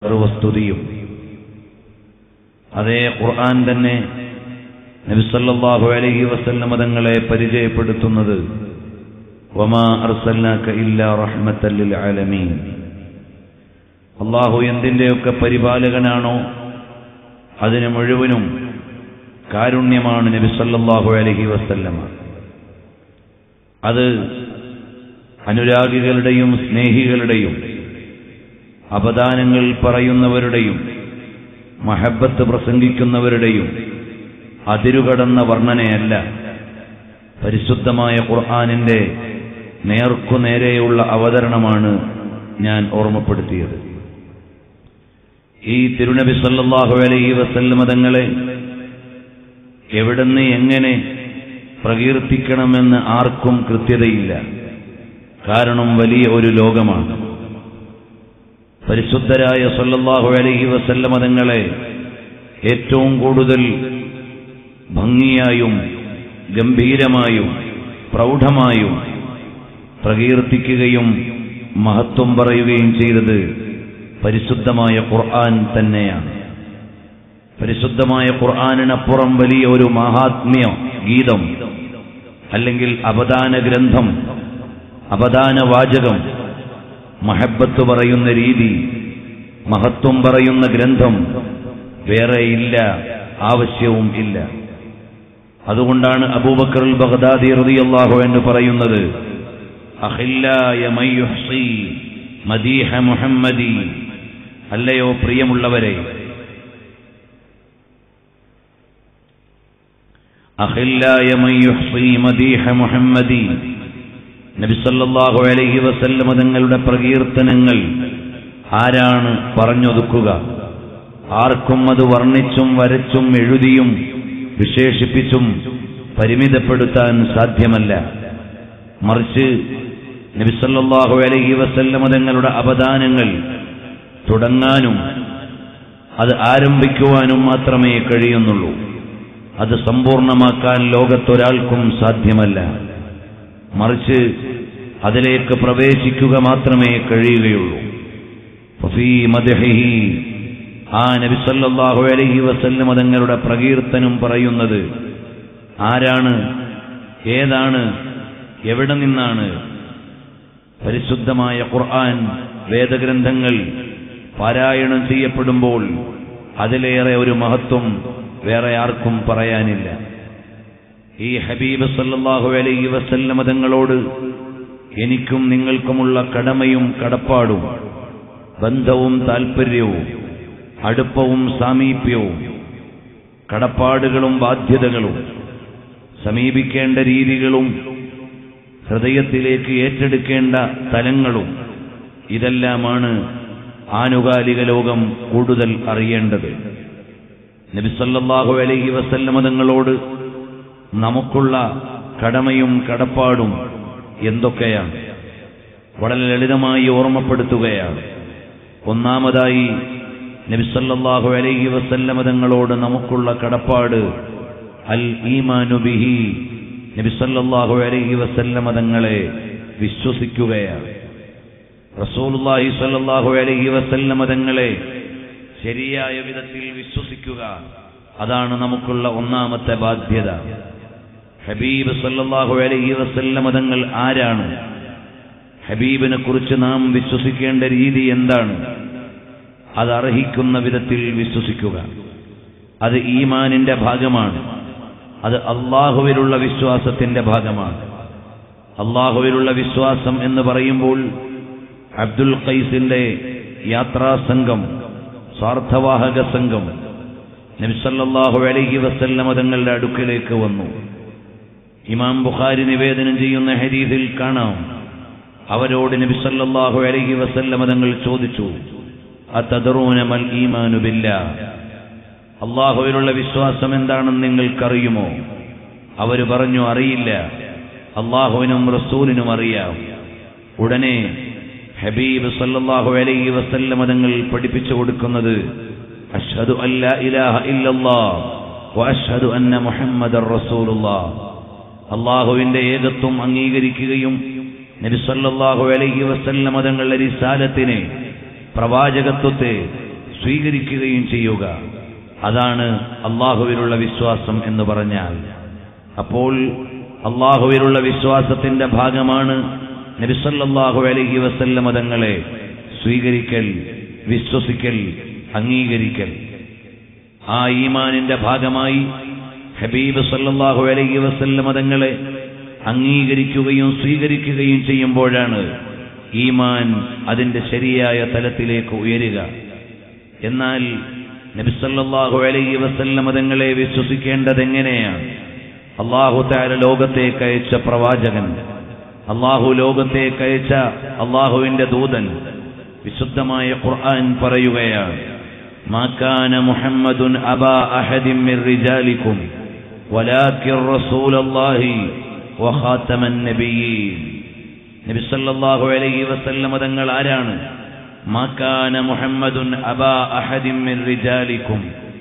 സർവസ്തുതിയും അതേ ഖുർആൻ തന്നെ നബിസല്ലാഹു അലൈഹി വസല്ലമ തങ്ങളെ പരിചയപ്പെടുത്തുന്നത് വമാ അർസൽനാക ഇല്ലാ റഹ്മത്തൽ ലിൽ ആലമീൻ അള്ളാഹു എന്തിൻ്റെയൊക്കെ പരിപാലകനാണോ അതിന് മുഴുവനും കാരുണ്യമാണ് നബി സല്ലല്ലാഹു അലൈഹി വസല്ലമ അത് അനുരാഗികളുടെയും സ്നേഹികളുടെയും അപദാനങ്ങൾ പറയുന്നവരുടെയും മഹബത്ത് പ്രസംഗിക്കുന്നവരുടെയും അതിരുകടന്ന വർണ്ണനയല്ല പരിശുദ്ധമായ ഖുർആാനിന്റെ നേർക്കുനേരെയുള്ള അവതരണമാണ് ഞാൻ ഓർമ്മപ്പെടുത്തിയത് ഈ തിരുനബി സല്ലല്ലാഹു അലൈഹി വസല്ലമ തങ്ങളെ എവിടുന്ന് എങ്ങനെ പ്രകീർത്തിക്കണമെന്ന് ആർക്കും കൃത്യതയില്ല കാരണം വലിയ ഒരു ലോകമാണ് പരിശുദ്ധരായ സല്ലല്ലാഹു അലൈഹി വസല്ലമ തങ്ങളെ ഏറ്റവും കൂടുതൽ ഭംഗിയായും ഗംഭീരമായും പ്രൗഢമായും പ്രകീർത്തിക്കുകയും മഹത്വം പറയുകയും ചെയ്തത് പരിശുദ്ധമായ ഖുർആൻ തന്നെയാണ് പരിശുദ്ധമായ ഖുർആാനിനപ്പുറം വലിയ ഒരു മഹാത്മ്യ ഗീതം അല്ലെങ്കിൽ അപദാന ഗ്രന്ഥം അപദാന വാചകം മഹബത്ത് പറയുന്ന രീതി മഹത്വം പറയുന്ന ഗ്രന്ഥം വേറെ ഇല്ല ആവശ്യവും ഇല്ല അതുകൊണ്ടാണ് അബൂബക്കർ ബഗ്ദാദി റളിയല്ലാഹു എന്ന് പറയുന്നത് അഖില്ലായ മയ്യുഹ്സി മദീഹ മുഹമ്മദി അല്ലയോ പ്രിയമുള്ളവരെ അഖില്ലായ മയ്യുഹ്സി മദീഹ മുഹമ്മദി നബി സല്ലല്ലാഹു അലൈഹി വസല്ലമ തങ്ങളുടെ പ്രകീർത്തനങ്ങൾ ആരാണ് പറഞ്ഞൊതുക്കുക ആർക്കും അത് വർണ്ണിച്ചും വരച്ചും എഴുതിയും വിശേഷിപ്പിച്ചും പരിമിതപ്പെടുത്താൻ സാധ്യമല്ല മറിച്ച് നബിസല്ലാഹു അലൈഹി വസല്ലമ തങ്ങളുടെ അപദാനങ്ങൾ തുടങ്ങാനും അത് ആരംഭിക്കുവാനും മാത്രമേ കഴിയുന്നുള്ളൂ അത് സമ്പൂർണമാക്കാൻ ലോകത്തൊരാൾക്കും സാധ്യമല്ല മറിച്ച് അതിലേക്ക് പ്രവേശിക്കുക മാത്രമേ കഴിയുകയുള്ളൂ ഫഫീ മദ്ഹിഹി ആ നബി സല്ലല്ലാഹു അലൈഹി വസല്ലം തങ്ങളുടെ പ്രകീർത്തനം പറയുന്നത് ആരാണ് ഏതാണ് എവിടെ നിന്നാണ് പരിശുദ്ധമായ ഖുർആൻ വേദഗ്രന്ഥങ്ങൾ പാരായണം ചെയ്യപ്പെടുമ്പോൾ അതിലേറെ ഒരു മഹത്വം വേറെ ആർക്കും പറയാനില്ല ഈ ഹബീബ് സല്ലല്ലാഹു അലൈഹി വസല്ലമ തങ്ങളോട് എനിക്കും നിങ്ങൾക്കുമുള്ള കടമയും കടപ്പാടും ബന്ധവും താൽപ്പര്യവും അടുപ്പവും സാമീപ്യവും കടപ്പാടുകളും ബാധ്യതകളും സമീപിക്കേണ്ട രീതികളും ഹൃദയത്തിലേക്ക് ഏറ്റെടുക്കേണ്ട തലങ്ങളും ഇതെല്ലാമാണ് ആനുകാലിക ലോകം കൂടുതൽ അറിയേണ്ടത് നബിസല്ലാഹു അലൈഹി വസല്ലമ തങ്ങളോട് നമുക്കുള്ള കടമയും കടപ്പാടും എന്തൊക്കെയാണ് വളരെ ലളിതമായി ഓർമ്മപ്പെടുത്തുകയാണ് ഒന്നാമതായി നബിസല്ലാഹു അലൈഹി വസല്ലമ തങ്ങളോട് നമുക്കുള്ള കടപ്പാട് അൽ ഈമാനു ബിഹി നബിസല്ലാഹു അലൈഹി വസല്ലമ തങ്ങളെ വിശ്വസിക്കുകയാണ് റസൂലുള്ളാഹി സ്വല്ലല്ലാഹു അലൈഹി വസല്ലമ തങ്ങളെ ശരിയായ വിധത്തിൽ വിശ്വസിക്കുക അതാണ് നമുക്കുള്ള ഒന്നാമത്തെ ബാധ്യത ഹബീബ് സല്ലല്ലാഹു അലൈഹി വസല്ലമ തങ്ങൾ ആരാണ് ഹബീബിനെ കുറിച്ച് നാം വിശ്വസിക്കേണ്ട രീതി എന്താണ് അത് അർഹിക്കുന്ന വിധത്തിൽ വിശ്വസിക്കുക അത് ഈമാനിന്റെ ഭാഗമാണ് അത് അള്ളാഹുവിലുള്ള വിശ്വാസത്തിന്റെ ഭാഗമാണ് അള്ളാഹുവിലുള്ള വിശ്വാസം എന്ന് പറയുമ്പോൾ അബ്ദുൽ ഖൈസിന്റെ യാത്രാ സംഘം സ്വാർത്ഥവാഹക സംഘം നബിസല്ലാഹു അലൈഹി വസല്ലമ തങ്ങളുടെ അടുക്കലേക്ക് വന്നു ഇമാം ബുഖാരി നിവേദനം ചെയ്യുന്ന ഹരീതിൽ കാണാം അവരോട് നബിസല്ലാഹു അലൈഹി വസല്ലമ തങ്ങൾ ചോദിച്ചു അതദറൂന മൽ ഈമാനു ബില്ലാ അള്ളാഹുവിലുള്ള വിശ്വാസം എന്താണെന്ന് നിങ്ങൾക്കറിയുമോ അവര് പറഞ്ഞു അറിയില്ല അള്ളാഹുവിനും റസൂലിനും അറിയാം ഉടനെ ഹബീബ് സല്ലല്ലാഹു അലൈഹി വസല്ലമ തങ്ങൾ പഠിപ്പിച്ചു കൊടുക്കുന്നത് അഷ്ഹദു അല്ലാ ഇലാഹ ഇല്ലല്ലാഹ് വഅഷ്ഹദു അന്ന മുഹമ്മദർ റസൂലുള്ളാഹ് അള്ളാഹുവിന്റെ ഏകത്വം അംഗീകരിക്കുകയും നബി സല്ലല്ലാഹു അലൈഹി വസല്ലമ തങ്ങളുടെ റിസാലത്തിനെ പ്രവാചകത്വത്തെ സ്വീകരിക്കുകയും ചെയ്യുക അതാണ് അള്ളാഹുവിലുള്ള വിശ്വാസം എന്ന് പറഞ്ഞാൽ അപ്പോൾ അള്ളാഹുവിലുള്ള വിശ്വാസത്തിന്റെ ഭാഗമാണ് നബിസല്ലാഹു അലഹി വസല്ല മതങ്ങളെ സ്വീകരിക്കൽ വിശ്വസിക്കൽ അംഗീകരിക്കൽ ആ ഈമാനിന്റെ ഭാഗമായി ഹബീബ് സല്ലല്ലാഹു അലൈഹി വസല്ല മതങ്ങളെ അംഗീകരിക്കുകയും സ്വീകരിക്കുകയും ചെയ്യുമ്പോഴാണ് ഈമാൻ അതിന്റെ ശരിയായ തലത്തിലേക്ക് ഉയരുക എന്നാൽ നബിസല്ലാഹു അലൈഹി വസല്ല മതങ്ങളെ വിശ്വസിക്കേണ്ടത് എങ്ങനെയാണ് അള്ളാഹു താര ലോകത്തേക്ക് അയച്ച പ്രവാചകൻ അള്ളാഹു ലോകത്തേക്ക് അയച്ച അള്ളാഹുവിന്റെ ദൂതൻ വിശുദ്ധമായ ഖുർആൻ പറയുകയാണ് മാക്കാന മുഹമ്മദുൻ അബാ അഹദിൻ മിർ റിജാലിക്കും വലാകിർ റസൂലല്ലാഹി വഖാതമൻ നബിയീൻ നബി സല്ലല്ലാഹു അലൈഹി വസല്ലം തങ്ങൾ ആരാണ് മാക്കാന മുഹമ്മദുൻ അബാ അഹദിൻ മിർ റിജാലിക്കും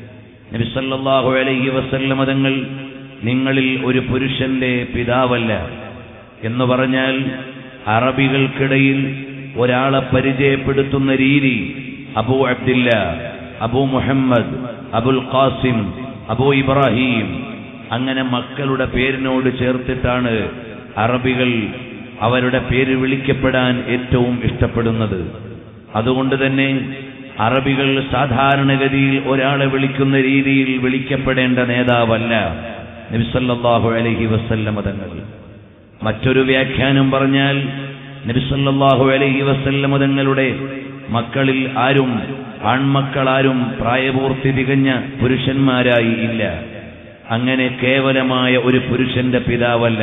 നബി സല്ലല്ലാഹു അലൈഹി വസല്ലം തങ്ങൾ നിങ്ങളിൽ ഒരു പുരുഷന്റെ പിതാവല്ല എന്ന് പറഞ്ഞാൽ അറബികൾക്കിടയിൽ ഒരാളെ പരിചയപ്പെടുത്തുന്ന രീതി അബു അബ്ദില്ല അബു മുഹമ്മദ് അബുൽ ഖാസിം അബു ഇബ്രാഹിം അങ്ങനെ മക്കളുടെ പേരിനോട് ചേർത്തിട്ടാണ് അറബികൾ അവരുടെ പേര് വിളിക്കപ്പെടാൻ ഏറ്റവും ഇഷ്ടപ്പെടുന്നത് അതുകൊണ്ട് തന്നെ അറബികൾ സാധാരണഗതിയിൽ ഒരാളെ വിളിക്കുന്ന രീതിയിൽ വിളിക്കപ്പെടേണ്ട നേതാവല്ല നബിസല്ലാഹു അലഹി വസല്ലമ തങ്ങൾ മറ്റൊരു വ്യാഖ്യാനം പറഞ്ഞാൽ നബിസല്ലാഹു അലഹി വസല്ലമ തങ്ങളുടെ മക്കളിൽ ആരും ആൺമക്കളാരും പ്രായപൂർത്തി തികഞ്ഞ പുരുഷന്മാരായി ഇല്ല അങ്ങനെ കേവലമായ ഒരു പുരുഷന്റെ പിതാവല്ല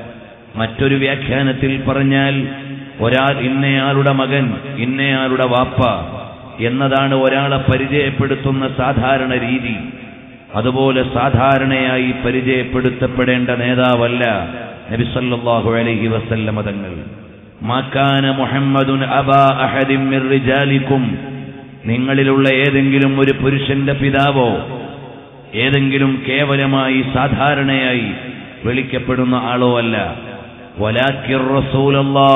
മറ്റൊരു വ്യാഖ്യാനത്തിൽ പറഞ്ഞാൽ ഒരാൾ ഇന്നയാളുടെ മകൻ ഇന്നയാളുടെ വാപ്പ എന്നതാണ് ഒരാളെ പരിചയപ്പെടുത്തുന്ന സാധാരണ രീതി അതുപോലെ സാധാരണയായി പരിചയപ്പെടുത്തപ്പെടേണ്ട നേതാവല്ല നബിസല്ലാഹു അലൈഹി വസല്ലമ തങ്ങൾ മാക്കാന മുഹമ്മദുൻ അബാ അഹദിൻ മിർ റിജാലിക്കും നിങ്ങളിലുള്ള ഏതെങ്കിലും ഒരു പുരുഷന്റെ പിതാവോ ഏതെങ്കിലും കേവലമായി സാധാരണയായി വിളിക്കപ്പെടുന്ന ആളോ അല്ല വലാക്കിർ റസൂലല്ലാ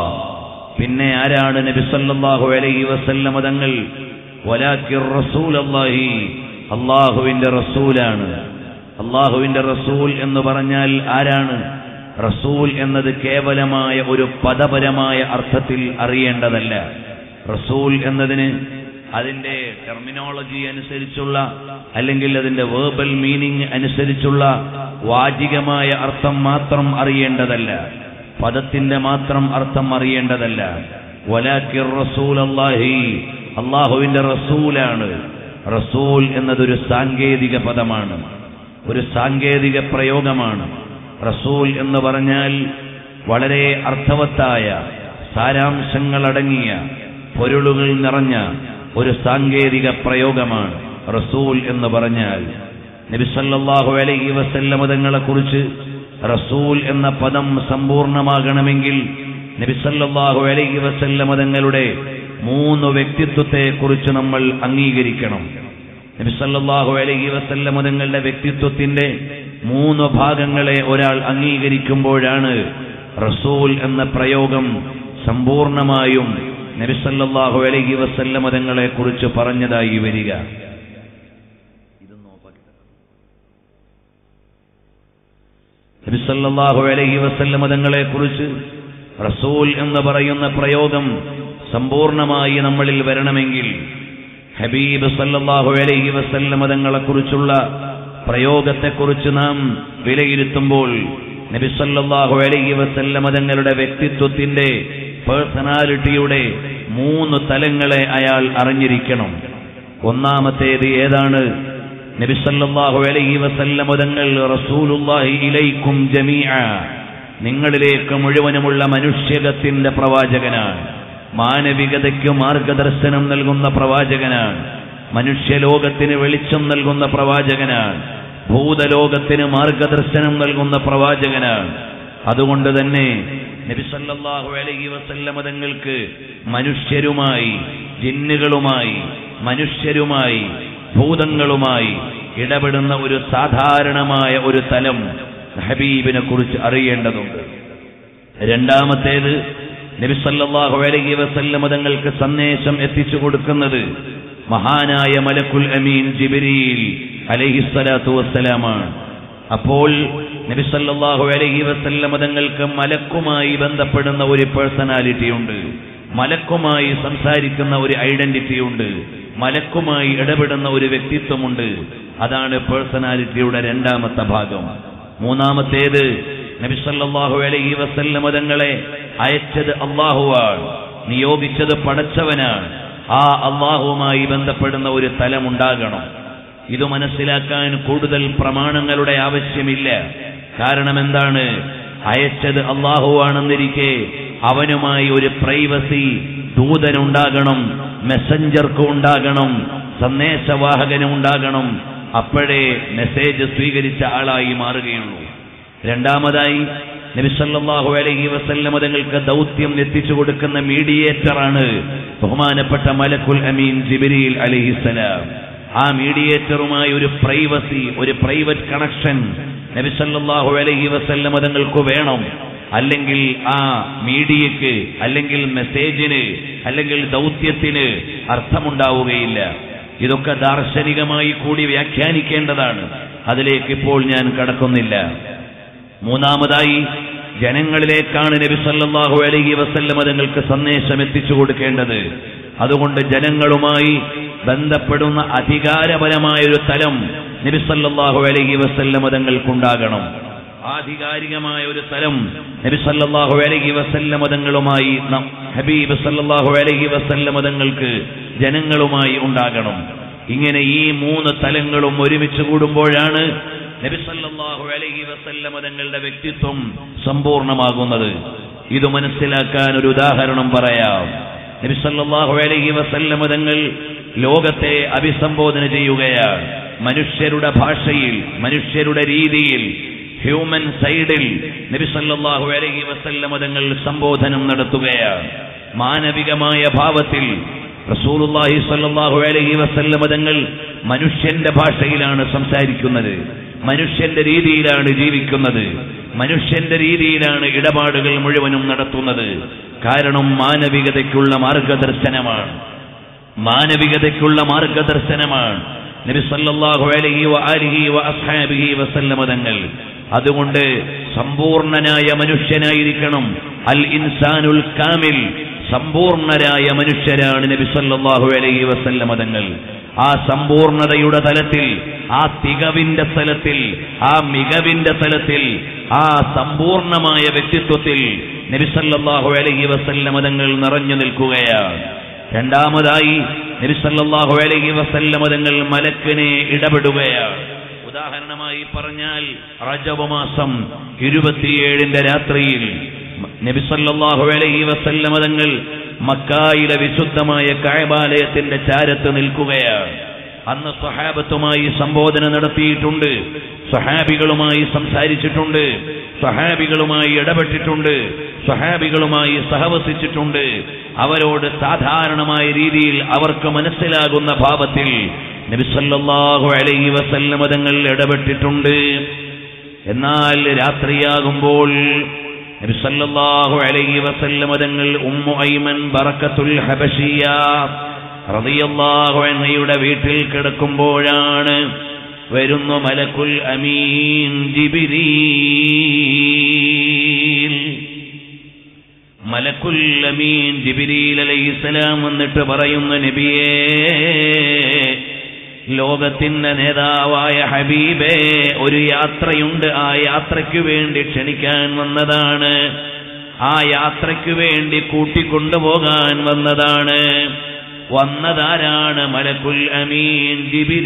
പിന്നെ ആരാണ് നബി സല്ലല്ലാഹു അലൈഹി വസല്ലമ തങ്ങൾ വലാക്കിർ റസൂലല്ലാഹി അള്ളാഹുവിന്റെ റസൂലാണ് അള്ളാഹുവിന്റെ റസൂൽ എന്ന് പറഞ്ഞാൽ ആരാണ് റസൂൽ എന്നത് കേവലമായ ഒരു പദപരമായ അർത്ഥത്തിൽ അറിയേണ്ടതല്ല റസൂൽ എന്നതിന് അതിന്റെ ടെർമിനോളജി അനുസരിച്ചുള്ള അല്ലെങ്കിൽ അതിന്റെ വേർബൽ മീനിങ് അനുസരിച്ചുള്ള വാചികമായ അർത്ഥം മാത്രം അറിയേണ്ടതല്ല പദത്തിന്റെ മാത്രം അർത്ഥം അറിയേണ്ടതല്ല വലാക്കിർ റസൂൽ അള്ളാഹി അള്ളാഹുവിന്റെ റസൂലാണ് റസൂൽ എന്നതൊരു സാങ്കേതിക പദമാണ് ഒരു സാങ്കേതിക പ്രയോഗമാണ് റസൂൽ എന്ന് പറഞ്ഞാൽ വളരെ അർത്ഥവത്തായ സാരാംശങ്ങളടങ്ങിയ പൊരുളുകൾ നിറഞ്ഞ ഒരു സാങ്കേതിക പ്രയോഗമാണ് റസൂൽ എന്ന് പറഞ്ഞാൽ നബിസല്ലാഹു അലൈഹി വസല്ലമതങ്ങളെ കുറിച്ച് റസൂൽ എന്ന പദം സമ്പൂർണമാകണമെങ്കിൽ നബിസല്ലാഹു അലൈഹി വസല്ലമതങ്ങളുടെ മൂന്ന് വ്യക്തിത്വത്തെ കുറിച്ച് നമ്മൾ അംഗീകരിക്കണം നബിസല്ലാഹു അലൈഹി വസല്ലമതങ്ങളുടെ വ്യക്തിത്വത്തിന്റെ മൂന്ന് ഭാഗങ്ങളെ ഒരാൾ അംഗീകരിക്കുമ്പോഴാണ് റസൂൽ എന്ന പ്രയോഗം സമ്പൂർണമായും നബിസല്ലാഹു അലൈഹി വസല്ലമതങ്ങളെ കുറിച്ച് പറഞ്ഞതായി വരിക നബിസല്ലാഹു അലൈഹി വസല്ലമതങ്ങളെ കുറിച്ച് റസൂൽ എന്ന് പറയുന്ന പ്രയോഗം സമ്പൂർണമായി നമ്മളിൽ വരണമെങ്കിൽ ഹബീബ് സല്ലല്ലാഹു അലൈഹി വസല്ലമതങ്ങളെ കുറിച്ചുള്ള പ്രയോഗത്തെക്കുറിച്ച് നാം വിലയിരുത്തുമ്പോൾ നബി സല്ലല്ലാഹു അലൈഹി വസല്ലമതങ്ങളുടെ വ്യക്തിത്വത്തിന്റെ പേഴ്സണാലിറ്റിയുടെ മൂന്ന് തലങ്ങളെ അയാൾ അറിഞ്ഞിരിക്കണം ഒന്നാമത്തേത് ഏതാണ് നബി സല്ലല്ലാഹു അലൈഹി വസല്ലമതങ്ങൾ റസൂലുള്ളാഹി ഇലൈക്കും ജമീഅ നിങ്ങളിലേക്ക് മുഴുവനുമുള്ള മനുഷ്യകത്തിന്റെ പ്രവാചകനാണ് മാനവികതയ്ക്ക് മാർഗദർശനം നൽകുന്ന പ്രവാചകനാണ് മനുഷ്യലോകത്തിന് വെളിച്ചം നൽകുന്ന പ്രവാചകനാണ് ഭൂതലോകത്തിന് മാർഗദർശനം നൽകുന്ന പ്രവാചകനാണ് അതുകൊണ്ട് തന്നെ നബിസല്ലാഹു അലൈഹി വസല്ലമ തങ്ങൾക്ക് മനുഷ്യരുമായി ജിന്നുകളുമായി മനുഷ്യരുമായി ഭൂതങ്ങളുമായി ഇടപെടുന്ന ഒരു സാധാരണമായ ഒരു തലം ഹബീബിനെ കുറിച്ച് അറിയേണ്ടതുണ്ട് രണ്ടാമത്തേത് നബിസല്ലാഹു അലൈഹി വസല്ലമ തങ്ങൾക്ക് സന്ദേശം എത്തിച്ചു കൊടുക്കുന്നത് മഹാനായ മലക്കുൽ അമീൻ ജിബിരിയിൽ അലഹിസ്സലാത്തു വസ്സലാമാണ് അപ്പോൾ നബി സല്ലല്ലാഹു അലൈഹി വസല്ലമ തങ്ങൾക്ക് മലക്കുമായി ബന്ധപ്പെടുന്ന ഒരു പേഴ്സണാലിറ്റി ഉണ്ട് മലക്കുമായി സംസാരിക്കുന്ന ഒരു ഐഡന്റിറ്റി ഉണ്ട് മലക്കുമായി ഇടപെടുന്ന ഒരു വ്യക്തിത്വമുണ്ട് അതാണ് പേഴ്സണാലിറ്റിയുടെ രണ്ടാമത്തെ ഭാഗം മൂന്നാമത്തേത് നബി സല്ലല്ലാഹു അലൈഹി വസല്ലമ തങ്ങളെ അയച്ചത് അള്ളാഹുവാണ് നിയോഗിച്ചത് പടച്ചവനാണ് ആ അള്ളാഹുവുമായി ബന്ധപ്പെടുന്ന ഒരു തലമുണ്ടാകണം ഇത് മനസ്സിലാക്കാൻ കൂടുതൽ പ്രമാണങ്ങളുടെ ആവശ്യമില്ല കാരണം എന്താണ് അയച്ചത് അള്ളാഹുവാണെന്നിരിക്കെ അവനുമായി ഒരു പ്രൈവസി ദൂതനുണ്ടാകണം മെസ്സഞ്ചർക്ക് ഉണ്ടാകണം സന്ദേശവാഹകനും ഉണ്ടാകണം അപ്പോഴേ മെസ്സേജ് സ്വീകരിച്ച ആളായി മാറുകയുള്ളൂ രണ്ടാമതായി നബിസല്ലാഹു അലൈഹി വസല്ലമ തങ്ങൾക്ക് ദൗത്യം എത്തിച്ചു കൊടുക്കുന്ന മീഡിയേറ്ററാണ് ബഹുമാനപ്പെട്ട മലക്കുൽ അമീൻ ജിബിരിൽ അലിഹിസലാം ആ മീഡിയേറ്ററുമായി ഒരു പ്രൈവസി ഒരു പ്രൈവറ്റ് കണക്ഷൻ നബിസല്ലാഹു അലൈഹി വസല്ലമ തങ്ങൾക്ക് വേണം അല്ലെങ്കിൽ ആ മീഡിയക്ക് അല്ലെങ്കിൽ മെസ്സേജിന് അല്ലെങ്കിൽ ദൗത്യത്തിന് അർത്ഥമുണ്ടാവുകയില്ല ഇതൊക്കെ ദാർശനികമായി കൂടി വ്യാഖ്യാനിക്കേണ്ടതാണ് അതിലേക്ക് ഇപ്പോൾ ഞാൻ കടക്കുന്നില്ല മൂന്നാമതായി ജനങ്ങളിലേക്കാണ് നബി സല്ലല്ലാഹു അലൈഹി വസല്ലമ തങ്ങൾക്ക് സന്ദേശം എത്തിച്ചു കൊടുക്കേണ്ടത് അതുകൊണ്ട് ജനങ്ങളുമായി ബന്ധപ്പെടുന്ന അധികാരപരമായ ഒരു തലം നബി സല്ലല്ലാഹു അലൈഹി വസല്ലമ തങ്ങൾക്കുണ്ടാകണം ആധികാരികമായ ഒരു തലം നബി സല്ലല്ലാഹു അലൈഹി വസല്ലമ തങ്ങളുമായി നം- ഹബീബ് സല്ലല്ലാഹു അലൈഹി വസല്ലമ തങ്ങൾക്ക് ജനങ്ങളുമായി ഉണ്ടാകണം ഇങ്ങനെ ഈ മൂന്ന് തലങ്ങളും ഒരുമിച്ച് കൂടുമ്പോഴാണ് നബി സല്ലല്ലാഹു അലൈഹി വസല്ലമ തങ്ങളുടെ വ്യക്തിത്വം സമ്പൂർണ്ണമാകുന്നത് ഇത് മനസ്സിലാക്കാൻ ഒരു ഉദാഹരണം പറയാം നബി സല്ലല്ലാഹു അലൈഹി വസല്ലമ തങ്ങൾ ലോകത്തെ അഭിസംബോധന ചെയ്യുകയാണ് മനുഷ്യരുടെ ഭാഷയിൽ മനുഷ്യരുടെ രീതിയിൽ ഹ്യൂമൻ സൈഡിൽ നബി സല്ലല്ലാഹു അലൈഹി വസല്ലമ തങ്ങൾ സംബോധനം നടത്തുകയാണ് മാനവികമായ ഭാവത്തിൽ റസൂലുള്ളാഹി സ്വല്ലല്ലാഹു അലൈഹി വസല്ലമ തങ്ങൾ മനുഷ്യന്റെ ഭാഷയിലാണ് സംസാരിക്കുന്നത് മനുഷ്യന്റെ രീതിയിലാണ് ജീവിക്കുന്നത് മനുഷ്യന്റെ രീതിയിലാണ് ഇടപാടുകൾ മുഴുവനും നടത്തുന്നത് കാരണം മാനവികതയ്ക്കുള്ള മാർഗദർശനമാണ് മാനവികതയ്ക്കുള്ള മാർഗദർശനമാണ് നബി സല്ലല്ലാഹു അലൈഹി വആലിഹി വഅസ്ഹാബിഹി വസല്ലമ തങ്ങൾ അതുകൊണ്ട് സമ്പൂർണനായ മനുഷ്യനായിരിക്കണം അൽ ഇൻസാനുൽ കാമിൽ സമ്പൂർണരായ മനുഷ്യരാണ് നബി സല്ലല്ലാഹു അലൈഹി വസല്ലമ തങ്ങൾ ആ സമ്പൂർണതയുടെ തലത്തിൽ ആ തികവിന്റെ തലത്തിൽ ആ മികവിന്റെ തലത്തിൽ ആ സമ്പൂർണമായ വ്യക്തിത്വത്തിൽ നബി സല്ലല്ലാഹു അലൈഹി വസല്ലമ തങ്ങൾ നിറഞ്ഞു നിൽക്കുകയാണ് രണ്ടാമതായി നബി സല്ലല്ലാഹു അലൈഹി വസല്ലമ തങ്ങൾ മലക്കിനെ ഇടപെടുകയാണ് ഉദാഹരണമായി പറഞ്ഞാൽ റജബ് മാസം ഇരുപത്തിയേഴിന്റെ രാത്രിയിൽ നബി സല്ലല്ലാഹു അലൈഹി വസല്ലമ തങ്ങൾ മക്കായിലെ വിശുദ്ധമായ കായബാലയത്തിന്റെ ചാരത്ത് നിൽക്കുകയാണ് അന്ന് സ്വഹാബത്തുമായി സംബോധന നടത്തിയിട്ടുണ്ട് സ്വഹാബികളുമായി സംസാരിച്ചിട്ടുണ്ട് സ്വഹാബികളുമായി ഇടപെട്ടിട്ടുണ്ട് സ്വഹാബികളുമായി സഹവസിച്ചിട്ടുണ്ട് അവരോട് സാധാരണമായ രീതിയിൽ അവർക്ക് മനസ്സിലാകുന്ന ഭാവത്തിൽ നബി സല്ലല്ലാഹു അലൈഹി വസല്ലമ തങ്ങൾ ഇടപെട്ടിട്ടുണ്ട് എന്നാൽ രാത്രിയാകുമ്പോൾ നബി സല്ലല്ലാഹു അലൈഹി വസല്ലമ തങ്ങൾ ഉമ്മു ഐമൻ ബറക്കത്തുൽ ഹബശിയ റളിയല്ലാഹു അൻഹയുടെ വീട്ടിൽ കിടക്കുമ്പോഴാണ് വരുന്നു മലക്കുൽ അമീൻ ജിബിരീൽ മലക്കുൽ അമീൻ ജിബിരീൽ അലൈഹിസ്സലാം വന്നിട്ട് പറയുന്നു നബിയേ ലോകത്തിന്റെ നേതാവായ ഹബീബേ ഒരു യാത്രയുണ്ട് ആ യാത്രയ്ക്ക് വേണ്ടി ക്ഷണിക്കാൻ വന്നതാണ് ആ യാത്രയ്ക്ക് വേണ്ടി കൂട്ടിക്കൊണ്ടുപോകാൻ വന്നതാണ് വന്നതാരാണ് മലക്കുൽ അമീൻ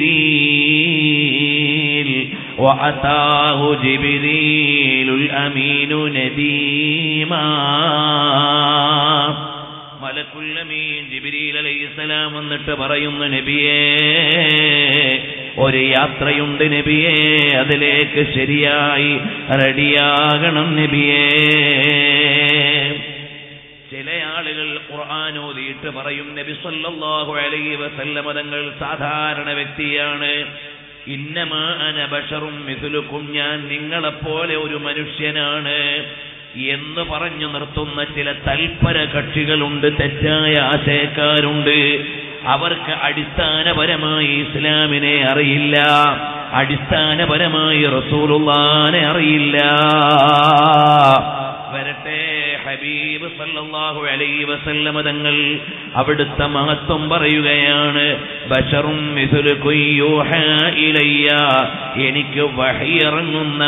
ജിബിരീൽ وأتاه جبريل الأمين نديما മലക്കുൽ അമീൻ ജിബ്രീൽ അലൈഹിസ്സലാം വന്നിട്ട് പറയുന്നു നബിയേ ഒരു യാത്രയുണ്ട് നബിയേ അതിലേക്ക് ശരിയായി റെഡിയാകണം നബിയേ ചില ആളുകൾ ഖുർആൻ ഓതിയിട്ട് പറയും നബി സല്ലല്ലാഹു അലൈഹി വസല്ലമ തങ്ങൾ സാധാരണ വ്യക്തിയാണ് ഇന്നമാ അന ബഷറും മിഥുലുക്കും ഞാൻ നിങ്ങളെപ്പോലെ ഒരു മനുഷ്യനാണ് എന്ന് പറഞ്ഞു നിർത്തുന്ന ചില തൽപര കക്ഷികളുണ്ട് തെറ്റായ ആശയക്കാരുണ്ട് അവർക്ക് അടിസ്ഥാനപരമായി ഇസ്ലാമിനെ അറിയില്ല അടിസ്ഥാനപരമായി റസൂലുള്ളാനെ അറിയില്ല വരട്ടെ ഹബീബ് സല്ലല്ലാഹു അലൈഹി വസല്ലമ തങ്ങൾ അവിടുത്തെ മഹത്വം പറയുകയാണ് ബശറും മിഥുലുക്കും യൂഹാ ഇലയ്യ എനിക്ക് വഹിയിറങ്ങുന്ന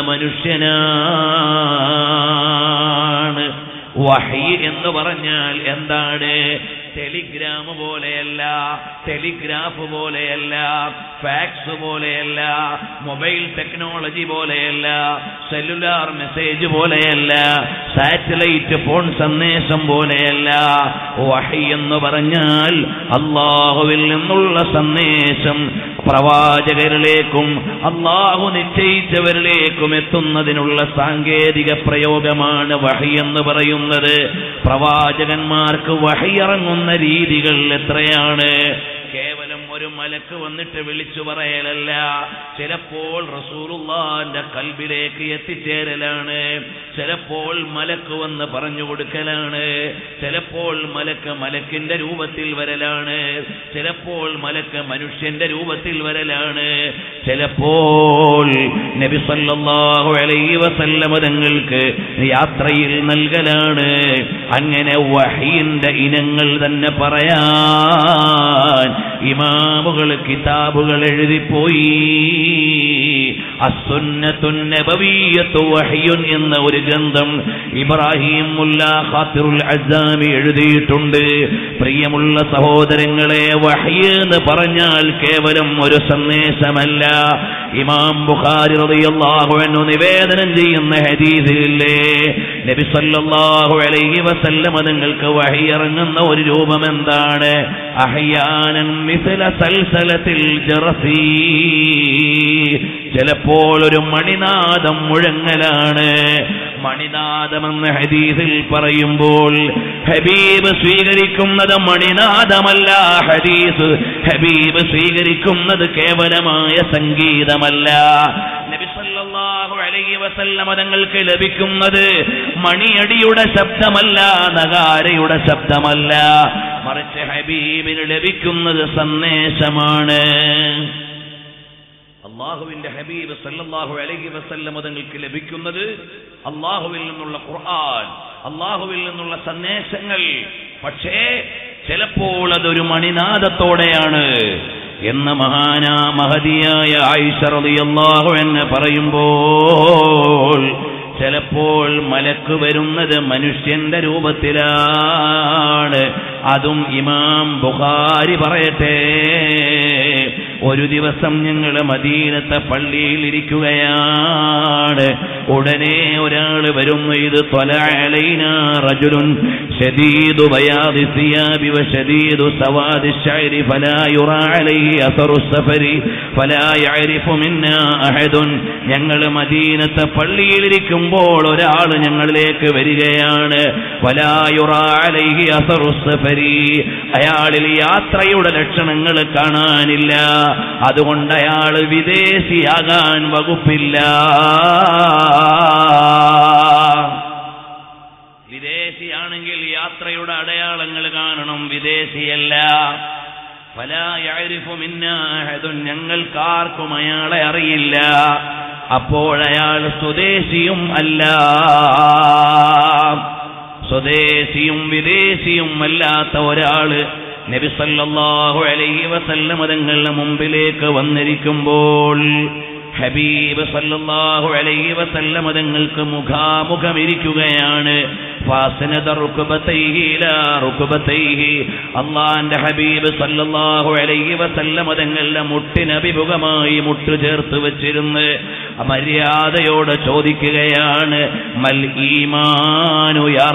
മനുഷ്യനാണ് വഹി എന്ന് പറഞ്ഞാൽ എന്താണ് ടെലിഗ്രാം പോലെയല്ല ടെലിഗ്രാഫ് പോലെയല്ല ഫാക്സ് പോലെയല്ല മൊബൈൽ ടെക്നോളജി പോലെയല്ല സെല്ലുലാർ മെസ്സേജ് പോലെയല്ല സാറ്റലൈറ്റ് ഫോൺ സന്ദേശം പോലെയല്ല വഹി എന്ന് പറഞ്ഞാൽ അള്ളാഹുവിൽ നിന്നുള്ള സന്ദേശം പ്രവാചകരിലേക്കും അള്ളാഹു നിശ്ചയിച്ചവരിലേക്കും എത്തുന്നതിനുള്ള സാങ്കേതിക പ്രയോഗമാണ് വഹി എന്ന് പറയുന്നത് പ്രവാചകന്മാർക്ക് വഹിയിറങ്ങുന്ന രീതികൾ എത്രയാണ് കേവലം ഒരു മലക്ക് വന്നിട്ട് വിളിച്ചു പറയലല്ല ചിലപ്പോൾ റസൂലുള്ളാന്റെ കൽബിലേക്ക് എത്തിച്ചേരലാണ് ചിലപ്പോൾ മലക്ക് വന്ന് പറഞ്ഞു കൊടുക്കലാണ് ചിലപ്പോൾ മലക്ക് മലക്കിന്റെ രൂപത്തിൽ വരലാണ് ചിലപ്പോൾ മലക്ക് മനുഷ്യന്റെ രൂപത്തിൽ വരലാണ് ചിലപ്പോൾ നബി സല്ലല്ലാഹു അലൈഹി വസല്ലമ തങ്ങൾക്ക് യാത്രയിൽ നൽകലാണ് അങ്ങനെ വഹീന്റെ ഇനങ്ങൾ തന്നെ പറയാൻ ഇമാമുകൾ കിതാബുകൾ എഴുതിപ്പോയി അസുന്നത്തുൻ നബവിയ്യത്തു വഹ്യുൻ എന്ന ഒരു ഗ്രന്ഥം ഇബ്രാഹിം മുല്ല ഖാത്തിറുൽ അസാമി എഴുതിയിട്ടുണ്ട് പ്രിയമുള്ള സഹോദരങ്ങളെ വഹ്യ് എന്ന് പറഞ്ഞാൽ കേവലം ഒരു സന്ദേശമല്ല ഇമാം ബുഖാരി റളിയല്ലാഹു അൻഹു നിവേദനം ചെയ്യുന്ന ഹദീസിലില്ലേ നബി സല്ലല്ലാഹു അലൈഹി വസല്ലമ നിങ്ങൾക്ക് വഹി ഇറങ്ങുന്ന ഒരു രൂപം എന്താണ് അഹ്യാനൻ മിഥല സൽസലത്തിൽ ജറസി ചിലപ്പോൾ ഒരു മണിനാദം മുഴങ്ങലാണ് മണിനാദമെന്ന് ഹദീസിൽ പറയുമ്പോൾ ഹബീബ് സ്വീകരിക്കുന്നത് മണിനാദമല്ല ഹദീസ് ഹബീബ് സ്വീകരിക്കുന്നത് കേവലമായ സംഗീതമല്ല നബി സല്ലല്ലാഹു അലൈഹി വസല്ലമ തങ്ങൾക്ക് ലഭിക്കുന്നത് മണിയടിയുടെ ശബ്ദമല്ല നഗാരയുടെ ശബ്ദമല്ല മറിച്ച് ഹബീബിന് ലഭിക്കുന്നത് സന്ദേശമാണ് അള്ളാഹുവിന്റെ ഹബീബ് സല്ലല്ലാഹു അലൈഹി വസല്ലമ തങ്ങൾക്ക് ലഭിക്കുന്നത് അള്ളാഹുവിൽ നിന്നുള്ള ഖുർആൻ അള്ളാഹുവിൽ നിന്നുള്ള സന്ദേശങ്ങൾ പക്ഷേ ചിലപ്പോൾ അതൊരു മണിനാദത്തോടെയാണ് എന്ന മഹാന മഹതിയായ ആയിഷ റളിയല്ലാഹു എന്ന് പറയുമ്പോൾ ചിലപ്പോൾ മലക്ക് വരുന്നത് മനുഷ്യന്റെ രൂപത്തിലാണ് അതും ഇമാം ബുഖാരി പറയട്ടെ ഒരു ദിവസം ഞങ്ങൾ മദീനത്തെ പള്ളിയിൽ ഇരിക്കുകയാണ് ഉടനെ ഒരാൾ വരുന്നു ഇത് ത്വലഅലൈന റജുലുൻ ശദീദു ബയാദി സിയാബി വശദീദു സവാദി الشعر فلا يرى عليه أثر السفر فلا يعرف منا أحد ഞങ്ങൾ മദീനത്തെ പള്ളിയിലിരിക്കുമ്പോൾ ഒരാൾ ഞങ്ങളിലേക്ക് വരികയാണ് വലായുറാലൈഹി അസറുസഫരി അയാളിൽ യാത്രയുടെ ലക്ഷണങ്ങൾ കാണാനില്ല അതുകൊണ്ട് അയാൾ വിദേശിയാകാൻ വകുപ്പില്ല വിദേശിയാണെങ്കിൽ യാത്രയുടെ അടയാളങ്ങൾ കാണണം വിദേശിയല്ല ഫലായരിഫുമിന്നാഹദുൻ ഞങ്ങൾക്കാർക്കും അയാളെ അറിയില്ല അപ്പോഴയാൾ സ്വദേശിയും അല്ല സ്വദേശിയും വിദേശിയും അല്ലാത്ത ഒരാള് നബി സല്ലല്ലാഹു അലൈഹി വസല്ലമ തങ്ങളുടെ മുമ്പിലേക്ക് വന്നിരിക്കുമ്പോൾ ഹബീബ് സല്ലല്ലാഹു അലൈഹി വസല്ലമ തങ്ങൾക്ക് മുഖാമുഖം ഇരിക്കുകയാണ് ഫാസനദ റുക്ബതൈഹി ഇലാ റുക്ബതൈഹി അള്ളാന്റെ ഹബീബ് സല്ലല്ലാഹു അലൈഹി വസല്ലമ തങ്ങളുടെ മുട്ടിനഭിമുഖമായി മുട്ട് ചേർത്ത് വെച്ചിരുന്ന് മര്യാദയോട് ചോദിക്കുകയാണ് മൽ ഈമാനു യാ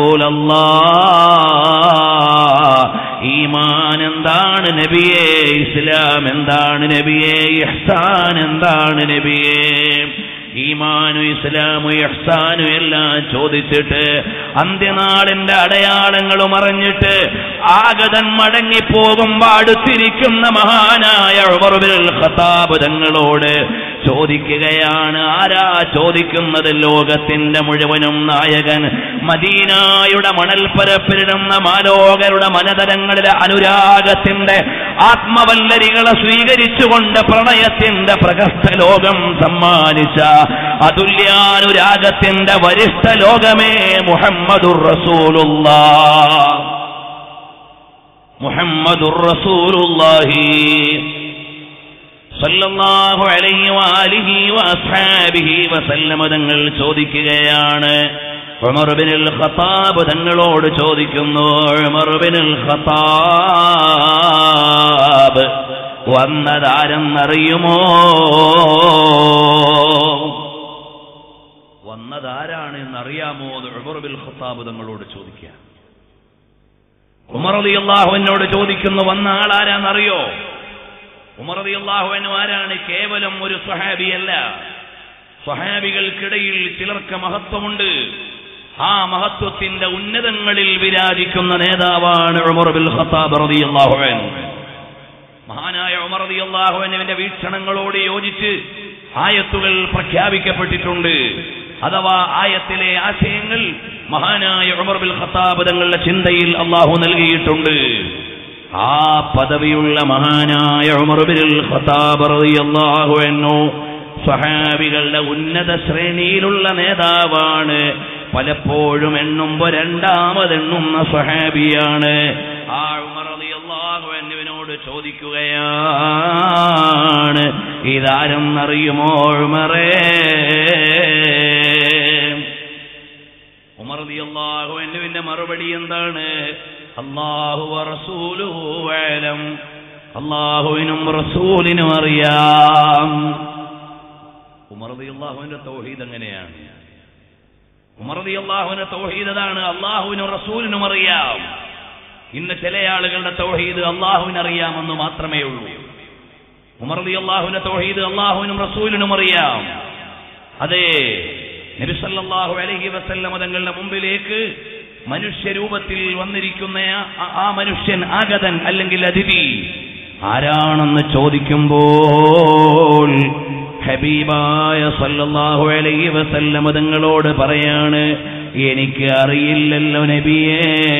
റസൂലല്ലാഹ് ഈമാൻ എന്താണ് നബിയെ ഇസ്ലാം എന്താണ് നബിയെ ഇഹ്സാൻ എന്താണ് നബിയെ ഈമാനു ഇസ്ലാമു ഇഹ്സാനു എല്ലാം ചോദിച്ചിട്ട് അന്ത്യനാളിന്റെ അടയാളങ്ങളും അറിഞ്ഞിട്ട് ആഗതൻ മടങ്ങിപ്പോകുമ്പോ അടുത്തിരിക്കുന്ന മഹാനായ ഉമറുബിൽ ഖത്താബ് തങ്ങളോട് ചോദിക്കുകയാണ് ആരാ ചോദിക്കുന്നത് ലോകത്തിന്റെ മുഴുവനും നായകൻ മദീനായുടെ മണൽപ്പരപ്പിലിടുന്ന മാലോകരുടെ മനതരങ്ങളിലെ അനുരാഗത്തിന്റെ ആത്മവല്ലരികളെ സ്വീകരിച്ചുകൊണ്ട് പ്രണയത്തിന്റെ പ്രഗസ്ഥ ലോകം സമ്മാനിച്ച അതുല്യാനുരാഗത്തിന്റെ വരിഷ്ഠ ലോകമേ മുഹമ്മദുർ റസൂലുള്ള മുഹമ്മദുർ റസൂലുള്ളാഹി സല്ലല്ലാഹു അലൈഹി വആലിഹി വഅസ്ഹാബിഹി വസല്ലമ തങ്ങൾ ചോദിക്കുകയാണ് ഉമർ ബിനുൽ ഖത്താബ് തങ്ങളോട് ചോദിക്കുന്നു ഉമർ ബിനുൽ ഖത്താബ് വന്നതാരെന്നറിയുമോ വന്നതാരാണ് എന്നറിയാമോ എന്ന് ഉമർ ബിൻ ഖത്താബ് തങ്ങളോട് ചോദിക്കുക ഉമർ അള്ളാഹുവിനോട് ചോദിക്കുന്നു വന്ന ആളാരാന്നറിയോ ഉമർ അള്ളാഹുവിനു ആരാണ് കേവലം ഒരു സ്വഹാബിയല്ല സ്വഹാബികൾക്കിടയിൽ ചിലർക്ക് മഹത്വമുണ്ട് ആ മഹത്വത്തിന്റെ ഉന്നതങ്ങളിൽ വിരാജിക്കുന്ന നേതാവാണ് ഉമർ ബിൽ ഖത്താബ് റളിയല്ലാഹു അൻഹു മഹാനായ ഉമർ റളിയല്ലാഹു അൻഹുവിന്റെ വീക്ഷണങ്ങളോട് യോജിച്ച് ആയത്തുകൾ പ്രഖ്യാപിക്കപ്പെട്ടിട്ടുണ്ട് അഥവാ ആയത്തിലെ ആശയങ്ങൾ മഹാനായ ഉമർ ബിൽ ഖത്താബ് തങ്ങളുടെ ചിന്തയിൽ അള്ളാഹു നൽകിയിട്ടുണ്ട് ആ പദവിയുള്ള മഹാനായ ഉമർ ബിൽ ഖത്താബ് റളിയല്ലാഹു അൻഹു സ്വഹാബികളുടെ ഉന്നത ശ്രേണിയിലുള്ള നേതാവാണ് പലപ്പോഴും എണ്ണുമ്പോ രണ്ടാമതെണ്ണുന്ന സ്വഹാബിയാണ് ആ ഉമർ റളിയല്ലാഹു അൻഹുവിനോട് ചോദിക്കുകയാണ് ഇതാരെന്നറിയുമോ ഉമറേ ഉമർ റളിയല്ലാഹു അൻഹുവിന്റെ മറുപടി എന്താണ് അല്ലാഹു റസൂലുഹു അലം അല്ലാഹുവിനും റസൂലിനും അറിയാം ഉമർ റളിയല്ലാഹുവിന്റെ തൗഹീദ് എങ്ങനെയാണ് ഉമർ റളിയല്ലാഹുവിന്റെ തൗഹീദ് അതാണ് അല്ലാഹുവിനും റസൂലിനും അറിയാം ഇന്ന് ചില ആളുകളുടെ തൗഹീദ് അള്ളാഹുവിന് അറിയാമെന്ന് മാത്രമേ ഉള്ളൂ ഉമർ റളിയല്ലാഹുവിന്റെ തൗഹീദ് അള്ളാഹുവിനും റസൂലിനും അറിയാം അതെ നബി സല്ലല്ലാഹു അലൈഹി വസല്ലം തങ്ങളുടെ മുമ്പിലേക്ക് മനുഷ്യരൂപത്തിൽ വന്നിരിക്കുന്ന ആ- ആ മനുഷ്യൻ ആഗതൻ അല്ലെങ്കിൽ അതിഥി ആരാണെന്ന് ചോദിക്കുമ്പോൾ ഹബീബായ സല്ലല്ലാഹു അലൈഹി വസല്ലം തങ്ങളോട് പറയാണ് എനിക്ക് അറിയില്ലല്ലോ നബിയേ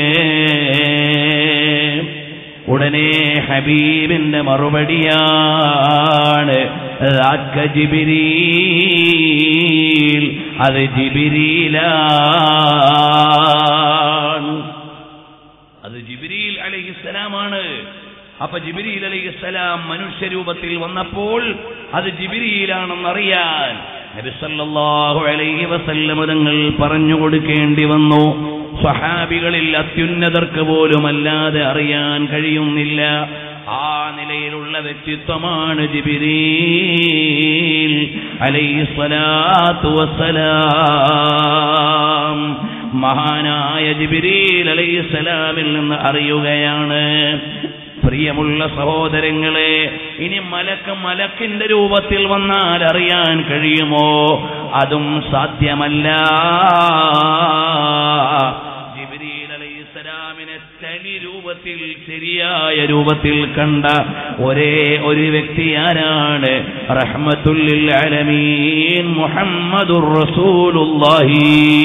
ഉടനെ ഹബീബിന്റെ മറുപടിയാണ് "ദാക്ക ജിബിരീൽ അത് ജിബിരീലാണ് അത് ജിബിരിയിൽ അലഹിസ്സലാമാണ് അപ്പൊ ജിബിരിയിൽ അലഹിസ്സലാം മനുഷ്യരൂപത്തിൽ വന്നപ്പോൾ അത് ജിബിരിയിലാണെന്നറിയാൻ നബി സല്ലല്ലാഹു അലൈഹി വസല്ലം തങ്ങൾ പറഞ്ഞു കൊടുക്കേണ്ടി വന്നു സ്വഹാബികളിൽ അത്യുന്നതർക്ക് പോലും അല്ലാതെ അറിയാൻ കഴിയുന്നില്ല ആ നിലയിലുള്ള വ്യക്തിത്വമാണ് ജിബിരീൽ അലൈഹിസ്സലാത്തു വസ്സലാം മഹാനായ ജിബിരീൽ അലൈഹിസ്സലാമിൽ നിന്ന് അറിയുകയാണ് പ്രിയമുള്ള സഹോദരങ്ങളെ ഇനി മലക്ക് മലക്കിന്റെ രൂപത്തിൽ വന്നാൽ അറിയാൻ കഴിയുമോ അതും സാധ്യമല്ല ജിബ്രീൽ അലൈഹിസ്സലാമിനെ തനി രൂപത്തിൽ ശരിയായ രൂപത്തിൽ കണ്ട ഒരേ ഒരു വ്യക്തി ആരാണ് റഹ്മത്തുല്ലിൽ അലമീൻ മുഹമ്മദുർ റസൂലുള്ളാഹി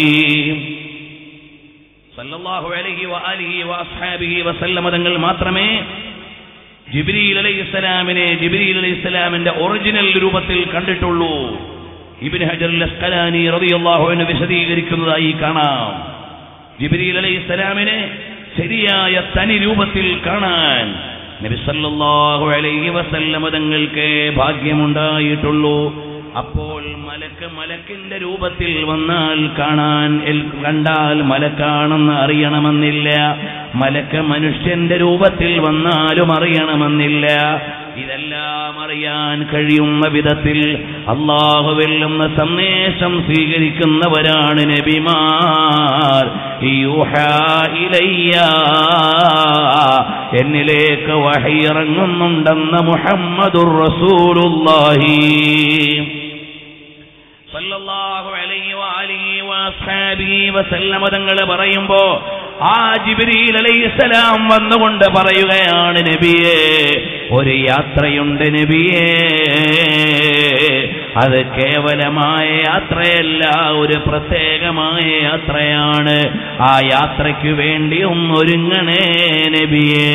സല്ലല്ലാഹു അലൈഹി വആലിഹി വഅസ്ഹാബിഹി വസല്ലമ തങ്ങൾ മാത്രമേ ജിബ്രീൽ അലൈഹിസ്സലാമിനെ ജിബ്രീൽ അലൈഹിസ്സലാമിന്റെ ഒറിജിനൽ രൂപത്തിൽ കണ്ടിട്ടുള്ളൂ ഇബ്നു ഹജർ അസ്കലാനി റളിയല്ലാഹു അൻഹു വിശദീകരിക്കുന്നതായി കാണാം ജിബ്രീൽ അലൈഹിസ്സലാമിനെ ശരിയായ തനി രൂപത്തിൽ കാണാൻ നബി സല്ലല്ലാഹു അലൈഹി വസല്ലമ തങ്ങൾക്ക് ഭാഗ്യമുണ്ടായിട്ടുള്ളൂ അപ്പോൾ മലക്ക് മലക്കിന്റെ രൂപത്തിൽ വന്നാൽ കാണാൻ എൽ- കണ്ടാൽ മലക്കാണെന്ന് അറിയണമെന്നില്ല മലക്ക് മനുഷ്യന്റെ രൂപത്തിൽ വന്നാലും അറിയണമെന്നില്ല ഇതെല്ലാം അറിയാൻ കഴിയുന്ന വിധത്തിൽ അള്ളാഹുവിൽ നിന്ന് സന്ദേശം സ്വീകരിക്കുന്നവരാണ് നബിമാർ യൂഹാ ഇലയ്യ എന്നിലേക്ക് വഹിയിറങ്ങുന്നുണ്ടെന്ന മുഹമ്മദുർ റസൂലുള്ളാഹി സല്ലല്ലാഹു അലൈഹി വആലിഹി വഅസ്ഹാബിഹി വസല്ലമ തങ്ങൾ പറയുമ്പോ ആ ജിബ്രീൽ അലൈഹിസ്സലാം വന്നുകൊണ്ട് പറയുകയാണ് നബിയെ ഒരു യാത്രയുണ്ട് നബിയേ അത് കേവലമായ യാത്രയല്ല ഒരു പ്രത്യേകമായ യാത്രയാണ് ആ യാത്രയ്ക്ക് വേണ്ടി ഒന്നൊരുങ്ങണേ നബിയേ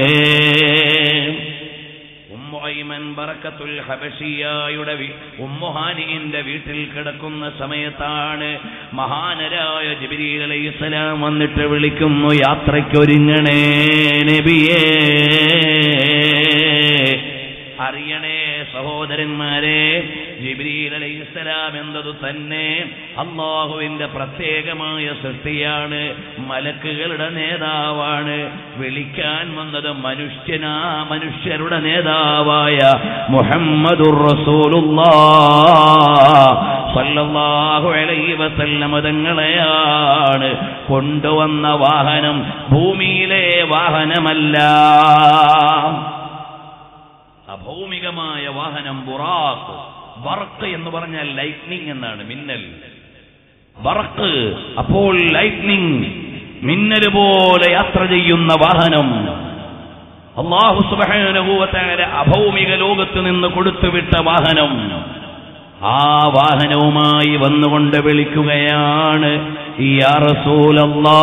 ഉമ്മൈമൻ ബറക്കത്തുൽ ഹബഷിയായുടെ ഉമ്മുഹാനിന്റെ വീട്ടിൽ കിടക്കുന്ന സമയത്താണ് മഹാനരായ ജിബിരിൽ അലൈഹിസ്സലാം വന്നിട്ട് വിളിക്കുന്നു യാത്രയ്ക്കൊരുങ്ങണേ നബിയേ അറിയണേ സഹോദരന്മാരെ ജിബ്രീൽ അലൈഹിസ്സലാം എന്നതു തന്നെ അള്ളാഹുവിന്റെ പ്രത്യേകമായ സൃഷ്ടിയാണ് മലക്കുകളുടെ നേതാവാണ് വിളിക്കാൻ വന്നത് മനുഷ്യനാ മനുഷ്യരുടെ നേതാവായ മുഹമ്മദുർ റസൂലുള്ളാഹു അലൈഹി വസല്ലമ തങ്ങളെയാണ് കൊണ്ടുവന്ന വാഹനം ഭൂമിയിലെ വാഹനമല്ല അഭൗമികമായ വാഹനം ബുറാഖ് ബർക്ക് എന്ന് പറഞ്ഞാൽ ലൈറ്റ്നിങ് എന്നാണ് മിന്നൽ ബർക്ക് അപ്പോൾ ലൈറ്റ്നിങ് മിന്നൽ പോലെ യാത്ര ചെയ്യുന്ന വാഹനം അള്ളാഹു സുബാനുഭൂവത്തായ അഭൗമിക ലോകത്ത് നിന്ന് കൊടുത്തുവിട്ട വാഹനം ആ വാഹനവുമായി വന്നുകൊണ്ട് വിളിക്കുകയാണ് യാ റസൂലല്ലാ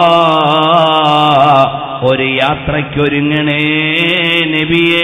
ഒരു യാത്രയ്ക്കൊരുങ്ങണേ നബിയേ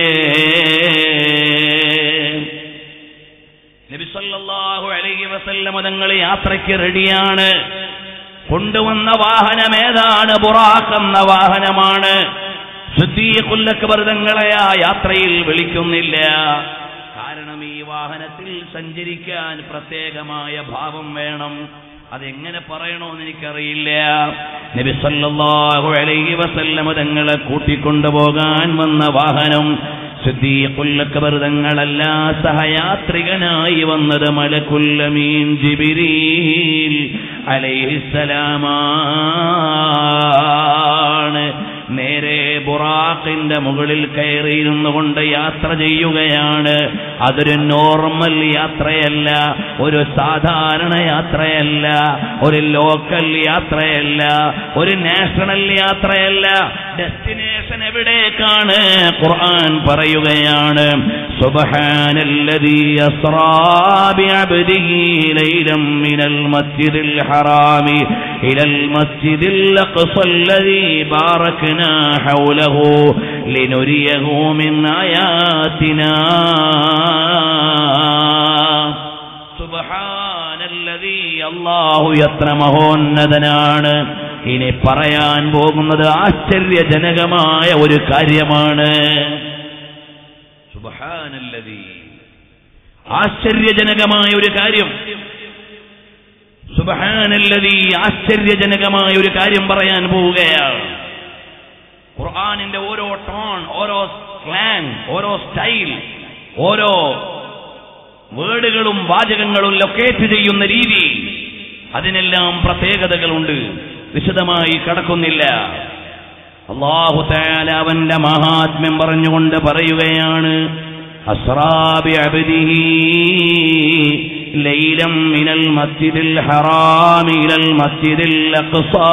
നബി സല്ലല്ലാഹു അലൈഹി വസല്ലമ തങ്ങൾ യാത്രയ്ക്ക് റെഡിയാണ് കൊണ്ടുവന്ന വാഹനം ഏതാണ് ബുറാഖ് എന്ന വാഹനമാണ് ശുദ്ധീകുല്ലക്ബർ തങ്ങളെ ആ യാത്രയിൽ വിളിക്കുന്നില്ല കാരണം ഈ വാഹനത്തിൽ സഞ്ചരിക്കാൻ പ്രത്യേകമായ ഭാവം വേണം അതെങ്ങനെ പറയണോന്ന് എനിക്കറിയില്ല നബി സല്ലല്ലാഹു അലൈഹി വസല്ലമ തങ്ങളെ കൂട്ടിക്കൊണ്ടുപോകാൻ വന്ന വാഹനം സിദ്ദീഖുല്ലക്ബർ തങ്ങളല്ല സഹയാത്രികനായി വന്നത് മലക്കുല്ലമീൻ ജിബിരീൽ അലൈഹിസ്സലാമാണ് നേരെ ബുറാഖിന്റെ മുകളിൽ കയറിയിരുന്നു കൊണ്ട് യാത്ര ചെയ്യുകയാണ് അതൊരു നോർമൽ യാത്രയല്ല ഒരു സാധാരണ യാത്രയല്ല ഒരു ലോക്കൽ യാത്രയല്ല ഒരു നാഷണൽ യാത്രയല്ല ഡെസ്റ്റിനേഷൻ എവിടേക്കാണ് ഖുർആൻ പറയുകയാണ് സുബ്ഹാനല്ലദീ അസ്റാ ബിഅബ്ദിഹി ലൈലം മിനൽ മസ്ജിദിൽ ഹറാമി ഇലൽ മസ്ജിദിൽ അഖ്സല്ലദീ ബാറക്നാ ഹൗലഹു ലിനുരിയഹു മിൻ ആയാതിനാ സുബ്ഹാനല്ലദീ അല്ലാഹു എത്ര മഹോന്നതനാണ് ഇനി പറയാൻ പോകുന്നത് ആശ്ചര്യജനകമായ ഒരു കാര്യമാണ് സുബ്ഹാനല്ലദീ ആശ്ചര്യജനകമായ ഒരു കാര്യം സുബ്ഹാനല്ലദീ ആശ്ചര്യജനകമായ ഒരു കാര്യം പറയാൻ പോവുകയാണ് ഖുർആനിന്റെ ഓരോ ടോൺ ഓരോ സ്ലാങ് ഓരോ സ്റ്റൈൽ ഓരോ വേർഡുകളും വാചകങ്ങളും ലൊക്കേറ്റ് ചെയ്യുന്ന രീതി അതിനെല്ലാം പ്രത്യേകതകളുണ്ട് വിശദമായി കടക്കുന്നില്ല അള്ളാഹു താല അവന്റെ മഹാത്മ്യം പറഞ്ഞുകൊണ്ട് പറയുകയാണ് അസ്രാബി അബ്ദിഹി ലൈലം മിനൽ മസ്ജിദിൽ ഹറാമി ഇലൽ മസ്ജിദിൽ അഖ്സാ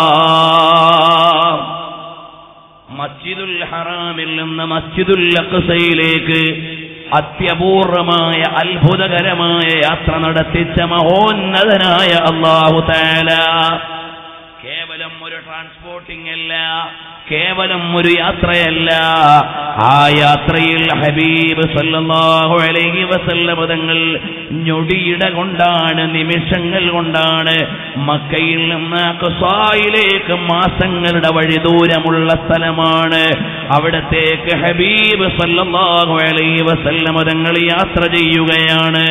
മസ്ജിദുൽ ഹറാമിൽ നിന്ന് മസ്ജിദുൽ അഖ്സയിലേക്ക് അത്യപൂർവമായ അത്ഭുതകരമായ യാത്ര നടത്തിച്ച മഹോന്നതനായ അള്ളാഹു താല കേവലം ഒരു ട്രാൻസ്പോർട്ടിംഗ് അല്ല കേവലം ഒരു യാത്രയല്ല ആ യാത്രയിൽ ഹബീബ് സല്ലല്ലാഹു അലൈഹി വസല്ലമ തങ്ങൾ ഞൊടിയിട കൊണ്ടാണ് നിമിഷങ്ങൾ കൊണ്ടാണ് മക്കയിൽ നിന്ന് അക്സായിലേക്ക് മാസങ്ങളുടെ വഴി ദൂരമുള്ള സ്ഥലമാണ് അവിടത്തേക്ക് ഹബീബ് സല്ലല്ലാഹു അലൈഹി വസല്ലമ തങ്ങൾ യാത്ര ചെയ്യുകയാണ്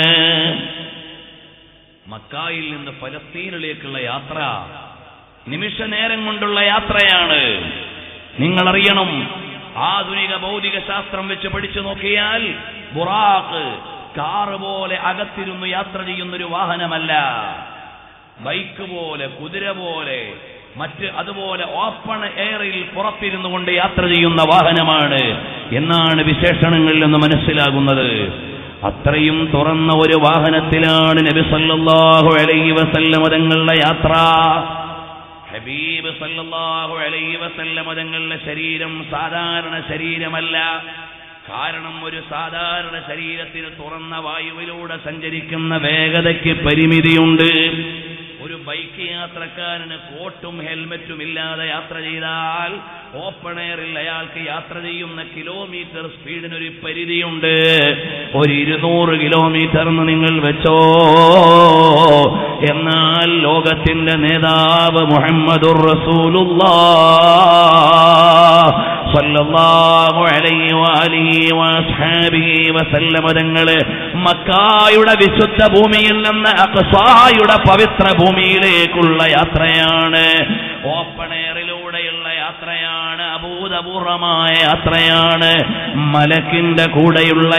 മക്കായിൽ നിന്ന് ഫലസ്തീനിലേക്കുള്ള യാത്ര നിമിഷ നേരം കൊണ്ടുള്ള യാത്രയാണ് നിങ്ങൾ അറിയണം ആധുനിക ഭൗതിക ശാസ്ത്രം വെച്ച് പഠിച്ചു നോക്കിയാൽ ബുറാഖ് കാറ് പോലെ അകത്തിരുന്ന് യാത്ര ചെയ്യുന്നൊരു വാഹനമല്ല ബൈക്ക് പോലെ കുതിര പോലെ മറ്റ് അതുപോലെ ഓപ്പൺ എയറിൽ പുറത്തിരുന്നു കൊണ്ട് യാത്ര ചെയ്യുന്ന വാഹനമാണ് എന്നാണ് വിശേഷണങ്ങളിൽ നിന്ന് മനസ്സിലാകുന്നത് അത്രയും തുറന്ന ഒരു വാഹനത്തിലാണ് നബി സല്ലല്ലാഹു അലൈഹി വസല്ലമ തങ്ങളുടെ യാത്ര ഹബീബ് സല്ലല്ലാഹു അലൈഹി വസല്ലമ തങ്ങളുടെ ശരീരം സാധാരണ ശരീരമല്ല കാരണം ഒരു സാധാരണ ശരീരത്തിന് തുറന്ന വായുവിലൂടെ സഞ്ചരിക്കുന്ന വേഗതയ്ക്ക് പരിമിതിയുണ്ട് ഒരു ബൈക്ക് യാത്രക്കാരന് കോട്ടും ഹെൽമറ്റും ഇല്ലാതെ യാത്ര ചെയ്താൽ ഓപ്പൺ എയറിൽ അയാൾക്ക് യാത്ര ചെയ്യുന്ന കിലോമീറ്റർ സ്പീഡിനൊരു പരിധിയുണ്ട് ഒരു ഇരുന്നൂറ് കിലോമീറ്റർ എന്ന് നിങ്ങൾ വെച്ചോ എന്നാൽ ലോകത്തിന്റെ നേതാവ് മുഹമ്മദുർ റസൂലുള്ളാഹ് സല്ലല്ലാഹു അലൈഹി വഅലിഹി വഅസ്ഹാബിഹി വസല്ലമ തങ്ങള് മക്കായുടെ വിശുദ്ധ ഭൂമിയിൽ നിന്ന് അഖ്സായുടെ പവിത്ര ഭൂമിയിലേക്കുള്ള യാത്രയാണ് ഓപ്പൺ എയറിലൂടെയുള്ള യാത്രയാണ് അഭൂതപൂർവമായ യാത്രയാണ് മലക്കിന്റെ കൂടെയുള്ള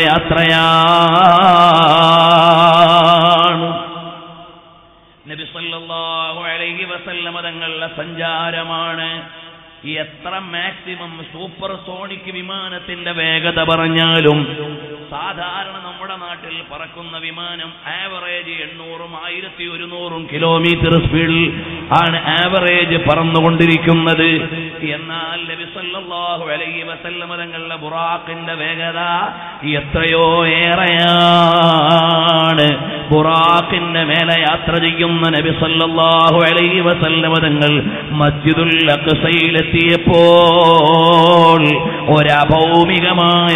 യാത്രയാണ് നബി സല്ലല്ലാഹു അലൈഹി വസല്ലമ തങ്ങളുടെ സഞ്ചാരമാണ് എത്ര മാക്സിമം സൂപ്പർ സോണിക് വിമാനത്തിന്റെ വേഗത പറഞ്ഞാലും സാധാരണ നമ്മുടെ നാട്ടിൽ പറക്കുന്ന വിമാനം ആവറേജ് എണ്ണൂറും ആയിരത്തി ഒരുന്നൂറും കിലോമീറ്റർ സ്പീഡിൽ ആണ് ആവറേജ് പറന്നുകൊണ്ടിരിക്കുന്നത് എന്നാൽ നബി സല്ലല്ലാഹു അലൈഹി വസല്ലമ തങ്ങളുടെ ബുറാഖിന്റെ വേഗത എത്രയോ ഏറെയാണ് ബുറാഖിന്റെ മേലെ യാത്ര ചെയ്യുന്ന നബി സല്ലല്ലാഹു അലൈഹി വസല്ലമ തങ്ങൾ മസ്ജിദുൽ അഖ്സയിലെത്തിയപ്പോൾ ഒരഭൗമികമായ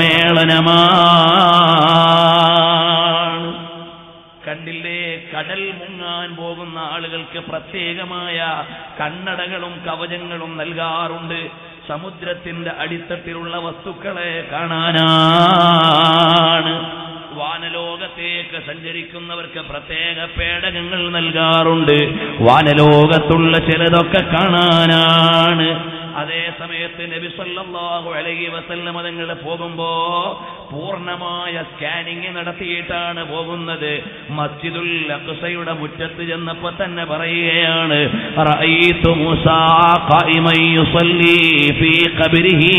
സമ്മേളനമാണ് കണ്ടില്ലേ കടൽ മുങ്ങാൻ പോകുന്ന ആളുകൾക്ക് പ്രത്യേകമായ കണ്ണടകളും കവചങ്ങളും നൽകാറുണ്ട് സമുദ്രത്തിന്റെ അടിത്തട്ടിലുള്ള വസ്തുക്കളെ കാണാനാണ് വാനലോകത്തേക്ക് സഞ്ചരിക്കുന്നവർക്ക് പ്രത്യേക പേടകങ്ങൾ നൽകാറുണ്ട് വാനലോകത്തുള്ള ചിലതൊക്കെ കാണാനാണ് അതേ സമയത്ത് നബി സല്ലല്ലാഹു അലൈഹി വസല്ലമ തങ്ങൾ പോകുമ്പോ പൂർണ്ണമായ സ്കാനിങ് നടത്തിയിട്ടാണ് പോകുന്നത് മസ്ജിദുൽ അഖ്സയുടെ മുറ്റത്ത് ചെന്നപ്പോ തന്നെ പറയുകയാണ് റഅയ്തു മൂസാ ഖായിമൻ യുസല്ലി ഫീ ഖബ്രിഹി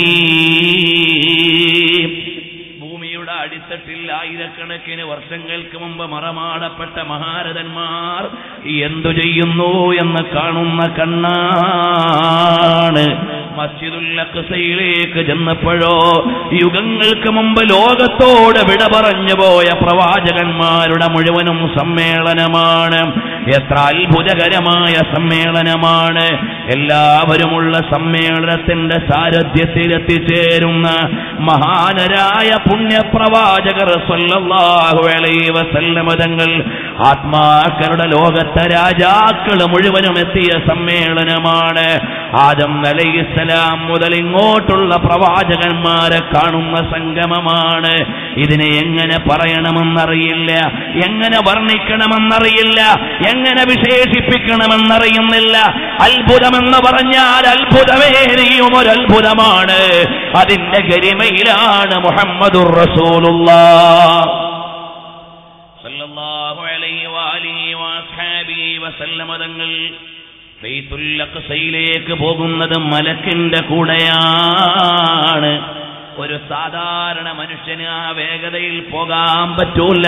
ഭൂമിയുടെ അടിത്തട്ടിൽ ആയിരക്കണക്കിന് വർഷങ്ങൾക്ക് മുമ്പ് മറമാടപ്പെട്ട മഹാരഥന്മാർ എന്തു ചെയ്യുന്നു എന്ന് കാണുന്ന കണ്ണാണ് മസ്ജിദുൽ അഖ്സയിലേക്ക് ചെന്നപ്പോഴോ യുഗങ്ങൾക്ക് മുമ്പ് ലോകത്തോട് വിട പറഞ്ഞു പോയ പ്രവാചകന്മാരുടെ മുഴുവനും സമ്മേളനമാണ് എത്ര അത്ഭുതകരമായ സമ്മേളനമാണ് എല്ലാവരുമുള്ള സമ്മേളനത്തിന്റെ സാരഥ്യത്തിൽ എത്തിച്ചേരുന്ന മഹാനരായ പുണ്യപ്രവാചകർ സല്ലല്ലാഹു അലൈഹി വസല്ലമ തങ്ങൾ ആത്മാക്കളുടെ ലോകത്തെ രാജാക്കൾ മുഴുവനും എത്തിയ സമ്മേളനമാണ് ആദം അലൈഹിസ്സലാം മുതൽ ഇങ്ങോട്ടുള്ള പ്രവാചകന്മാരെ കാണുന്ന സംഗമമാണ് ഇതിനെ എങ്ങനെ പറയണമെന്നറിയില്ല എങ്ങനെ വർണ്ണിക്കണമെന്നറിയില്ല എങ്ങനെ വിശേഷിപ്പിക്കണമെന്നറിയുന്നില്ല അത്ഭുതമെന്ന് പറഞ്ഞാൽ അത്ഭുതമേറിയും ഒരു അത്ഭുതമാണ് അതിന്റെ ഗരിമയിലാണ് മുഹമ്മദുർ റസൂലുള്ളാഹ് സല്ലല്ലാഹു അലൈഹി വഅലിഹി വഅസ്ഹാബിഹി വസല്ലമ തങ്ങൾ ബൈത്തുൽ അഖ്സയിലേക്ക് പോകുന്നത് മലക്കിന്റെ കൂടെയാണ് ഒരു സാധാരണ മനുഷ്യന് ആ വേഗതയിൽ പോകാൻ പറ്റൂല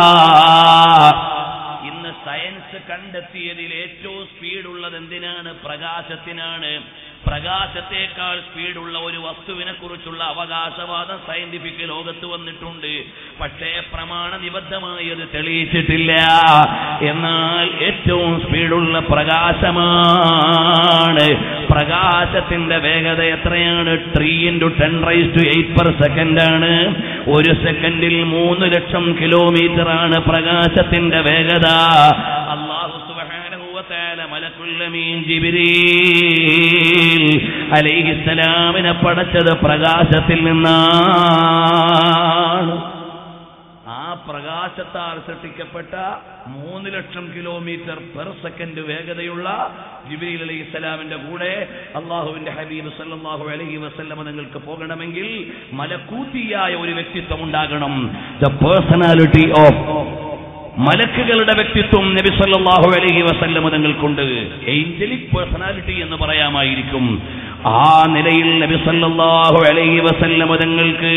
ഇന്ന് സയൻസ് കണ്ടെത്തിയതിൽ ഏറ്റവും സ്പീഡുള്ളത് എന്തിനാണ് പ്രകാശത്തിനാണ് പ്രകാശത്തേക്കാൾ സ്പീഡുള്ള ഒരു വസ്തുവിനെ കുറിച്ചുള്ള അവകാശവാദം സയന്റിഫിക് ലോകത്ത് വന്നിട്ടുണ്ട് പക്ഷേ പ്രമാണ നിബദ്ധമായി അത് തെളിയിച്ചിട്ടില്ല എന്നാൽ ഏറ്റവും സ്പീഡുള്ള പ്രകാശമാണ് പ്രകാശത്തിന്റെ വേഗത എത്രയാണ് three into ten raise to eight per second ആണ് ഒരു സെക്കൻഡിൽ മൂന്ന് ലക്ഷം കിലോമീറ്റർ ആണ് പ്രകാശത്തിന്റെ വേഗത അള്ളാഹു സുബ്ഹാനഹു വ തആല മലക്കുൽ അമീൻ ജിബ്രീൽ അലൈഹിസ്സലാമിനെ പടച്ചത് പ്രകാശത്തിൽ നിന്നാണ് ആ പ്രകാശത്താൽ സൃഷ്ടിക്കപ്പെട്ട മൂന്ന് ലക്ഷം കിലോമീറ്റർ പെർ സെക്കൻഡ് വേഗതയുള്ള ജിബ്രീൽ അലൈഹി സ്വലാമിന്റെ കൂടെ അള്ളാഹുവിന്റെ ഹബീബ് സല്ലല്ലാഹു അലൈഹി വസല്ലമ നിങ്ങൾക്ക് പോകണമെങ്കിൽ മലക്കൂത്തിയായ ഒരു വ്യക്തിത്വം ഉണ്ടാകണം ദ പേഴ്സണാലിറ്റി ഓഫ് മലക്കുകളുടെ വ്യക്തിത്വം നബി സല്ലല്ലാഹു അലൈഹി വസല്ലമ തങ്ങൾക്കുണ്ട് ഏഞ്ചലിക് പേഴ്സണാലിറ്റി എന്ന് പറയാമായിരിക്കും ആ നിലയിൽ നബി സല്ലല്ലാഹു അലൈഹി വസല്ലമ തങ്ങൾക്ക്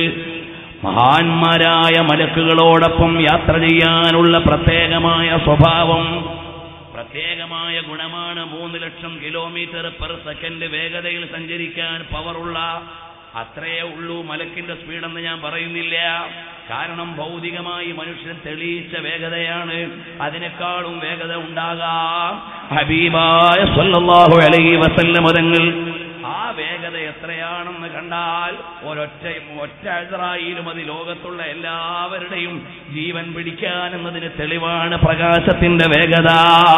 മഹാന്മാരായ മലക്കുകളോടൊപ്പം യാത്ര ചെയ്യാനുള്ള പ്രത്യേകമായ സ്വഭാവം പ്രത്യേകമായ ഗുണമാണ് മൂന്ന് ലക്ഷം കിലോമീറ്റർ പെർ സെക്കൻഡ് വേഗതയിൽ സഞ്ചരിക്കാൻ പവറുള്ള അത്രയേ ഉള്ളൂ മലക്കിന്റെ സ്പീഡെന്ന് ഞാൻ പറയുന്നില്ല കാരണം ഭൗതികമായി മനുഷ്യൻ തെളിയിച്ച വേഗതയാണ് അതിനേക്കാളും വേഗത ഉണ്ടാകാം ഹബീബായ സല്ലല്ലാഹു അലൈഹി വസല്ലം തങ്ങൾ ആ വേഗത എത്രയാണെന്ന് കണ്ടാൽ ഒരൊറ്റ ഒറ്റ അസറായിലും അത് ലോകത്തുള്ള എല്ലാവരുടെയും ജീവൻ പിടിക്കാൻ എന്നതിന് തെളിവാണ് പ്രകാശത്തിന്റെ വേഗത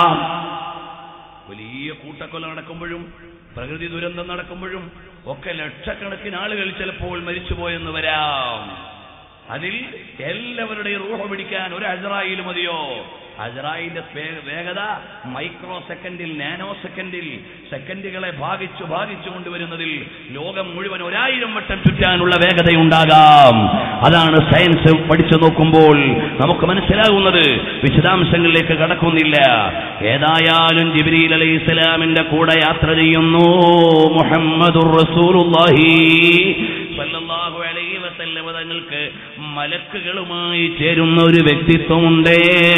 വലിയ കൂട്ടക്കൊല നടക്കുമ്പോഴും പ്രകൃതി ദുരന്തം നടക്കുമ്പോഴും ഒക്കെ ലക്ഷക്കണക്കിന് ആളുകൾ ചിലപ്പോൾ മരിച്ചുപോയെന്ന് വരാം അതിൽ എല്ലാവരുടെയും റൂഹ പിടിക്കാൻ ഒരു അജറായിൽ മതിയോ അജറായിന്റെ വേ- വേഗത മൈക്രോ സെക്കൻഡിൽ നാനോ സെക്കൻഡിൽ സെക്കൻഡുകളെ ഭാഗിച്ചു ഭാഗിച്ചു കൊണ്ടുവരുന്നതിൽ ലോകം മുഴുവൻ ഒരായിരം വട്ടം ചുറ്റാനുള്ള വേഗതയുണ്ടാകാം അതാണ് സയൻസ് പഠിച്ചു നോക്കുമ്പോൾ നമുക്ക് മനസ്സിലാകുന്നത് വിശദാംശങ്ങളിലേക്ക് കടക്കുന്നില്ല ഏതായാലും ജിബ്രീൽ അലൈഹി ഇസ്ലാമിന്റെ കൂടെ യാത്ര ചെയ്യുന്നു മുഹമ്മദുർ റസൂലുള്ളാഹി സല്ലല്ലാഹു അലൈഹി വസല്ലമ തങ്ങൾക്ക് മലക്കുകളുമായി ചേരുന്ന ഒരു വ്യക്തിത്വമുണ്ട്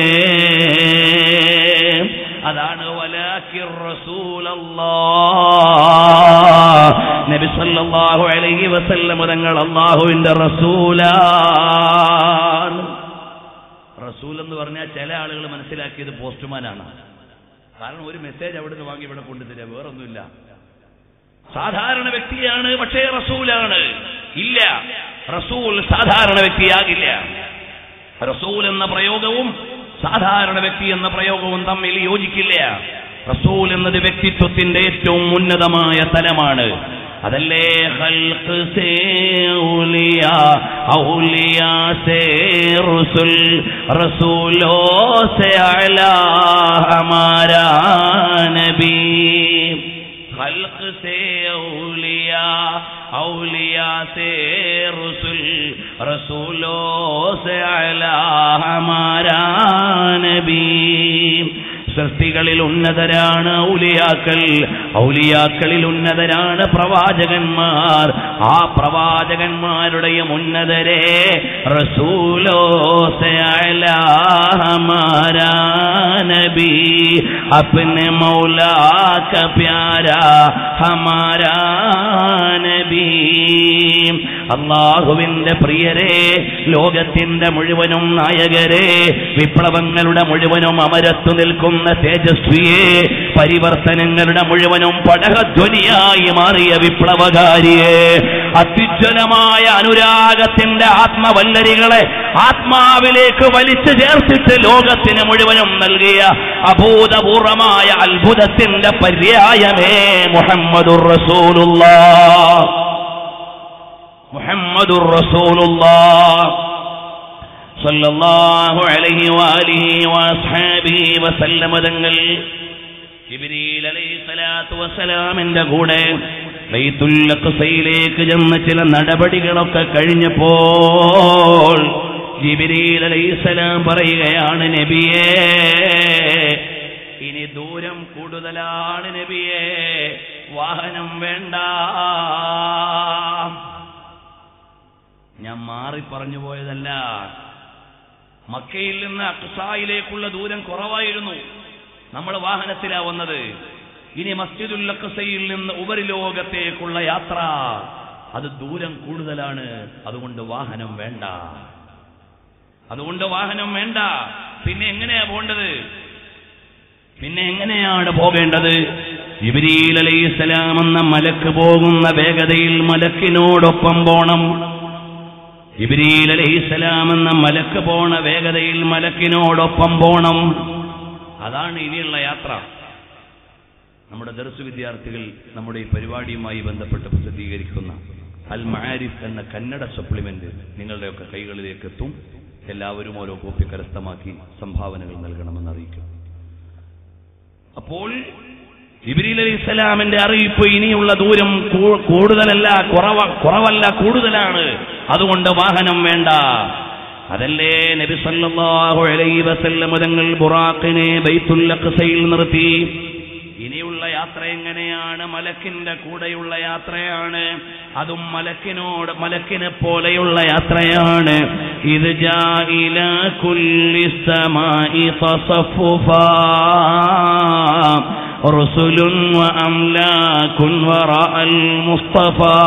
അതാണ് വലാക്കിർ റസൂലല്ലാഹ് നബി സല്ലല്ലാഹു അലൈഹി വസല്ലമ തങ്ങൾ അല്ലാഹുവിന്റെ റസൂലാണ് റസൂൽ എന്ന് പറഞ്ഞാൽ ചില ആളുകൾ മനസ്സിലാക്കിയത് പോസ്റ്റ്മാനാണ് കാരണം ഒരു മെസ്സേജ് അവിടുന്ന് വാങ്ങി ഇവിടെ കൊണ്ടുതരിക വേറൊന്നുമില്ല സാധാരണ വ്യക്തിയാണ് പക്ഷേ റസൂലാണ് ഇല്ല റസൂൽ സാധാരണ വ്യക്തിയാകില്ല റസൂൽ എന്ന പ്രയോഗവും സാധാരണ വ്യക്തി എന്ന പ്രയോഗവും തമ്മിൽ യോജിക്കില്ല റസൂൽ എന്നത് വ്യക്തിത്വത്തിന്റെ ഏറ്റവും ഉന്നതമായ തലമാണ് അതല്ലേ ഹൽക്ക് സേ ഔലിയ ഔലിയ സേ റസുൽ റസൂലോ സേ അലാ ഹമാരാ നബി खल्क से औलिया औलिया से रसुल रसूलों से अला हमारा नबी സൃഷ്ടികളിൽ ഉന്നതരാണ് ഔലിയാക്കൾ ഔലിയാക്കളിൽ ഉന്നതരാണ് പ്രവാചകന്മാർ ആ പ്രവാചകന്മാരുടെ ഉന്നതരെ റസൂലോ സെ അലാ ഹമാരാ നബി अपने मौला का प्यारा हमारा നബി അള്ളാഹുവിന്റെ പ്രിയരെ ലോകത്തിന്റെ മുഴുവനും നായകരെ വിപ്ലവങ്ങളുടെ മുഴുവനും അമരത്തു നിൽക്കുന്ന തേജസ്വിയെ പരിവർത്തനങ്ങളുടെ മുഴുവനും പടഹധ്വനിയായി മാറിയ വിപ്ലവകാരിയെ അത്യുജ്വലമായ അനുരാഗത്തിന്റെ ആത്മവല്ലരികളെ ആത്മാവിലേക്ക് വലിച്ചു ചേർത്തിട്ട് ലോകത്തിന് മുഴുവനും നൽകിയ അഭൂതപൂർവമായ അത്ഭുതത്തിന്റെ പര്യായമേ മുഹമ്മദുർ റസൂലുള്ളാഹ് മുഹമ്മദുർ റസൂലുള്ളാഹ് സല്ലല്ലാഹു അലൈഹി വആലിഹി വഅസ്ഹാബിഹി വസല്ലമ തങ്ങൾ ജിബ്രീൽ അലൈഹി സ്വലാത്തു വസ്സലാമിന്റെ കൂടെ ബൈത്തുൽ അഖ്സയിലേക്ക് ചെന്ന ചില നടപടികളൊക്കെ കഴിഞ്ഞപ്പോൾ ജിബ്രീൽ അലൈഹിസ്സലാം പറയുകയാണ് നബിയേ ഇനി ദൂരം കൂടുതലാണ് നബിയേ വാഹനം വേണ്ട ഞാൻ മാറി പറഞ്ഞു പോയതല്ല മക്കയിൽ നിന്ന് അക്സായിലേക്കുള്ള ദൂരം കുറവായിരുന്നു നമ്മൾ വാഹനത്തിലാ വന്നത് ഇനി മസ്ജിദുൽ അക്സയിൽ നിന്ന് ഉപരിലോകത്തേക്കുള്ള യാത്ര അത് ദൂരം കൂടുതലാണ് അതുകൊണ്ട് വാഹനം വേണ്ട അതുകൊണ്ട് വാഹനം വേണ്ട പിന്നെ എങ്ങനെയാ പോകേണ്ടത് പിന്നെ എങ്ങനെയാണ് പോകേണ്ടത് ജിബ്രീൽ അലൈഹിസ്സലാം എന്ന മലക്ക് പോകുന്ന വേഗതയിൽ മലക്കിനോടൊപ്പം പോണം ജിബ്രീൽ അലൈഹിസ്സലാം എന്ന മലക്ക് പോണ വേഗതയിൽ മലക്കിനോടൊപ്പം പോണം അതാണ് ഇനിയുള്ള യാത്ര നമ്മുടെ ദർസ് വിദ്യാർത്ഥികൾ നമ്മുടെ ഈ പരിപാടിയുമായി ബന്ധപ്പെട്ട് പ്രസിദ്ധീകരിക്കുന്ന അൽ മആരിഫ് എന്ന കന്നഡ സപ്ലിമെന്റ് നിങ്ങളുടെയൊക്കെ കൈകളിലേക്ക് എത്തും എല്ലാവരും ഓരോ കോപ്പി കരസ്ഥമാക്കി സംഭാവനകൾ നൽകണമെന്ന് അറിയിക്കും അപ്പോൾ ഇബ്രീൽ അലി ഇസ്ലാമിന്റെ അറിയിപ്പ് ഇനിയുള്ള ദൂരം കൂ- കൂടുതലല്ല കുറവ കുറവല്ല കൂടുതലാണ് അതുകൊണ്ട് വാഹനം വേണ്ട അതല്ലേ നബി സല്ലല്ലാഹു അലൈഹി വസല്ലം തങ്ങൾ ബുറാഖിനെ ബൈത്തുൽ അഖ്സയിൽ നിർത്തി ഇനിയുള്ള യാത്ര എങ്ങനെയാണ് മലക്കിന്റെ കൂടെയുള്ള യാത്രയാണ് അതും മലക്കിനോട് മലക്കിനെ പോലെയുള്ള യാത്രയാണ് إذ جاء إلى كل السماء تصففا رسل وأملاك وراء المصطفى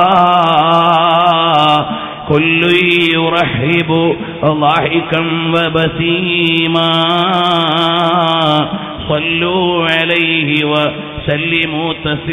كل يرحب ضاحكا وبسيما صلوا عليه وسلموا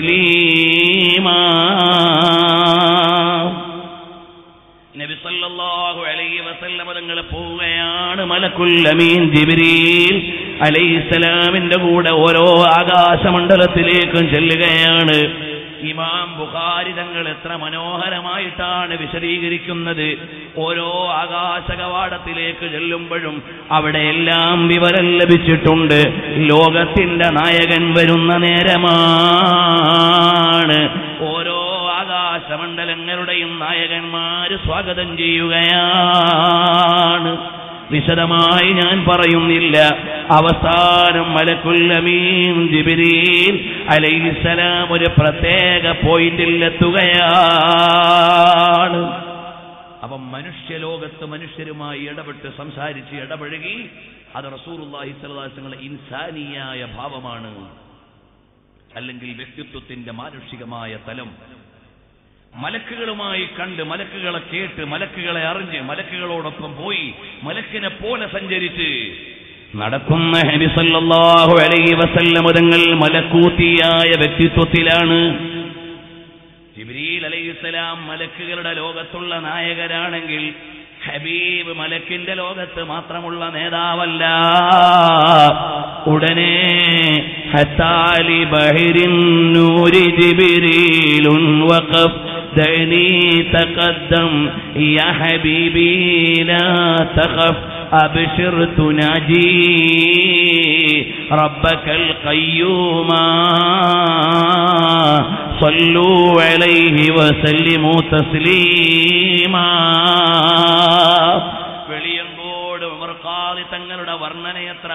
تسليما നബി സല്ലല്ലാഹു അലൈഹി വസല്ലമ തങ്ങൾ പോവുകയാണ് മലക്കുൽ അമീൻ ജിബ്രീൽ അലൈഹിസ്സലാമിന്റെ കൂടെ ഓരോ ആകാശമണ്ഡലത്തിലേക്കും ചെല്ലുകയാണ് ഇമാം ബുഖാരി തങ്ങൾ എത്ര മനോഹരമായിട്ടാണ് വിശദീകരിക്കുന്നത് ഓരോ ആകാശ കവാടത്തിലേക്ക് ചെല്ലുമ്പോഴും അവിടെയെല്ലാം വിവരം ലഭിച്ചിട്ടുണ്ട് ലോകത്തിന്റെ നായകൻ വരുന്ന നേരമാണ് ഓരോ ആകാശമണ്ഡലങ്ങളുടെയും നായകന്മാര് സ്വാഗതം ചെയ്യുകയാണ് വിശദമായി ഞാൻ പറയുന്നില്ല അവസാനം മലക്കുല്ലമീൻ ജിബിരീൽ അലൈഹിസലാം ഒരു പ്രത്യേക പോയിന്റിൽ എത്തുകയാണ് അപ്പം മനുഷ്യലോകത്ത് മനുഷ്യരുമായി ഇടപെട്ട് സംസാരിച്ച് ഇടപഴകി അത് റസൂറുല്ലാഹി സ്വലാസങ്ങളുടെ ഇൻസാനിയായ ഭാവമാണ് അല്ലെങ്കിൽ വ്യക്തിത്വത്തിന്റെ മാനുഷികമായ തലം മലക്കുകളുമായി കണ്ട് മലക്കുകളെ കേട്ട് മലക്കുകളെ അറിഞ്ഞ് മലക്കുകളോടൊപ്പം പോയി മലക്കിനെ പോലെ സഞ്ചരിച്ച് നടക്കുന്ന നബി സല്ലല്ലാഹു അലൈഹി വസല്ലം തങ്ങൾ മലക്കൂത്തിയായ വ്യക്തിത്വത്തിലാണ് ജിബ്രീൽ അലൈഹിസ്സലാം മലക്കുകളുടെ ലോകത്തുള്ള നായകരാണെങ്കിൽ ഹബീബ് മലക്കിന്റെ ലോകത്ത് മാത്രമുള്ള നേതാവല്ല ഉടനെ ഹത്താലി ബഹിരിൻ നൂരി ജിബ്രീലുൻ വഖഫ് دعني تقدم يا حبيبي لا تخف أبشر تناجي ربك القيوم صلوا عليه وسلموا تسليما വെളിയങ്കോട് ഉമർഖാദി തങ്ങളുടെ വർണ്ണന എത്ര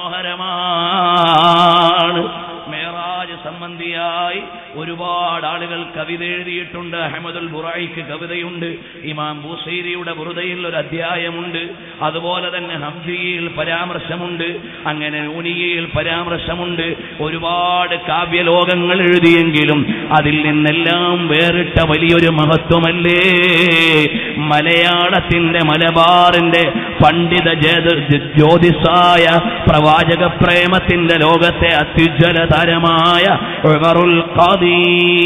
മനോഹരമാണ് മേറാജ് സംബന്ധിയായി ഒരുപാട് ആളുകൾ കവിത എഴുതിയിട്ടുണ്ട് അഹമ്മദുൽ ബുറായിക്ക് കവിതയുണ്ട് ഇമാം ബൂസൈരിയുടെ ബുറുദയിൽ ഒരു അധ്യായമുണ്ട് അതുപോലെ തന്നെ ഹംസിയിൽ പരാമർശമുണ്ട് അങ്ങനെ ഊനിയയിൽ പരാമർശമുണ്ട് ഒരുപാട് കാവ്യലോകങ്ങൾ എഴുതിയെങ്കിലും അതിൽ നിന്നെല്ലാം വേറിട്ട വലിയൊരു മഹത്വമല്ലേ മലയാളത്തിന്റെ മലബാറിന്റെ പണ്ഡിത ജേത- ജ്യോതിസായ പ്രവാചക പ്രേമത്തിന്റെ ലോകത്തെ അത്യുജ്വല താരമായ ഉമറുൽ ഖാദി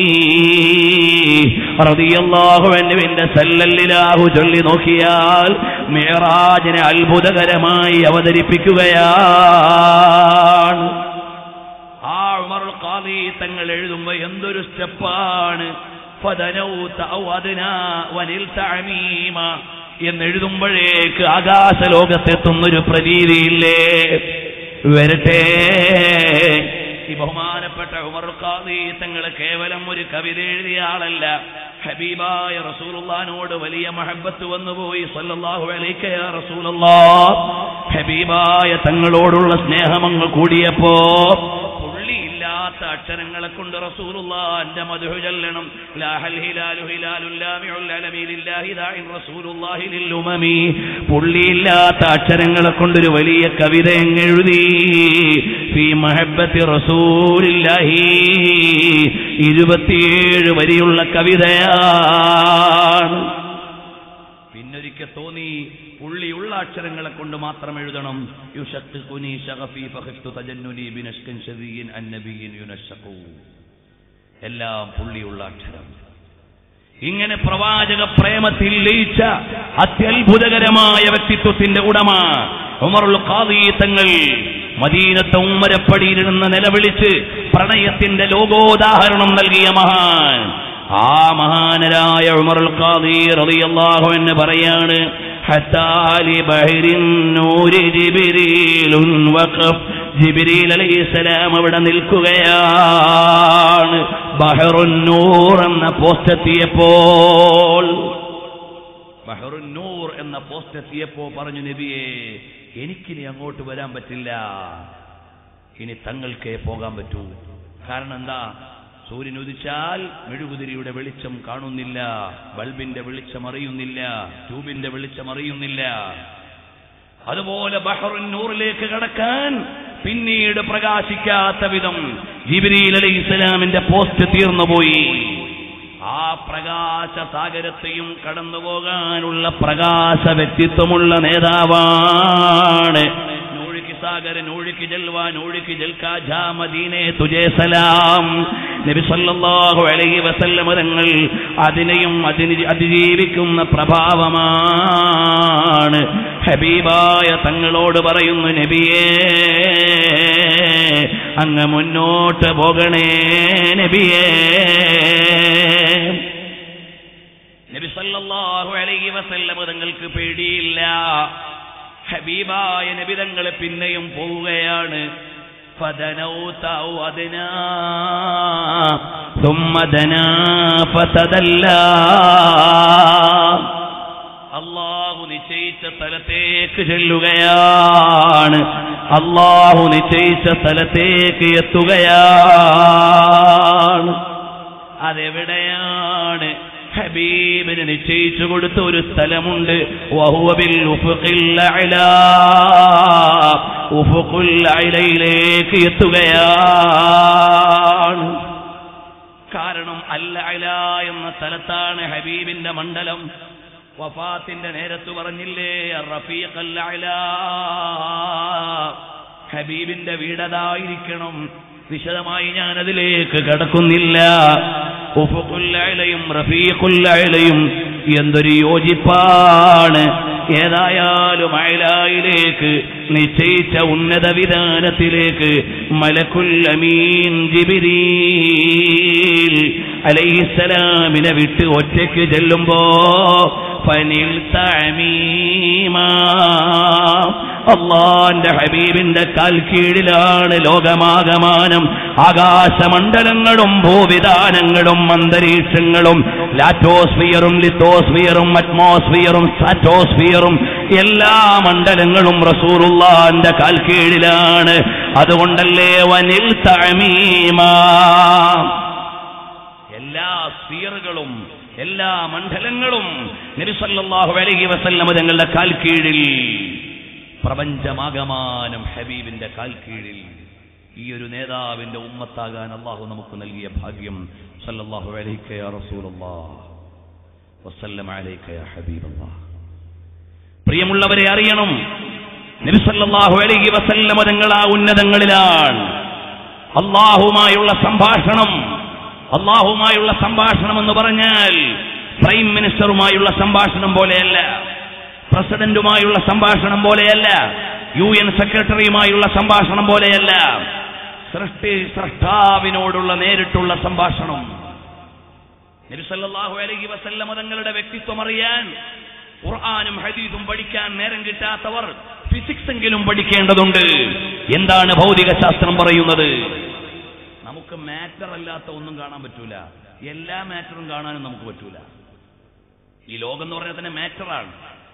റളിയല്ലാഹു അൻഹുവിന്റെ സല്ലല്ലാഹു ചൊല്ലി നോക്കിയാൽ മിഅ്റാജിനെ അത്ഭുതകരമായി അവതരിപ്പിക്കുകയാണ് ആ ഉമറുൽ ഖാദി തങ്ങൾ എഴുതുമ്പോ എന്തൊരു സ്റ്റെപ്പാണ് ഫദനൗത ഔ അദ്നാ വനിൽത അമീമ എന്നെഴുതുമ്പോഴേക്ക് ആകാശലോകത്തെത്തുന്നൊരു പ്രതീതിയില്ലേ വരട്ടെ ഈ ബഹുമാനപ്പെട്ട ഉമർ ഖാദി തങ്ങൾ കേവലം ഒരു കവിത എഴുതിയ ആളല്ല ഹബീബായ റസൂലുള്ളാനോട് വലിയ മഹബത്ത് വന്നുപോയി സല്ലല്ലാഹു അലൈക യാ റസൂലല്ലാഹ് ഹബീബായ തങ്ങളോടുള്ള സ്നേഹമങ്ങ് കൂടിയപ്പോ പുള്ളിയില്ലാത്ത അക്ഷരങ്ങളെ കൊണ്ട് റസൂലുള്ളാന്റെ മധു ചൊല്ലണം ലാഹൽ ഹിലാലു ഹിലാലുൽ ലാമിഉൽ അലമി ലില്ലാഹി ദാഇൻ റസൂലുള്ളാഹി ലിൽ ഉമമി പുള്ളിയില്ലാത്ത അക്ഷരങ്ങളെ കൊണ്ടൊരു വലിയ കവിത അങ്ങ് എഴുതി ഫീ മഹബ്ബത്തി റസൂലില്ലാഹി ഇരുപത്തിയേഴ് വരിയുള്ള കവിതയാണ് പിന്നൊരിക്കൽ തോന്നി പുള്ളിയുള്ള അക്ഷരങ്ങളെ കൊണ്ട് മാത്രം എഴുതണം യുഷഖ്ഖുനി ശഗഫി ഫഖഫ്തു തജന്നുനി ബിനഷ്കൻ ശദീൻ അന്നബിയിൻ യുനശഖു എല്ലാം പുള്ളിയുള്ള അക്ഷരം ഇങ്ങനെ പ്രവാചക പ്രേമത്തിൽ ലയിച്ച അത്യത്ഭുതകരമായ വ്യക്തിത്വത്തിന്റെ ഉടമ ഉമറുൽ ഖാദി തങ്ങൾ മദീനത്തെ ഉമ്മരപ്പടിയിലിരുന്ന് നിലവിളിച്ച് പ്രണയത്തിന്റെ ലോകോദാഹരണം നൽകിയ മഹാൻ ആ മഹാനരായ ഉമറുൽ ഖാദി റളിയല്ലാഹു എന്ന് പറയാണ് ഹത്താലി ബഹരിൻ നൂരി ജിബ്രീലുൻ വഖഫ് ജിബ്രീൽ അലൈഹിസ്സലാം അവിടെ നിൽക്കുകയാണ് ബഹറുൻ നൂർ എന്ന പോസ്റ്റ് എത്തിയപ്പോൾ ബഹറുൻ നൂർ എന്ന പോസ്റ്റ് എത്തിയപ്പോ പറഞ്ഞു നബിയെ എനിക്കിനി അങ്ങോട്ട് വരാൻ പറ്റില്ല ഇനി തങ്ങൾക്കേ പോകാൻ പറ്റൂ കാരണം എന്താ സൂര്യൻ ഉദിച്ചാൽ മെഴുകുതിരിയുടെ വെളിച്ചം കാണുന്നില്ല ബൾബിന്റെ വെളിച്ചം അറിയുന്നില്ല ട്യൂബിന്റെ വെളിച്ചം അറിയുന്നില്ല അതുപോലെ ബഹറുൻ നൂറിലേക്ക് കടക്കാൻ പിന്നീട് പ്രകാശിക്കാത്ത വിധം ജിബിരിയിൽ അലൈഹി ഇസ്ലാമിന്റെ പോസ്റ്റ് തീർന്നുപോയി ആ പ്രകാശ സാഗരത്തെയും കടന്നു പോകാനുള്ള പ്രകാശ വ്യക്തിത്വമുള്ള നേതാവാണ് നൂഴിക്ക് സാഗര നൂഴിക്ക് ജൽവാ നൂഴിക്ക് ജൽക്കാ ജാ മദീനെ തുജേ സലാം നബി സല്ലല്ലാഹു അലൈഹി വസല്ലം തങ്ങൾ അതിനെയും അതിന് അതിജീവിക്കുന്ന പ്രഭാവമാണ് ഹബീബായ തങ്ങളോട് പറയുന്നു നബിയേ അങ്ങ് മുന്നോട്ട് പോകണേ നബിയേ നബി സല്ലല്ലാഹു അലൈഹി വസല്ലം തങ്ങൾക്ക് പേടിയില്ല ഹബീബായ നബിതങ്ങൾ പിന്നെയും പോവുകയാണ് فدنوت أو أدنى ثم دنا فتدلى അള്ളാഹു നിശ്ചയിച്ച സ്ഥലത്തേക്ക് ചെല്ലുകയാണ് അള്ളാഹു നിശ്ചയിച്ച സ്ഥലത്തേക്ക് എത്തുകയാണ് അതെവിടെയാണ് ഹബീബിന് നിശ്ചയിച്ചു കൊടുത്ത ഒരു സ്ഥലമുണ്ട് വഹുവബിൽ ഉഫുഖിൽ അഅ്ലാ. ഉഫുഖുൽ അഅ്ലയിലേക്ക് എത്തുകയാണ് കാരണം അല്ല അല എന്ന സ്ഥലത്താണ് ഹബീബിന്റെ മണ്ഡലം വഫാത്തിന്റെ നേരത്ത് പറഞ്ഞില്ലേ റഫീഖ് അൽ അഅ്ല. ഹബീബിന്റെ വീടതായിരിക്കണം വിശദമായി ഞാൻ അതിലേക്ക് കടക്കുന്നില്ല ഉഫുഖുല്ലയും റഫീഖുല്ലയും എന്തൊരു യോജിപ്പാണ് ഏതായാലും അയലായിലേക്ക് നിശ്ചയിച്ച ഉന്നത വിധാനത്തിലേക്ക് മലക്കുൽ അമീൻ ജിബിരീൽ അലൈഹിസ്സലാമിനെ വിട്ട് ഒറ്റയ്ക്ക് ചെല്ലുമ്പോ ഫനിൽ തമീമാ അള്ളാന്റെ ഹബീബിന്റെ കാൽ കീഴിലാണ് ലോകമാകമാനം ആകാശമണ്ഡലങ്ങളും ഭൂവിധാനങ്ങളും അന്തരീക്ഷങ്ങളും ലാറ്റോസ്ഫിയറും ലിത്തോസ്ഫിയറും അറ്റ്മോസ്ഫിയറും സാറ്റോസ്ഫിയറും എല്ലാ മണ്ഡലങ്ങളും റസൂറുള്ളാന്റെ കാൽ കീഴിലാണ് അതുകൊണ്ടല്ലേ വനിൽ തമീമാ എല്ലാ സ്ഫിയറുകളും എല്ലാ മണ്ഡലങ്ങളും നബിസല്ലാഹു അലൈഹി വസല്ലമ തങ്ങളുടെ കാൽ കീഴിൽ പ്രപഞ്ചമാകമാനം ഹബീബിന്റെ കാൽ കീഴിൽ ഈ ഒരു നേതാവിന്റെ ഉമ്മത്താകാൻ അള്ളാഹു നമുക്ക് നൽകിയ ഭാഗ്യം സല്ലല്ലാഹു അലൈക യാ റസൂലല്ലാഹ് വസല്ലമ അലൈക യാ ഹബീബല്ലാഹ് പ്രിയമുള്ളവരെ അറിയണം നബി സല്ലല്ലാഹു അലൈഹി വസല്ലമ തങ്ങൾ ആ ഉന്നതങ്ങളിലാണ് അള്ളാഹുമായുള്ള സംഭാഷണം അള്ളാഹുമായുള്ള സംഭാഷണം എന്ന് പറഞ്ഞാൽ പ്രൈം മിനിസ്റ്ററുമായുള്ള സംഭാഷണം പോലെയല്ല പ്രസിഡന്റുമായുള്ള സംഭാഷണം പോലെയല്ല യു എൻ സെക്രട്ടറിയുമായുള്ള സംഭാഷണം പോലെയല്ല സൃഷ്ടി സൃഷ്ടാവിനോടുള്ള നേരിട്ടുള്ള സംഭാഷണം നബി സല്ലല്ലാഹു അലൈഹി വസല്ലമ തങ്ങളുടെ വ്യക്തിത്വം അറിയാൻ ഖുർആാനും ഹദീസും പഠിക്കാൻ നേരം കിട്ടാത്തവർ ഫിസിക്സ് എങ്കിലും പഠിക്കേണ്ടതുണ്ട് എന്താണ് ഭൗതിക ശാസ്ത്രം പറയുന്നത് നമുക്ക് മാറ്റർ അല്ലാത്ത ഒന്നും കാണാൻ പറ്റൂല എല്ലാ മാറ്ററും കാണാനും നമുക്ക് പറ്റൂല ഈ ലോകം എന്ന് പറഞ്ഞാൽ തന്നെ മാറ്ററാണ്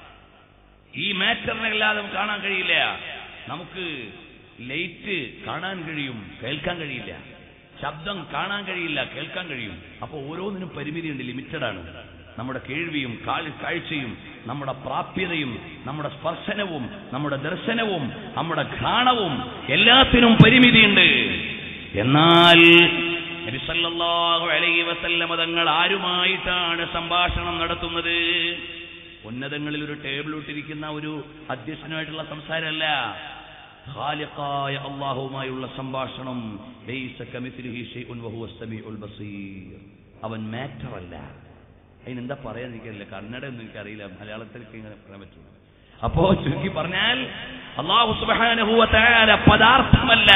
ഈ മാറ്ററിനെ അല്ലാതെ കാണാൻ കഴിയില്ല നമുക്ക് ലൈറ്റ് കാണാൻ കഴിയും കേൾക്കാൻ കഴിയില്ല ശബ്ദം കാണാൻ കഴിയില്ല കേൾക്കാൻ കഴിയും അപ്പൊ ഓരോന്നിനും പരിമിതിയുണ്ട് ലിമിറ്റഡ് ആണ് നമ്മുടെ കേൾവിയും കാഴ് കാഴ്ചയും നമ്മുടെ പ്രാപ്യതയും നമ്മുടെ സ്പർശനവും നമ്മുടെ ദർശനവും നമ്മുടെ ഘ്രാണവും എല്ലാത്തിനും പരിമിതിയുണ്ട് എന്നാൽ നബി സല്ലല്ലാഹു അലൈഹി വസല്ലമ തങ്ങൾ ആരുമായിട്ടാണ് സംഭാഷണം നടത്തുന്നത് ഉന്നതങ്ങളിൽ ഒരു ടേബിൾ ഇട്ടിരിക്കുന്ന ഒരു അധ്യക്ഷനുമായിട്ടുള്ള സംസാരമല്ല ഖാലിഖായ അള്ളാഹുവുമായുള്ള സംഭാഷണം ലൈസ കമിത്ലിഹി ശൈഉൻ വഹുവ സമീഉൽ ബസീർ അവൻ മാറ്റർ അല്ല അതിനെന്താ പറയാൻ എനിക്കറിയില്ല കന്നഡ ഒന്നും എനിക്കറിയില്ല മലയാളത്തിലേക്ക് ഇങ്ങനെ പറയാൻ പറ്റും അപ്പോ ചുരുക്കി പറഞ്ഞാൽ അള്ളാഹു സുബ്ഹാനഹു വ തആല പദാർത്ഥമല്ല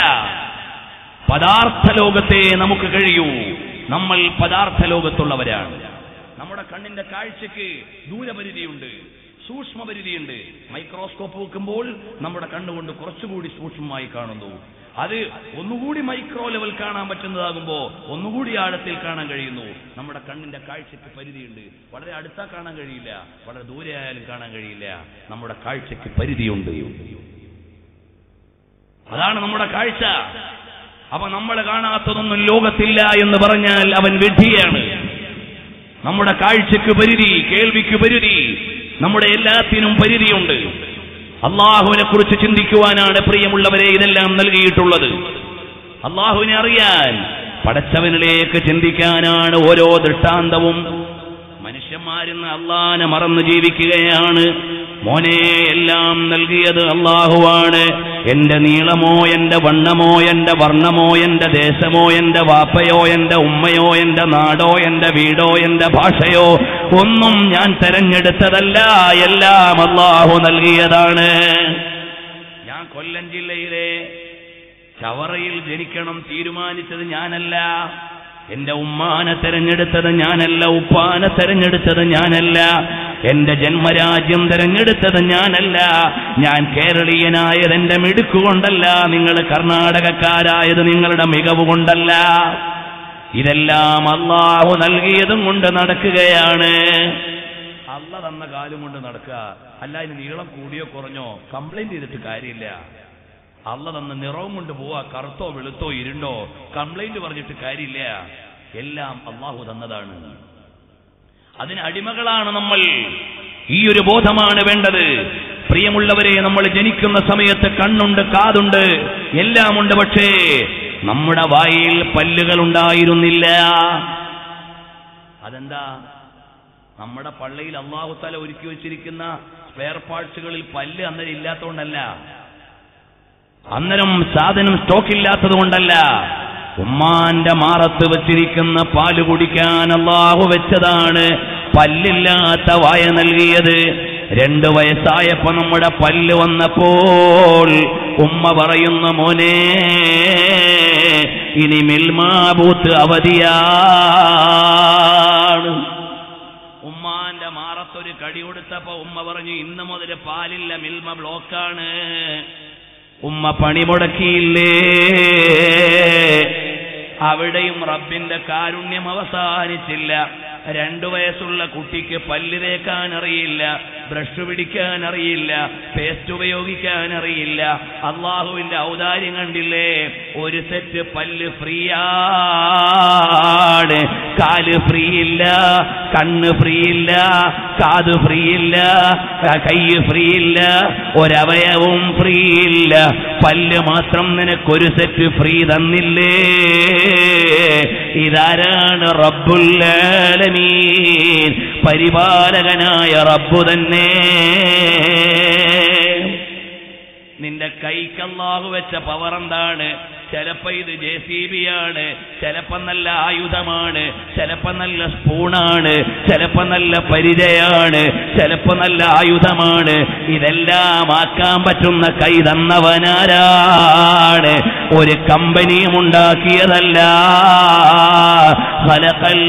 പദാർത്ഥ ലോകത്തെ നമുക്ക് കഴിയൂ നമ്മൾ പദാർത്ഥ ലോകത്തുള്ളവരാണ് നമ്മുടെ കണ്ണിന്റെ കാഴ്ചക്ക് ദൂരപരിധിയുണ്ട് സൂക്ഷ്മപരിധിയുണ്ട് മൈക്രോസ്കോപ്പ് വെക്കുമ്പോൾ നമ്മുടെ കണ്ണുകൊണ്ട് കുറച്ചുകൂടി സൂക്ഷ്മമായി കാണുന്നു അത് ഒന്നുകൂടി മൈക്രോ ലെവൽ കാണാൻ പറ്റുന്നതാകുമ്പോ ഒന്നുകൂടി ആഴത്തിൽ കാണാൻ കഴിയുന്നു നമ്മുടെ കണ്ണിന്റെ കാഴ്ചക്ക് പരിധിയുണ്ട് വളരെ അടുത്താ കാണാൻ കഴിയില്ല വളരെ ദൂരെ ആയാലും കാണാൻ കഴിയില്ല നമ്മുടെ കാഴ്ചക്ക് പരിധിയുണ്ട് അതാണ് നമ്മുടെ കാഴ്ച അപ്പൊ നമ്മൾ കാണാത്തതൊന്നും ലോകത്തില്ല എന്ന് പറഞ്ഞാൽ അവൻ വിഡ്ഢിയാണ് നമ്മുടെ കാഴ്ചക്ക് പരിധി കേൾവിക്ക് പരിധി നമ്മുടെ എല്ലാത്തിനും പരിധിയുണ്ട് അള്ളാഹുവിനെ കുറിച്ച് ചിന്തിക്കുവാനാണ് പ്രിയമുള്ളവരെ ഇതെല്ലാം നൽകിയിട്ടുള്ളത് അള്ളാഹുവിനെ അറിയാൻ പടച്ചവനിലേക്ക് ചിന്തിക്കാനാണ് ഓരോ ദൃഷ്ടാന്തവും മനുഷ്യന്മാരിന്ന് അള്ളാനെ മറന്നു ജീവിക്കുകയാണ് മോനെ എല്ലാം നൽകിയത് അള്ളാഹുവാണ് എന്റെ നീളമോ എന്റെ വണ്ണമോ എന്റെ വർണ്ണമോ എന്റെ ദേശമോ എന്റെ വാപ്പയോ എന്റെ ഉമ്മയോ എന്റെ നാടോ എന്റെ വീടോ എന്റെ ഭാഷയോ ഒന്നും ഞാൻ തെരഞ്ഞെടുത്തതല്ല എല്ലാം അള്ളാഹു നൽകിയതാണ് ഞാൻ കൊല്ലം ജില്ലയിലെ ചവറയിൽ ജനിക്കണം തീരുമാനിച്ചത് ഞാനല്ല എന്റെ ഉമ്മാനെ തെരഞ്ഞെടുത്തത് ഞാനല്ല ഉപ്പാനെ തെരഞ്ഞെടുത്തത് ഞാനല്ല എന്റെ ജന്മരാജ്യം തെരഞ്ഞെടുത്തത് ഞാനല്ല ഞാൻ കേരളീയനായത് എന്റെ മിടുക്കുകൊണ്ടല്ല നിങ്ങൾ കർണാടകക്കാരായത് നിങ്ങളുടെ മികവ് കൊണ്ടല്ല ഇതെല്ലാം അള്ളാഹു നൽകിയതും കൊണ്ട് നടക്കുകയാണ് അള്ള തന്ന കാലം കൊണ്ട് നടക്കുക അല്ല ഇനി നീളം കൂടിയോ കുറഞ്ഞോ കംപ്ലൈന്റ് ചെയ്തിട്ട് കാര്യമില്ല അള്ള തന്ന നിറവും കൊണ്ട് പോവാ കറുത്തോ വെളുത്തോ ഇരുണ്ടോ കംപ്ലൈന്റ് പറഞ്ഞിട്ട് കാര്യമില്ല എല്ലാം അള്ളാഹു തന്നതാണ് അതിന് അടിമകളാണ് നമ്മൾ ഈ ഒരു ബോധമാണ് വേണ്ടത് പ്രിയമുള്ളവരെ നമ്മൾ ജനിക്കുന്ന സമയത്ത് കണ്ണുണ്ട് കാതുണ്ട് എല്ലാമുണ്ട് പക്ഷേ നമ്മുടെ വായിൽ പല്ലുകൾ ഉണ്ടായിരുന്നില്ല അതെന്താ നമ്മുടെ പള്ളിയിൽ അള്ളാഹുത്താല ഒരുക്കി വെച്ചിരിക്കുന്ന സ്പെയർ പാർട്സുകളിൽ പല്ല് അന്നേരം ഇല്ലാത്തതുകൊണ്ടല്ല അന്നേരം സാധനം സ്റ്റോക്ക് ഇല്ലാത്തത് കൊണ്ടല്ല ഉമ്മാന്റെ മാറത്ത് വെച്ചിരിക്കുന്ന പാല് കുടിക്കാൻ അള്ളാഹു വെച്ചതാണ് പല്ലില്ലാത്ത വായ നൽകിയത് രണ്ടു വയസ്സായപ്പോ നമ്മുടെ പല്ല് വന്നപ്പോൾ ഉമ്മ പറയുന്ന മോനെ ഇനി മിൽമാബൂത്ത് അവധിയാണ് ഉമ്മാന്റെ മാറത്തൊരു കടി കൊടുത്തപ്പോ ഉമ്മ പറഞ്ഞു ഇന്ന് മുതൽ പാലില്ല മിൽമ ബ്ലോക്കാണ് ഉമ്മ പണി മുടക്കിയില്ലേ അവിടെയും റബ്ബിന്റെ കാരുണ്യം അവസാനിച്ചില്ല രണ്ടു വയസ്സുള്ള കുട്ടിക്ക് പല്ല് തേക്കാൻ അറിയില്ല ബ്രഷ് പിടിക്കാൻ അറിയില്ല പേസ്റ്റ് ഉപയോഗിക്കാൻ അറിയില്ല അള്ളാഹുവിന്റെ ഔദാര്യം കണ്ടില്ലേ ഒരു സെറ്റ് പല്ല് ഫ്രീയാണ് കാല് ഫ്രീ ഇല്ല കണ്ണ് ഫ്രീ ഇല്ല കാത് ഫ്രീ ഇല്ല കൈ ഫ്രീ ഇല്ല ഒരവയവും ഫ്രീ ഇല്ല പല്ല് മാത്രം നിനക്കൊരു സെറ്റ് ഫ്രീ തന്നില്ലേ ഇതാരാണ് റബ്ബുല്ലാലമീൻ പരിപാലകനായ റബ്ബു തന്നെ നിന്റെ കൈക്ക് അള്ളാഹു വെച്ച പവർ എന്താണ് ചിലപ്പോ ഇത് ജെ സി ബി ആണ് ചിലപ്പോ നല്ല ആയുധമാണ് ചിലപ്പോ നല്ല സ്പൂണാണ് ചിലപ്പോ നല്ല പരിചയാണ് ചിലപ്പോ നല്ല ആയുധമാണ് ഇതെല്ലാം ആക്കാൻ പറ്റുന്ന കൈ തന്നവനാരാണ് ഒരു കമ്പനിയും ഉണ്ടാക്കിയതല്ല ഖലഖൽ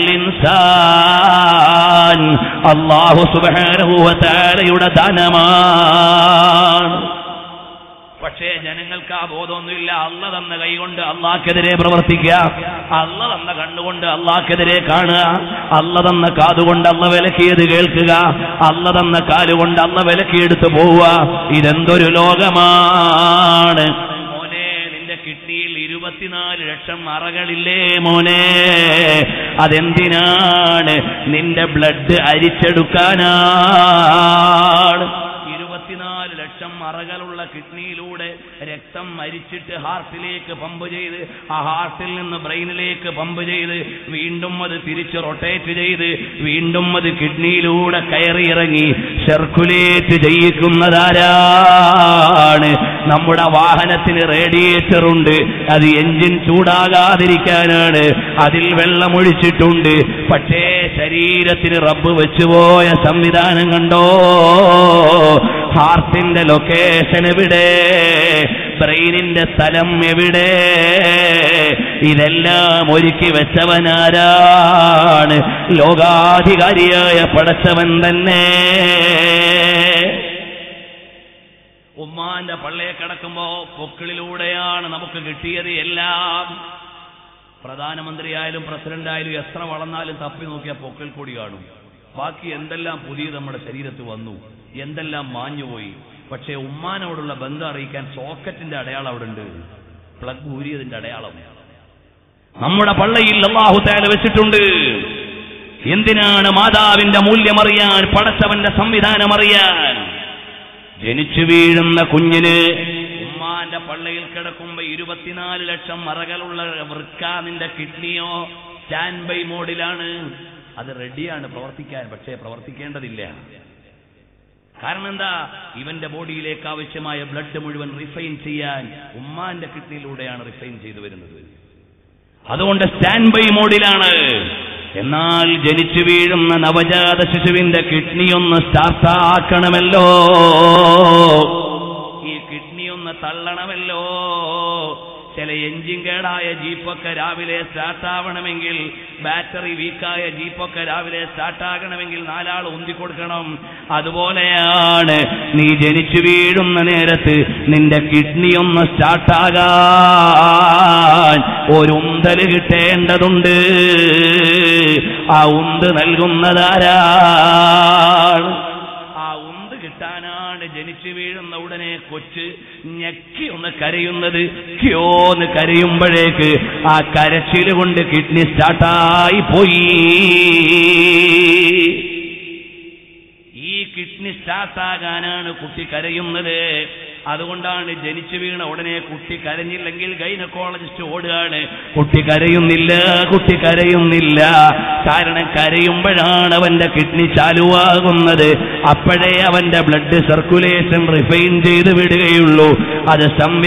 ഇൻസാൻ അല്ലാഹു സുബ്ഹാനഹു വ തആലയുടെ ദാനമാണ് പക്ഷേ ജനങ്ങൾക്ക് ആ ബോധമൊന്നുമില്ല അള്ള തന്ന കൈകൊണ്ട് അള്ളാഹ്ക്കെതിരെ പ്രവർത്തിക്കുക അള്ള തന്ന കണ്ണുകൊണ്ട് അള്ളാഹ്ക്കെതിരെ കാണുക അള്ള തന്ന കാതുകൊണ്ട് അള്ള വിലക്കിയത് കേൾക്കുക അള്ള തന്ന കാലുകൊണ്ട് അള്ള വിലക്കിയെടുത്ത് പോവുക ഇതെന്തൊരു ലോകമാണ് മോനെ നിന്റെ കിഡ്നിയിൽ ഇരുപത്തിനാല് ലക്ഷം അറകളില്ലേ മോനെ അതെന്തിനാണ് നിന്റെ ബ്ലഡ് അരിച്ചെടുക്കാനാണ് ഇരുപത്തിനാല് ലക്ഷം അറകളുള്ള കിഡ്നിയിലൂടെ രക്തം മരിച്ചിട്ട് ഹാർട്ടിലേക്ക് പമ്പ് ചെയ്ത് ആ ഹാർട്ടിൽ നിന്ന് ബ്രെയിനിലേക്ക് പമ്പ് ചെയ്ത് വീണ്ടും അത് തിരിച്ച് റൊട്ടേറ്റ് ചെയ്ത് വീണ്ടും അത് കിഡ്നിയിലൂടെ കയറിയിറങ്ങി സർക്കുലേറ്റ് ചെയ്യിക്കുന്നതാരാണ് നമ്മുടെ വാഹനത്തിന് റേഡിയേറ്റർ ഉണ്ട് അത് എഞ്ചിൻ ചൂടാകാതിരിക്കാനാണ് അതിൽ വെള്ളമൊഴിച്ചിട്ടുണ്ട് പക്ഷേ ശരീരത്തിന് റബ്ബ് വെച്ചുപോയ സംവിധാനം കണ്ടോ ഹാർട്ടിന്റെ ലൊക്കേഷൻ എവിടെ ബ്രെയിനിന്റെ സ്ഥലം എവിടെ ഇതെല്ലാം ഒരുക്കി വെച്ചവനാരാണ് ലോകാധികാരിയായ പടച്ചവൻ തന്നെ ഉമ്മാന്റെ പള്ളയെ കിടക്കുമ്പോ പൊക്കിളിലൂടെയാണ് നമുക്ക് കിട്ടിയത് എല്ലാം പ്രധാനമന്ത്രിയായാലും പ്രസിഡന്റ് ആയാലും എത്ര വളർന്നാലും തപ്പി നോക്കിയാൽ പൊക്കിൽ കൂടി കാണും ബാക്കി എന്തെല്ലാം പുതിയത് നമ്മുടെ ശരീരത്ത് വന്നു എന്തെല്ലാം മാഞ്ഞുപോയി പക്ഷേ ഉമ്മാനോടുള്ള ബന്ധം അറിയിക്കാൻ സോക്കറ്റിന്റെ അടയാളം അവിടെ ഉണ്ട് പ്ലഗ് ഊരിയതിന്റെ അടയാളം നമ്മുടെ പള്ളയിൽ അള്ളാഹു താല വെച്ചിട്ടുണ്ട് എന്തിനാണ് മാതാവിന്റെ മൂല്യമറിയാൻ പടച്ചവന്റെ സംവിധാനം അറിയാൻ ജനിച്ചു വീഴുന്ന കുഞ്ഞിന് ഉമ്മാന്റെ പള്ളയിൽ കിടക്കുമ്പോ ഇരുപത്തിനാല് ലക്ഷം മറകളുള്ള വൃക്ക നിന്റെ കിഡ്നിയോ സ്റ്റാൻഡ് ബൈ മോഡിലാണ് അത് റെഡിയാണ് പ്രവർത്തിക്കാൻ പക്ഷേ പ്രവർത്തിക്കേണ്ടതില്ല കാരണം എന്താ ഇവന്റെ ബോഡിയിലേക്ക് ആവശ്യമായ ബ്ലഡ് മുഴുവൻ റിഫൈൻ ചെയ്യാൻ ഉമ്മാന്റെ കിഡ്നിയിലൂടെയാണ് റിഫൈൻ ചെയ്തു വരുന്നത് അതുകൊണ്ട് സ്റ്റാൻഡ് ബൈ മോഡിലാണ് എന്നാൽ ജനിച്ചു വീഴുന്ന നവജാത ശിശുവിന്റെ കിഡ്നി ഒന്ന് സ്റ്റാർട്ടാക്കണമല്ലോ ഈ കിഡ്നി ഒന്ന് തള്ളണമല്ലോ ചില എഞ്ചിൻ കേടായ ജീപ്പൊക്കെ രാവിലെ സ്റ്റാർട്ടാവണമെങ്കിൽ ബാറ്ററി വീക്കായ ജീപ്പൊക്കെ രാവിലെ സ്റ്റാർട്ടാകണമെങ്കിൽ നാലാൾ ഉന്തിക്കൊടുക്കണം അതുപോലെയാണ് നീ ജനിച്ചു വീഴുന്ന നേരത്ത് നിന്റെ കിഡ്നി ഒന്ന് സ്റ്റാർട്ടാകാൻ ഒരു ഉന്തല് കിട്ടേണ്ടതുണ്ട് ആ ഉന്ത് നൽകുന്നതാരാണ് ആ ഉന്ത് കിട്ടാനാണ് ജനിച്ചു വീഴുന്ന ഉടനെ കൊച്ച് ഞെക്കി ഒന്ന് കരയുന്നത് ക്യോന്ന് കരയുമ്പോഴേക്ക് ആ കരച്ചില് കൊണ്ട് കിഡ്നി സ്റ്റാർട്ടായി പോയി ഈ കിഡ്നി സ്റ്റാർട്ടാകാനാണ് കുട്ടി കരയുന്നത് അതുകൊണ്ടാണ് ജനിച്ചു വീണ ഉടനെ കുട്ടി കരഞ്ഞില്ലെങ്കിൽ ഗൈനക്കോളജിസ്റ്റ് ഓടുകയാണ് കുട്ടി കരയുന്നില്ല കുട്ടി കരയുന്നില്ല കാരണം കരയുമ്പോഴാണ് അവന്റെ കിഡ്നി ചാലുവാകുന്നത് അപ്പോഴേ അവന്റെ ബ്ലഡ് സർക്കുലേഷൻ റിഫൈൻ ചെയ്ത് വിടുകയുള്ളൂ അത്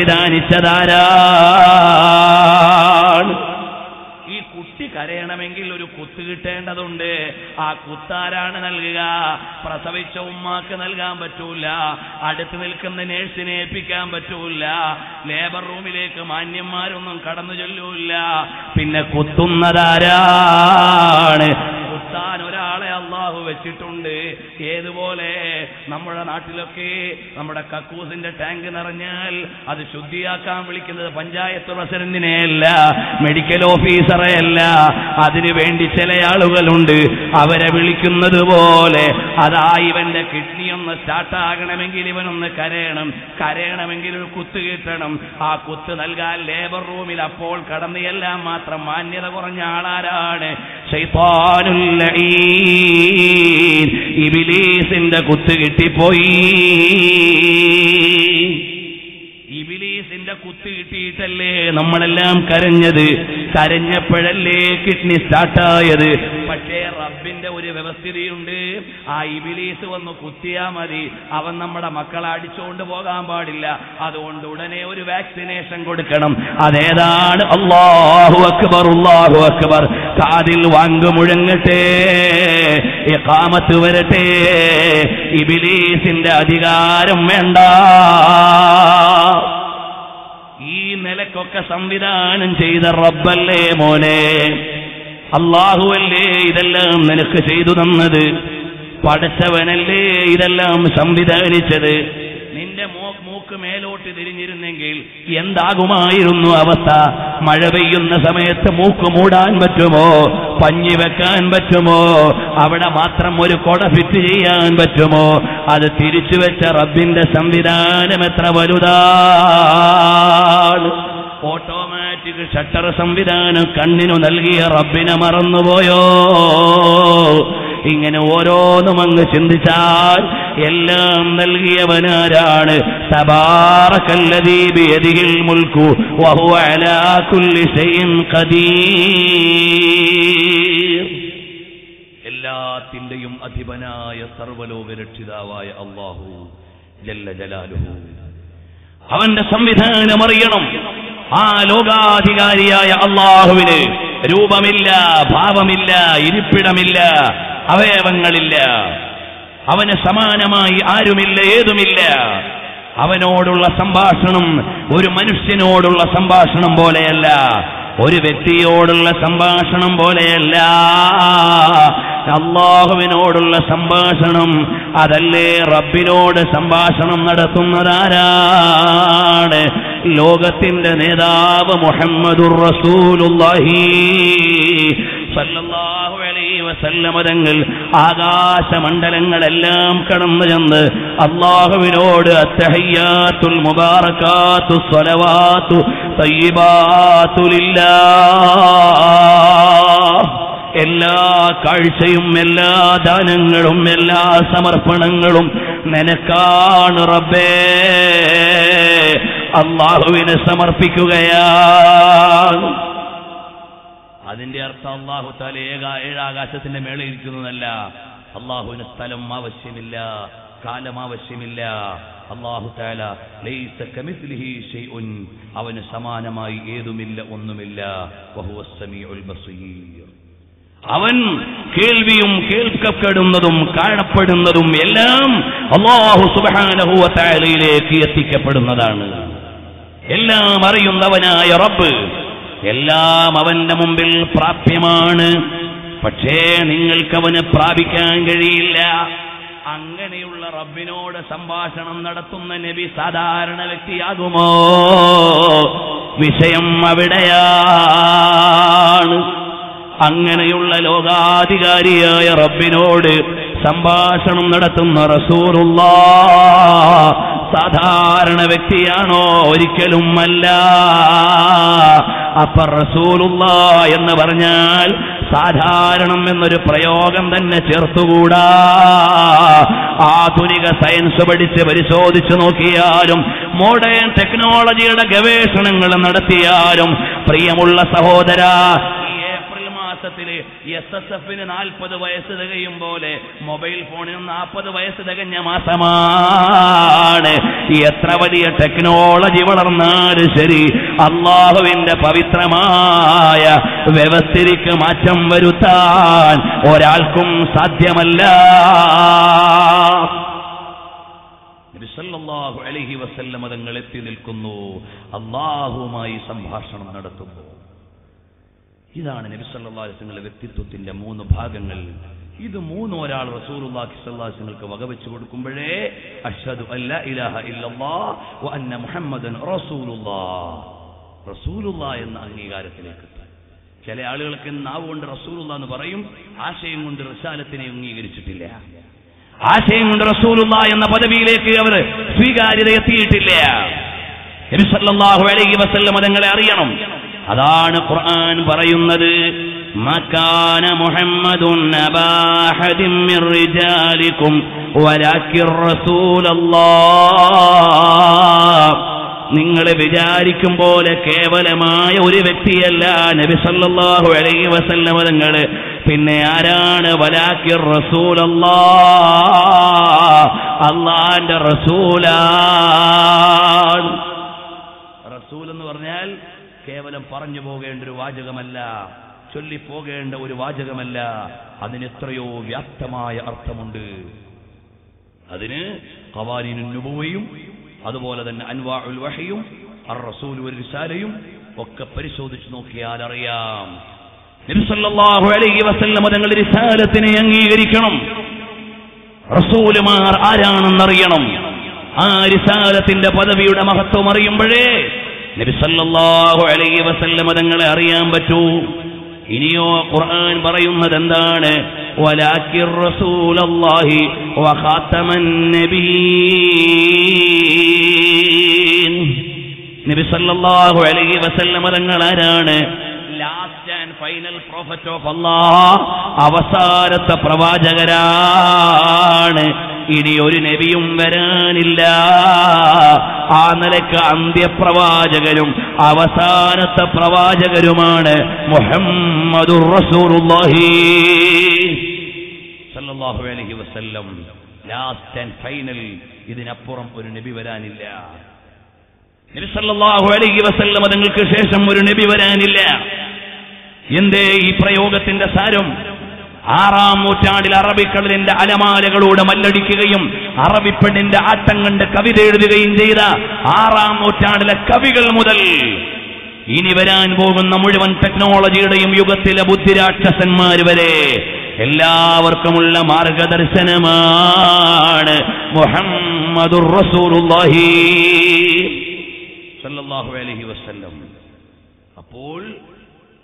സംവിധാനിച്ചതാരാണ് ഈ കുട്ടി കരയണമെങ്കിൽ ഒരു കുത്ത് കിട്ടേണ്ടതുണ്ട് ആ കുത്താരാണ് നൽകുക പ്രസവിച്ച ഉമ്മാക്ക് നൽകാൻ പറ്റൂല അടുത്ത് നിൽക്കുന്ന നേഴ്സിനെ ഏൽപ്പിക്കാൻ പറ്റൂല ലേബർ റൂമിലേക്ക് മാന്യന്മാരൊന്നും കടന്നു ചൊല്ലൂല്ല പിന്നെ കുത്തുന്നതാരാണ് കുത്താൻ ഒരാളെ അള്ളാഹു വെച്ചിട്ടുണ്ട് ഏതുപോലെ നമ്മുടെ നാട്ടിലൊക്കെ നമ്മുടെ കക്കൂസിന്റെ ടാങ്ക് നിറഞ്ഞാൽ അത് ശുദ്ധിയാക്കാൻ വിളിക്കുന്നത് പഞ്ചായത്ത് പ്രസിഡന്റിനെയല്ല മെഡിക്കൽ ഓഫീസറെയല്ല അതിനു വേണ്ടി ചില ആളുകളുണ്ട് അവരെ വിളിക്കുന്നത് പോലെ അതാ ഇവന്റെ കിഡ്നി ഒന്ന് സ്റ്റാർട്ടാകണമെങ്കിൽ ഇവനൊന്ന് കരയണം കരയണമെങ്കിൽ ഒരു കുത്ത് കിട്ടണം ആ കുത്ത് നൽകാൻ ലേബർ റൂമിൽ അപ്പോൾ കടന്നു എല്ലാം മാത്രം മാന്യത കുറഞ്ഞ ആളാരാണ് ശൈത്താനുൽ ലഈൻ. ഇബിലീസിന്റെ കുത്ത് കിട്ടിപ്പോയി ഇബിലീസിന്റെ കുത്ത് കിട്ടിയിട്ടല്ലേ നമ്മളെല്ലാം കരഞ്ഞത് കരഞ്ഞപ്പോഴല്ലേ കിഡ്നി സ്റ്റാർട്ടായത് പക്ഷേ റബ്ബിന്റെ ഒരു വ്യവസ്ഥിതിയുണ്ട് ആ ഇബിലീസ് വന്ന് കുത്തിയാ മതി അവൻ നമ്മുടെ മക്കളെ അടിച്ചുകൊണ്ട് പോകാൻ പാടില്ല അതുകൊണ്ട് ഉടനെ ഒരു വാക്സിനേഷൻ കൊടുക്കണം അതേതാണ് അള്ളാഹു അക്ബർ അള്ളാഹു അക്ബർ കാതിൽ വാങ്ക് മുഴങ്ങട്ടെ കാമത്ത് വരട്ടെ ഇബിലീസിന്റെ അധികാരം വേണ്ട ഈ നിലക്കൊക്കെ സംവിധാനം ചെയ്ത റബ്ബല്ലേ മോനെ അള്ളാഹുവല്ലേ ഇതെല്ലാം നിനക്ക് ചെയ്തു തന്നത് പടച്ചവനല്ലേ ഇതെല്ലാം സംവിധാനിച്ചത് നിന്റെ മോ- മൂക്ക് മേലോട്ട് തിരിഞ്ഞിരുന്നെങ്കിൽ എന്താകുമായിരുന്നു അവസ്ഥ മഴ പെയ്യുന്ന സമയത്ത് മൂക്ക് മൂടാൻ പറ്റുമോ പഞ്ഞി വെക്കാൻ പറ്റുമോ അവിടെ മാത്രം ഒരു കൊട ഫിറ്റ് ചെയ്യാൻ പറ്റുമോ അത് തിരിച്ചു വെച്ച റബ്ബിന്റെ സംവിധാനം എത്ര വലുതാണ് ഓട്ടോമാറ്റിക് ഷട്ടർ സംവിധാനം കണ്ണിനു നൽകിയ റബ്ബിനെ മറന്നുപോയോ ഇങ്ങനെ ഓരോന്നും അങ്ങ് ചിന്തിച്ചാൽ എല്ലാം നൽകിയവനാരാണ് തബാറക്കല്ലദീ ബിയദിഹിൽ മുൽക്കു വഹുവ അലാ കുല്ലി ഷൈഇൻ ഖദീർ എല്ലാത്തിന്റെയും അധിപനായ സർവലോക രക്ഷിതാവായ അള്ളാഹു ജല്ല ജലാലുഹു അവന്റെ സംവിധാനം അറിയണം ആ ലോകാധികാരിയായ അള്ളാഹുവിന് രൂപമില്ല ഭാവമില്ല ഇരിപ്പിടമില്ല അവയവങ്ങളില്ല അവന് സമാനമായി ആരുമില്ല ഏതുമില്ല അവനോടുള്ള സംഭാഷണം ഒരു മനുഷ്യനോടുള്ള സംഭാഷണം പോലെയല്ല ഒരു വ്യക്തിയോടുള്ള സംഭാഷണം പോലെയല്ല അള്ളാഹുവിനോടുള്ള സംഭാഷണം അതല്ലേ റബ്ബിനോട് സംഭാഷണം നടത്തുന്നതാരാണ് ലോകത്തിന്റെ നേതാവ് മുഹമ്മദുർ റസൂലുള്ളാഹി സല്ലല്ലാഹു അലൈഹി വസല്ലമ തങ്ങൾ ആകാശമണ്ഡലങ്ങളെല്ലാം കടന്നു ചെന്ന് അള്ളാഹുവിനോട് അത്തഹയ്യാത്തുൽ മുബാറകാത്തു സ്വലവാത്തു തയ്യിബാത്തുലില്ലാ എല്ലാ കാഴ്ചയും എല്ലാ ദാനങ്ങളും എല്ലാ സമർപ്പണങ്ങളും നിനക്കാണ് റബ്ബേ അള്ളാഹുവിന് സമർപ്പിക്കുകയാണ് അതിന്റെ അർത്ഥം അള്ളാഹു താല ഏക ഏഴാകാശത്തിന്റെ മേളിൽ ഇരിക്കുന്നതല്ല അള്ളാഹുവിന് സ്ഥലം ആവശ്യമില്ല കാലം ആവശ്യമില്ല അള്ളാഹു താല ലൈസ കമിസ്ലിഹി ഷൈഉൻ അവന് സമാനമായി ഏതുമില്ല ഒന്നുമില്ല വഹുവ സമീഉൽ ബസീർ അവൻ കേൾവിയും കേൾക്കപ്പെടുന്നതും കാണപ്പെടുന്നതും എല്ലാം അള്ളാഹു സുബാനഹുവ താലയിലേക്ക് എത്തിക്കപ്പെടുന്നതാണ് എല്ലാം അറിയുന്നവനായ റബ്ബ് എല്ലാം അവന്റെ മുമ്പിൽ പ്രാപ്യമാണ് പക്ഷേ നിങ്ങൾക്ക് അവന് പ്രാപിക്കാൻ കഴിയില്ല അങ്ങനെയുള്ള റബ്ബിനോട് സംഭാഷണം നടത്തുന്ന നബി സാധാരണ വ്യക്തിയാകുമോ വിഷയം അവിടെയാണ് അങ്ങനെയുള്ള ലോകാധികാരിയായ റബ്ബിനോട് സംഭാഷണം നടത്തുന്ന റസൂറുള്ള സാധാരണ വ്യക്തിയാണോ ഒരിക്കലും അല്ല അപ്പ റസൂലുള്ള എന്ന് പറഞ്ഞാൽ സാധാരണം എന്നൊരു പ്രയോഗം തന്നെ ചേർത്തുകൂടാ ആധുനിക സയൻസ് പഠിച്ച് പരിശോധിച്ചു നോക്കിയാലും മോഡേൺ ടെക്നോളജിയുടെ ഗവേഷണങ്ങൾ നടത്തിയാലും പ്രിയമുള്ള സഹോദര ഈ ഏപ്രിൽ മാസത്തില് എസ് എസ് എഫിന് നാൽപ്പത് വയസ്സ് തികയും പോലെ മൊബൈൽ ഫോണിന് നാൽപ്പത് വയസ്സ് തികഞ്ഞ മാസമാണ് എത്ര വലിയ ടെക്നോളജി വളർന്നാലും ശരി അള്ളാഹുവിന്റെ പവിത്രമായ വ്യവസ്ഥിതിക്ക് മാറ്റം വരുത്താൻ ഒരാൾക്കും സാധ്യമല്ല നബി സല്ലല്ലാഹു അലൈഹി വസല്ലമ തങ്ങൾ എത്തി നിൽക്കുന്നു അള്ളാഹുമായി സംഭാഷണം നടത്തുന്നു ഇതാണ് നബി സല്ലല്ലാഹു അലൈഹി വസല്ലമയുടെ വ്യക്തിത്വത്തിന്റെ മൂന്ന് ഭാഗങ്ങൾ ഇത് മൂന്ന് ഒരാൾ റസൂലുള്ളാഹി സ്വല്ലല്ലാഹു അലൈഹി വസല്ലമക്ക് വകവെച്ച് കൊടുക്കുമ്പോഴേ അഷ്ഹദു അല്ലാ ഇലാഹ ഇല്ലല്ലാഹ് വ അന്ന മുഹമ്മദൻ റസൂലുള്ളാഹ് റസൂലുള്ളാഹ് എന്ന അംഗീകാരത്തിലേക്ക് എത്തും ചില ആളുകൾക്ക് നാവ് കൊണ്ട് റസൂലുള്ള എന്ന് പറയും ആശയം കൊണ്ട് റിസാലത്തിനെ അംഗീകരിച്ചിട്ടില്ല ആശയം കൊണ്ട് റസൂലുള്ള എന്ന പദവിയിലേക്ക് അവർ സ്വീകാര്യത എത്തിയിട്ടില്ല നബി സല്ലല്ലാഹു അലൈഹി വസല്ലം തങ്ങളെ അറിയണം അതാണ് ഖുർആൻ പറയുന്നത് മക്കാന മുഹമ്മദുൻ അബാ അഹദിൻ മിൻ റിജാലിക്കും വലാകിർ റസൂലല്ലാഹ് നിങ്ങൾ വിചാരിക്കും പോലെ കേവലമായ ഒരു വ്യക്തിയല്ല നബി സല്ലല്ലാഹു അലൈഹി വസല്ലം തങ്ങൾ പിന്നെ ആരാണ് വലാക്കിർ റസൂലല്ലാ അള്ളാന്റെ റസൂലാണ് റസൂൽ എന്ന് പറഞ്ഞാൽ കേവലം പറഞ്ഞു പോകേണ്ട ഒരു വാചകമല്ല ചൊല്ലിപ്പോകേണ്ട ഒരു വാചകമല്ല അതിന് എത്രയോ വ്യാപ്തമായ അർത്ഥമുണ്ട് അതിന് ഖവാനിനു നുബുവയും അതുപോലെ തന്നെ അൻവാ ഉൽ വഹയും അർ റസൂൽ ഒരു റിസാലയും ഒക്കെ പരിശോധിച്ച് നോക്കിയാൽ അറിയാം നബി സല്ലല്ലാഹു അലൈഹി വസല്ലം തങ്ങൾ റിസാലത്തിനെ അംഗീകരിക്കണം റസൂലുമാർ ആരാണെന്നറിയണം ആ റിസാലത്തിന്റെ പദവിയുടെ മഹത്വം അറിയുമ്പോഴേ നബി സല്ലല്ലാഹു അലൈഹി വസല്ലം തങ്ങളെ അറിയാൻ പറ്റൂ ഇനിയോ ഖുർആൻ പറയുന്നത് എന്താണ് വലാക്കിർ റസൂലല്ലാഹി വഖാതമൻ നബിയീൻ നബി സല്ലല്ലാഹു അലൈഹി വസല്ലം തങ്ങൾ ആരാണ് last and final prophet of Allah അവസാനത്തെ പ്രവാചകരാണ് ഇനി ഒരു നബിയും വരാനില്ല ആ നിലക്ക് അന്ത്യപ്രവാചകരും അവസാനത്തെ പ്രവാചകരുമാണ് മുഹമ്മദുർ റസൂലുള്ളാഹി സല്ലല്ലാഹു അലൈഹി വസല്ലം ലാസ്റ്റ് ആൻഡ് ഫൈനൽ ഇതിനപ്പുറം ഒരു നബി വരാനില്ല നബി സല്ലല്ലാഹു അലൈഹി വസല്ലം തങ്ങൾക്ക് ശേഷം ഒരു നബി വരാനില്ല എന്തേ ഈ പ്രയോഗത്തിന്റെ സാരം ആറാം നൂറ്റാണ്ടിൽ അറബിക്കടലിന്റെ അലമാലകളോട് മല്ലടിക്കുകയും അറബിപ്പെണ്ണിന്റെ ആട്ടം കണ്ട് കവിത എഴുതുകയും ചെയ്ത ആറാം നൂറ്റാണ്ടിലെ കവികൾ മുതൽ ഇനി വരാൻ പോകുന്ന മുഴുവൻ ടെക്നോളജിയുടെയും യുഗത്തിലെ ബുദ്ധിരാക്ഷസന്മാർ വരെ എല്ലാവർക്കുമുള്ള മാർഗദർശനമാണ് മുഹമ്മദുർ റസൂലുള്ളാഹി സല്ലല്ലാഹു അലൈഹി വസല്ലം അപ്പോൾ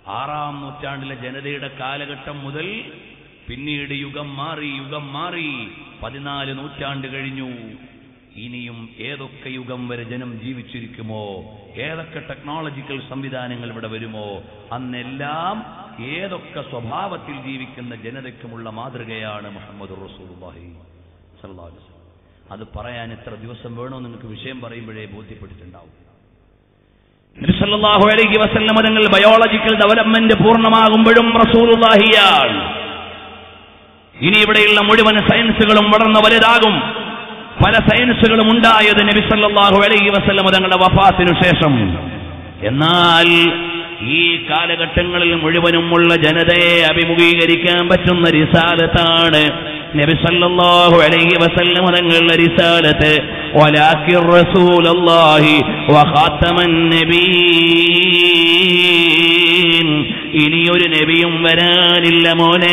ആറാം നൂറ്റാണ്ടിലെ ജനതയുടെ കാലഘട്ടം മുതൽ പിന്നീട് യുഗം മാറി യുഗം മാറി പതിനാല് നൂറ്റാണ്ട് കഴിഞ്ഞു ഇനിയും ഏതൊക്കെ യുഗം വരെ ജനം ജീവിച്ചിരിക്കുമോ ഏതൊക്കെ ടെക്നോളജിക്കൽ സംവിധാനങ്ങൾ ഇവിടെ വരുമോ അന്നെല്ലാം ഏതൊക്കെ സ്വഭാവത്തിൽ ജീവിക്കുന്ന ജനതയ്ക്കുമുള്ള മാതൃകയാണ് മുഹമ്മദ് റസൂലുള്ളാഹി സ്വല്ലല്ലാഹു അലൈഹി വസല്ലം. അത് പറയാൻ എത്ര ദിവസം വേണോ നിങ്ങൾക്ക് വിഷയം പറയുമ്പോഴേ ബോധ്യപ്പെട്ടിട്ടുണ്ടാവും നബി സല്ലല്ലാഹു അലൈഹി വസല്ലം തങ്ങൾ ബയോളജിക്കൽ ഡെവലപ്മെന്റ് പൂർണ്ണമാകുമ്പോഴും റസൂലുള്ളാഹിയാണ് ഇനി ഇവിടെയുള്ള മുഴുവൻ സയൻസുകളും വളർന്ന് വലുതാകും പല സയൻസുകളും ഉണ്ടായത് നബി സല്ലല്ലാഹു അലൈഹി വസല്ലം തങ്ങളുടെ വഫാത്തിനു ശേഷം എന്നാൽ ഈ കാലഘട്ടങ്ങളിൽ മുഴുവനുമുള്ള ജനതയെ അഭിമുഖീകരിക്കാൻ പറ്റുന്ന റിസാലത്താണ് നബി സല്ലല്ലാഹു അലൈഹി വസല്ലം തങ്ങളുടെ റിസാലത്ത് വലാകിർ റസൂലല്ലാഹി വഖാതമൻ നബീൻ ഇനിയൊരു നബിയും വരാനില്ല മോനെ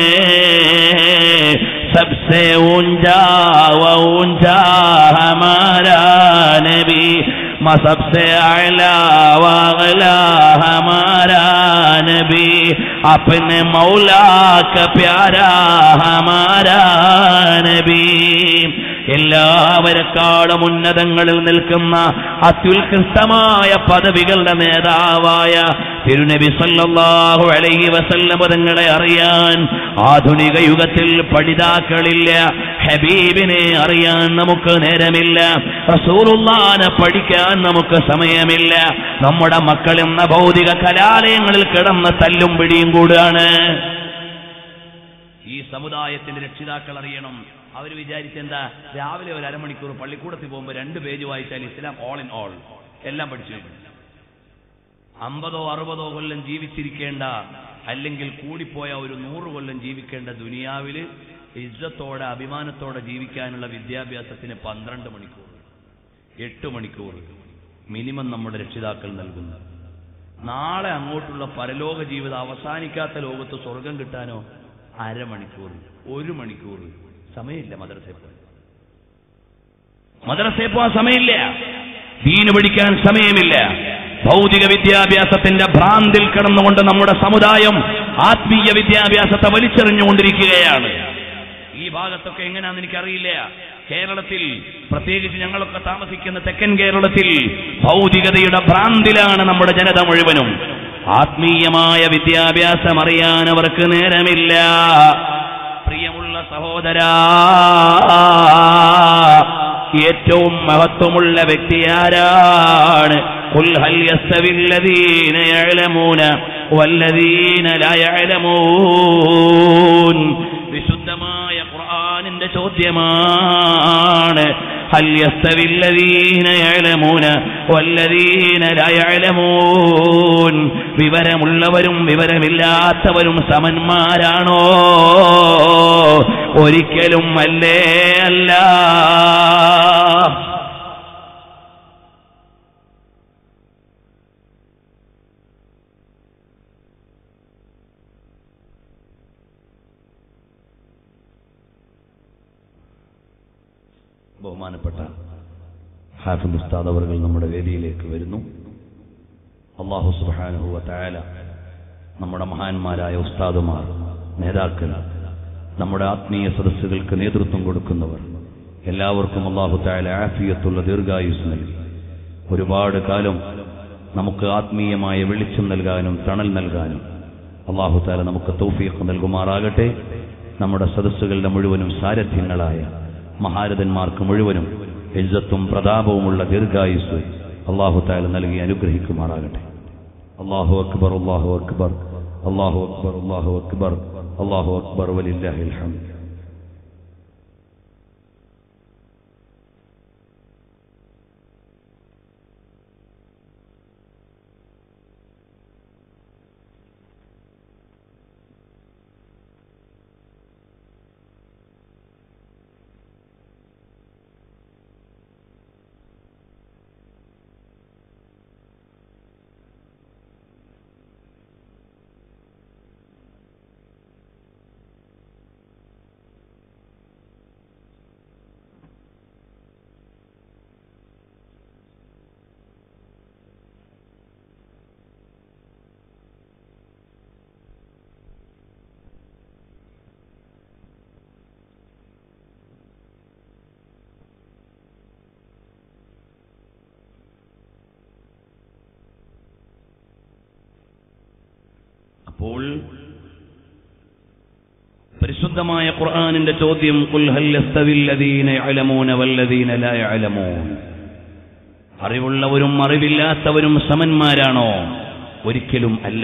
सबसे ऊंचा व ऊंचा हमारा नबी म सबसे अला व अला हमारा नबी अपने मौला का प्यारा हमारा नबी എല്ലാവരെക്കാളും ഉന്നതങ്ങളിൽ നിൽക്കുന്ന അത്യുത്കൃഷ്ടമായ പദവികളുടെ നേതാവായ തിരുനബി സല്ലല്ലാഹു അലൈഹി വസല്ലം തങ്ങളെ അറിയാൻ ആധുനിക യുഗത്തിൽ പഠിതാക്കളില്ല ഹബീബിനെ അറിയാൻ നമുക്ക് നേരമില്ല റസൂലുള്ളാനെ പഠിക്കാൻ നമുക്ക് സമയമില്ല നമ്മുടെ മക്കൾ എന്ന ഭൗതിക കലാലയങ്ങളിൽ കിടന്ന് തല്ലും പിടിയും കൂടുകയാണ് ഈ സമുദായത്തിന്റെ രക്ഷിതാക്കൾ അറിയണം അവർ വിചാരിച്ചെന്താ രാവിലെ ഒരു അരമണിക്കൂർ പള്ളിക്കൂടത്തിൽ പോകുമ്പോൾ രണ്ട് പേജ് വായിച്ചാൽ ഇസ്ലാം ഓൾ ഇൻ ഓൾ എല്ലാം പഠിച്ചു കഴിഞ്ഞു അമ്പതോ അറുപതോ കൊല്ലം ജീവിച്ചിരിക്കേണ്ട അല്ലെങ്കിൽ കൂടിപ്പോയ ഒരു നൂറ് കൊല്ലം ജീവിക്കേണ്ട ദുനിയാവിൽ ഇജ്ജത്തോടെ അഭിമാനത്തോടെ ജീവിക്കാനുള്ള വിദ്യാഭ്യാസത്തിന് പന്ത്രണ്ട് മണിക്കൂർ എട്ട് മണിക്കൂർ മിനിമം നമ്മുടെ രക്ഷിതാക്കൾ നൽകുന്നു നാളെ അങ്ങോട്ടുള്ള പരലോക ജീവിതം അവസാനിക്കാത്ത ലോകത്ത് സ്വർഗം കിട്ടാനോ അരമണിക്കൂർ ഒരു മണിക്കൂർ സമയമില്ല മദ്രസയിൽ പോയി മദ്രസയിൽ പോകാൻ സമയമില്ല ദീന് പഠിക്കാൻ സമയമില്ല ഭൗതിക വിദ്യാഭ്യാസത്തിന്റെ ഭ്രാന്തിൽ കിടന്നുകൊണ്ട് നമ്മുടെ സമുദായം ആത്മീയ വിദ്യാഭ്യാസത്തെ വലിച്ചെറിഞ്ഞുകൊണ്ടിരിക്കുകയാണ് ഈ ഭാഗത്തൊക്കെ എങ്ങനെയാണെന്ന് എനിക്കറിയില്ല കേരളത്തിൽ പ്രത്യേകിച്ച് ഞങ്ങളൊക്കെ താമസിക്കുന്ന തെക്കൻ കേരളത്തിൽ ഭൗതികതയുടെ ഭ്രാന്തിലാണ് നമ്മുടെ ജനത മുഴുവനും ആത്മീയമായ വിദ്യാഭ്യാസം അറിയാൻ അവർക്ക് നേരമില്ല പ്രിയമുള്ള സഹോദരാ ഏറ്റവും മഹത്വമുള്ള വ്യക്തി ആരാണ് قل هل يستوي الذين يعلمون والذين لا يعلمون വിശുദ്ധമായ ഖുർആനിന്റെ ചോദ്യമാണ് هل يستوي الذين يعلمون والذين لا يعلمون വിവരമുള്ളവരും വിവരമില്ലാത്തവരും സമന്മാരാണോ ഒരിക്കലും അല്ലേ അല്ല ബഹുമാനപ്പെട്ട ഹാഫിദ് ഉസ്താദ് അവർ നമ്മുടെ വേദിയിലേക്ക് വരുന്നു അള്ളാഹു സുബാനുഹുവ തായാല നമ്മുടെ മഹാന്മാരായ ഉസ്താദുമാർ നേതാക്കൾ നമ്മുടെ ആത്മീയ സദസ്സുകൾക്ക് നേതൃത്വം കൊടുക്കുന്നവർ എല്ലാവർക്കും അള്ളാഹു തായാല ആഫിയത്തുള്ള ദീർഘായുസ് നൽകി ഒരുപാട് കാലം നമുക്ക് ആത്മീയമായ വെളിച്ചം നൽകാനും തണൽ നൽകാനും അള്ളാഹു താല നമുക്ക് തൗഫീഖ് നൽകുമാറാകട്ടെ നമ്മുടെ സദസ്സുകളുടെ മുഴുവനും സാരഥ്യങ്ങളായ മഹാരഥന്മാർക്ക് മുഴുവനും എജ്ജത്തും പ്രതാപവുമുള്ള ദീർഘായുസ് അള്ളാഹു താല നൽകി അനുഗ്രഹിക്കുമാറാകട്ടെ അള്ളാഹു അക്ബർ അള്ളാഹു അക്ബർ അള്ളാഹു അക്ബർ അള്ളാഹു അക്ബർ അള്ളാഹു അക്ബർ വലില്ലാഹിൽ ഹംദ് അപ്പോൾ പരിശുദ്ധമായ ഖുർആനിന്റെ ചോദ്യം ഖുൽ ഹൽ യസ്തവിൽ ലദീന യഅലമൂന വല്ലദീന ലാ യഅലമൂൻ അറിവുള്ളവരും അറിവില്ലാത്തവരും സമന്മാരാണോ ഒരിക്കലും അല്ല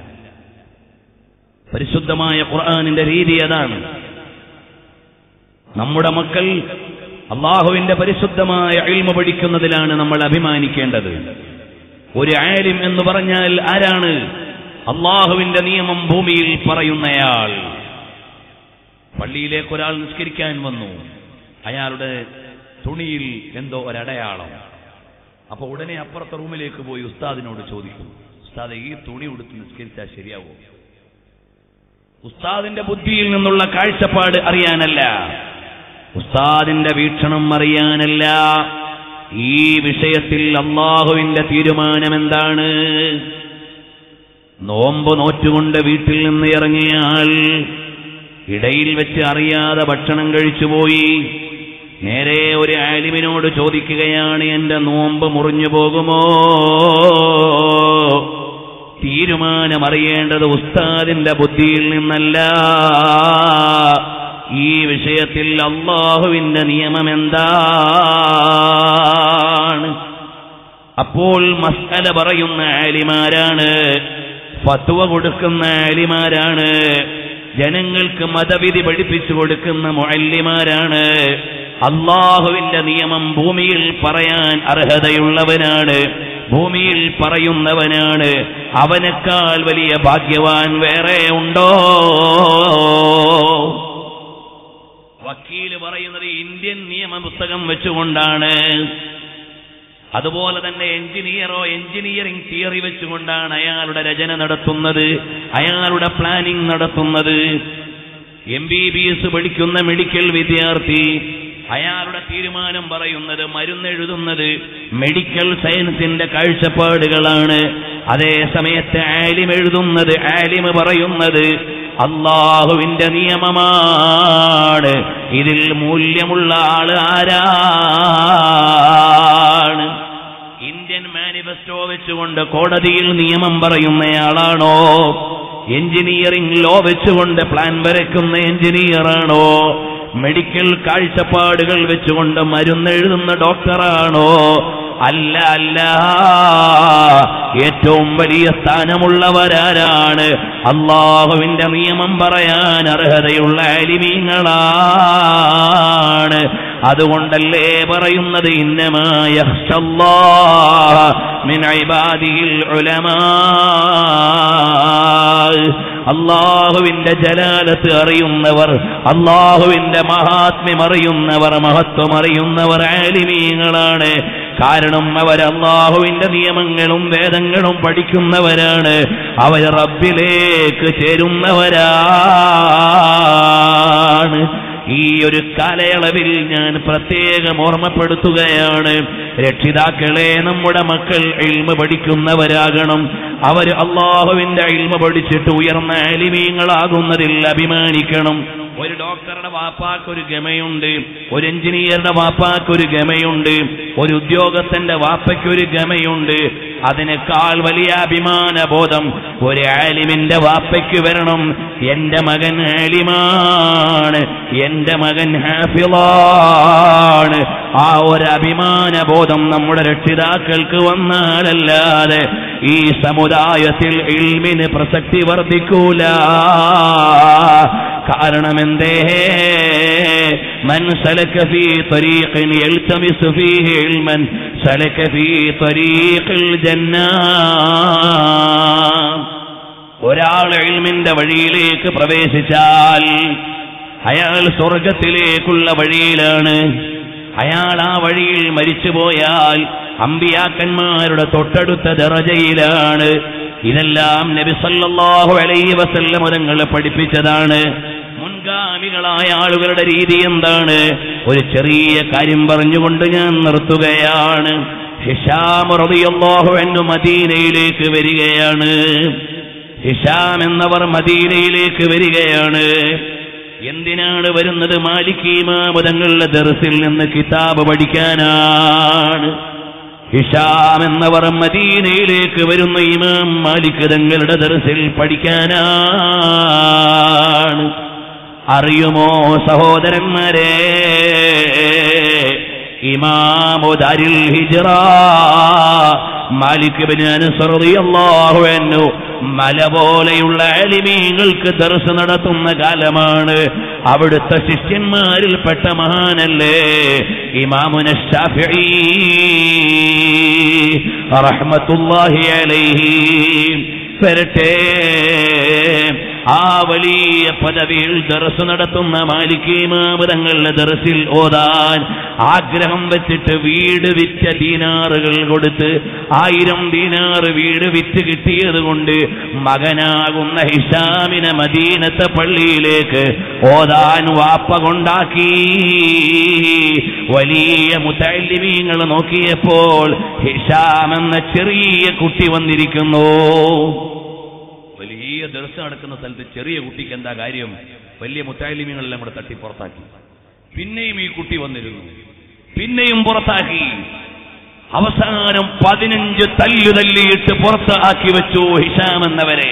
പരിശുദ്ധമായ ഖുർആനിന്റെ രീതി അതാണ് നമ്മുടെ മക്കൾ അള്ളാഹുവിന്റെ പരിശുദ്ധമായ ഇൽമ പഠിക്കുന്നതിലാണ് നമ്മൾ അഭിമാനിക്കേണ്ടത് ഒരു ആലിം എന്ന് പറഞ്ഞാൽ ആരാണ് അള്ളാഹുവിന്റെ നിയമം ഭൂമിയിൽ പറയുന്നയാൾ പള്ളിയിലേക്ക് ഒരാൾ നിസ്കരിക്കാൻ വന്നു അയാളുടെ തുണിയിൽ എന്തോ ഒരടയാളം അപ്പൊ ഉടനെ അപ്പുറത്തെ റൂമിലേക്ക് പോയി ഉസ്താദിനോട് ചോദിക്കും ഉസ്താദെ ഈ തുണി ഉടുത്ത് നിസ്കരിച്ചാൽ ശരിയാവോ ഉസ്താദിന്റെ ബുദ്ധിയിൽ നിന്നുള്ള കാഴ്ചപ്പാട് അറിയാനല്ല ഉസ്താദിന്റെ വീക്ഷണം അറിയാനല്ല ഈ വിഷയത്തിൽ അള്ളാഹുവിന്റെ തീരുമാനം എന്താണ് നോമ്പ് നോറ്റുകൊണ്ട് വീട്ടിൽ നിന്ന് ഇറങ്ങിയാൽ ഇടയിൽ വെച്ച് അറിയാതെ ഭക്ഷണം കഴിച്ചുപോയി നേരെ ഒരു ആലിമിനോട് ചോദിക്കുകയാണ് എന്റെ നോമ്പ് മുറിഞ്ഞു പോകുമോ തീരുമാനമറിയേണ്ടത് ഉസ്താദിന്റെ ബുദ്ധിയിൽ നിന്നല്ല ഈ വിഷയത്തിൽ അള്ളാഹുവിന്റെ നിയമം എന്താണ് അപ്പോൾ മസ്അല പറയുന്ന ആലിമാരാണ് ഫത്വ കൊടുക്കുന്ന ആലിമാരാണ് ജനങ്ങൾക്ക് മതവിധി പഠിപ്പിച്ചു കൊടുക്കുന്ന മുഅല്ലിമാരാണ് അള്ളാഹുവിന്റെ നിയമം ഭൂമിയിൽ പറയാൻ അർഹതയുള്ളവനാണ് ഭൂമിയിൽ പറയുന്നവനാണ് അവനേക്കാൾ വലിയ ഭാഗ്യവാൻ വേറെ ഉണ്ടോ വക്കീല് പറയുന്നത് ഇന്ത്യൻ നിയമ പുസ്തകം വെച്ചുകൊണ്ടാണ് അതുപോലെ തന്നെ എഞ്ചിനീയറോ എഞ്ചിനീയറിംഗ് തിയറി വെച്ചുകൊണ്ടാണ് അയാളുടെ രചന നടത്തുന്നത് അയാളുടെ പ്ലാനിംഗ് നടത്തുന്നത് എം ബി ബി എസ് പഠിക്കുന്ന മെഡിക്കൽ വിദ്യാർത്ഥി അയാളുടെ തീരുമാനം പറയുന്നത് മരുന്നെഴുതുന്നത് മെഡിക്കൽ സയൻസിന്റെ കാഴ്ചപ്പാടുകളാണ് അതേ സമയത്ത് ആലിം എഴുതുന്നത് ആലിം പറയുന്നത് അള്ളാഹുവിന്റെ നിയമമാണ് ഇതിൽ മൂല്യമുള്ള ആള് ആരാണ് ഇന്ത്യൻ മാനിഫെസ്റ്റോ വെച്ചുകൊണ്ട് കോടതിയിൽ നിയമം പറയുന്നയാളാണോ എഞ്ചിനീയറിംഗ് ലോ വെച്ചുകൊണ്ട് പ്ലാൻ വരയ്ക്കുന്ന എഞ്ചിനീയറാണോ മെഡിക്കൽ കാഴ്ചപ്പാടുകൾ വെച്ചുകൊണ്ട് മരുന്നെഴുതുന്ന ഡോക്ടറാണോ അല്ല അല്ല ഏറ്റവും വലിയ സ്ഥാനമുള്ളവരാരാണ് അള്ളാഹുവിന്റെ നിയമം പറയാൻ അർഹതയുള്ള അലിമീങ്ങളാണ് അതുകൊണ്ടല്ലേ പറയുന്നത് ഇന്നമായ മിൻ ഇബാദിൽ ഉലമാ അള്ളാഹുവിന്റെ ജലാലത്ത് അറിയുന്നവർ അള്ളാഹുവിന്റെ മഹാത്മ്യം അറിയുന്നവർ മഹത്വം അറിയുന്നവർ ആലിമീങ്ങളാണ് കാരണം അവർ അള്ളാഹുവിന്റെ നിയമങ്ങളും വേദങ്ങളും പഠിക്കുന്നവരാണ് അവർ റബ്ബിലേക്ക് ചേരുന്നവരാണ് ഈ ഒരു കാലയളവിൽ ഞാൻ പ്രത്യേകം ഓർമ്മപ്പെടുത്തുകയാണ് രക്ഷിതാക്കളെ നമ്മുടെ മക്കൾ ഇൽമ പഠിക്കുന്നവരാകണം അവർ അള്ളാഹുവിന്റെ ഇൽമ പഠിച്ചിട്ട് ഉയർന്ന അലിമീങ്ങളാകുന്നതിൽ അഭിമാനിക്കണം ഒരു ഡോക്ടറുടെ വാപ്പാക്ക് ഒരു ഗമയുണ്ട് ഒരു എഞ്ചിനീയറുടെ വാപ്പാക്ക് ഒരു ഗമയുണ്ട് ഒരു ഉദ്യോഗസ്ഥന്റെ വാപ്പയ്ക്ക് ഒരു ഗമയുണ്ട് അതിനേക്കാൾ വലിയ അഭിമാന ബോധം ഒരു ആലിമിന്റെ വാപ്പയ്ക്ക് വരണം എന്റെ മകൻ ആലിമാണ് എന്റെ മകൻ ഹാഫിളാണ് ആ ഒരു അഭിമാന ബോധം നമ്മുടെ രക്ഷിതാക്കൾക്ക് വന്നാലല്ലാതെ ഈ സമുദായത്തിൽ ഇൽമിന് പ്രസക്തി വർദ്ധിക്കൂല കാരണം എന്തേ من سلك في طريق يلتمس فيه علما سلك في طريق الجنة ഒരാൾ ഇൽമിന്റെ വഴിയിലേക്ക് പ്രവേശിച്ചാൽ അയാൾ സ്വർഗത്തിലേക്കുള്ള വഴിയിലാണ് അയാൾ ആ വഴിയിൽ മരിച്ചുപോയാൽ അമ്പിയാക്കന്മാരുടെ തൊട്ടടുത്ത ദറജയിലാണ് ഇതെല്ലാം നബി സല്ലല്ലാഹു അലൈഹി വസല്ലം തങ്ങൾ പഠിപ്പിച്ചതാണ് മുൻഗാമികളായ ആളുകളുടെ രീതി എന്താണ് ഒരു ചെറിയ കാര്യം പറഞ്ഞുകൊണ്ട് ഞാൻ നിർത്തുകയാണ് ഹിഷാം റളിയല്ലാഹു അൻഹു മദീനയിലേക്ക് വരികയാണ് ഹിഷാം എന്നവർ മദീനയിലേക്ക് വരികയാണ് എന്തിനാണ് വരുന്നത് മാലിക് ഇമാമതങ്ങളുടെ ദർസിൽ നിന്ന് കിതാബ് പഠിക്കാനാണ് ഹിഷാം എന്നവർ മദീനയിലേക്ക് വരുന്ന ഇമാം മാലിക് തങ്ങളുടെ ദർസിൽ പഠിക്കാനാണ് അറിയുമോ സഹോദരന്മാരെ ഇമാമു ദാരിൽ ഹിജ്റ മാലിക് ബിൻ അനസ് റളിയല്ലാഹു അൻഹു മല പോലെയുള്ള അലിമീങ്ങൾക്ക് ദർസ് നടത്തുന്ന കാലമാണ് അവിടുത്തെ ശിഷ്യന്മാരിൽപ്പെട്ട മഹാനല്ലേ ഇമാമുന ഷാഫിഈ റഹ്മത്തുള്ളാഹി അലൈഹി വരട്ടെ ആ വലിയ പദവിയിൽ ദർസ് നടത്തുന്ന മാലിക്കീമാവ് തങ്ങളുടെ ദർസിൽ ഓതാൻ ആഗ്രഹം വെച്ചിട്ട് വീട് വിറ്റ ദീനാറുകൾ കൊടുത്ത് ആയിരം ദീനാറ് വീട് വിറ്റ് കിട്ടിയത് കൊണ്ട് മകനാകുന്ന ഹിഷാമിനെ മദീനത്തെ പള്ളിയിലേക്ക് ഓതാൻ വാപ്പ കൊണ്ടാക്കി വലിയ മുത്തല്ലിമീങ്ങൾ നോക്കിയപ്പോൾ ഹിഷാം എന്ന ചെറിയ കുട്ടി വന്നിരിക്കുന്നു വലിയ ദർശനം നടക്കുന്ന സ്ഥലത്ത് ചെറിയ കുട്ടിക്ക് എന്താ കാര്യം വലിയ മുത്താലിമ്യങ്ങളെല്ലാം കൂടെ തട്ടി പുറത്താക്കി പിന്നെയും ഈ കുട്ടി വന്നിരുന്നു പിന്നെയും പുറത്താക്കി അവസാനം പതിനഞ്ച് തല്ലു തല്ലിയിട്ട് പുറത്ത് ആക്കി വെച്ചു ഹിഷാം എന്നവരെ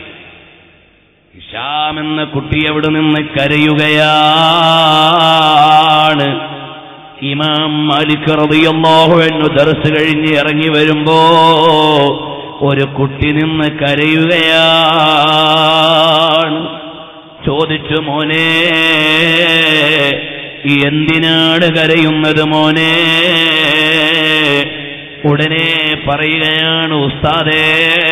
ഹിഷാം എന്ന കുട്ടി അവിടെ നിന്ന് കരയുകയാണ് ഇമാം മാലിക് റളിയല്ലാഹു അൻഹു ദർസ് കഴിഞ്ഞ് ഇറങ്ങി വരുമ്പോ ഒരു കുട്ടി നിന്ന് കരയുകയാണ് ചോദിച്ചു മോനെ എന്തിനാണ് കരയുന്നത് മോനെ ഉടനെ പറയുകയാണ് ഉസ്താദേ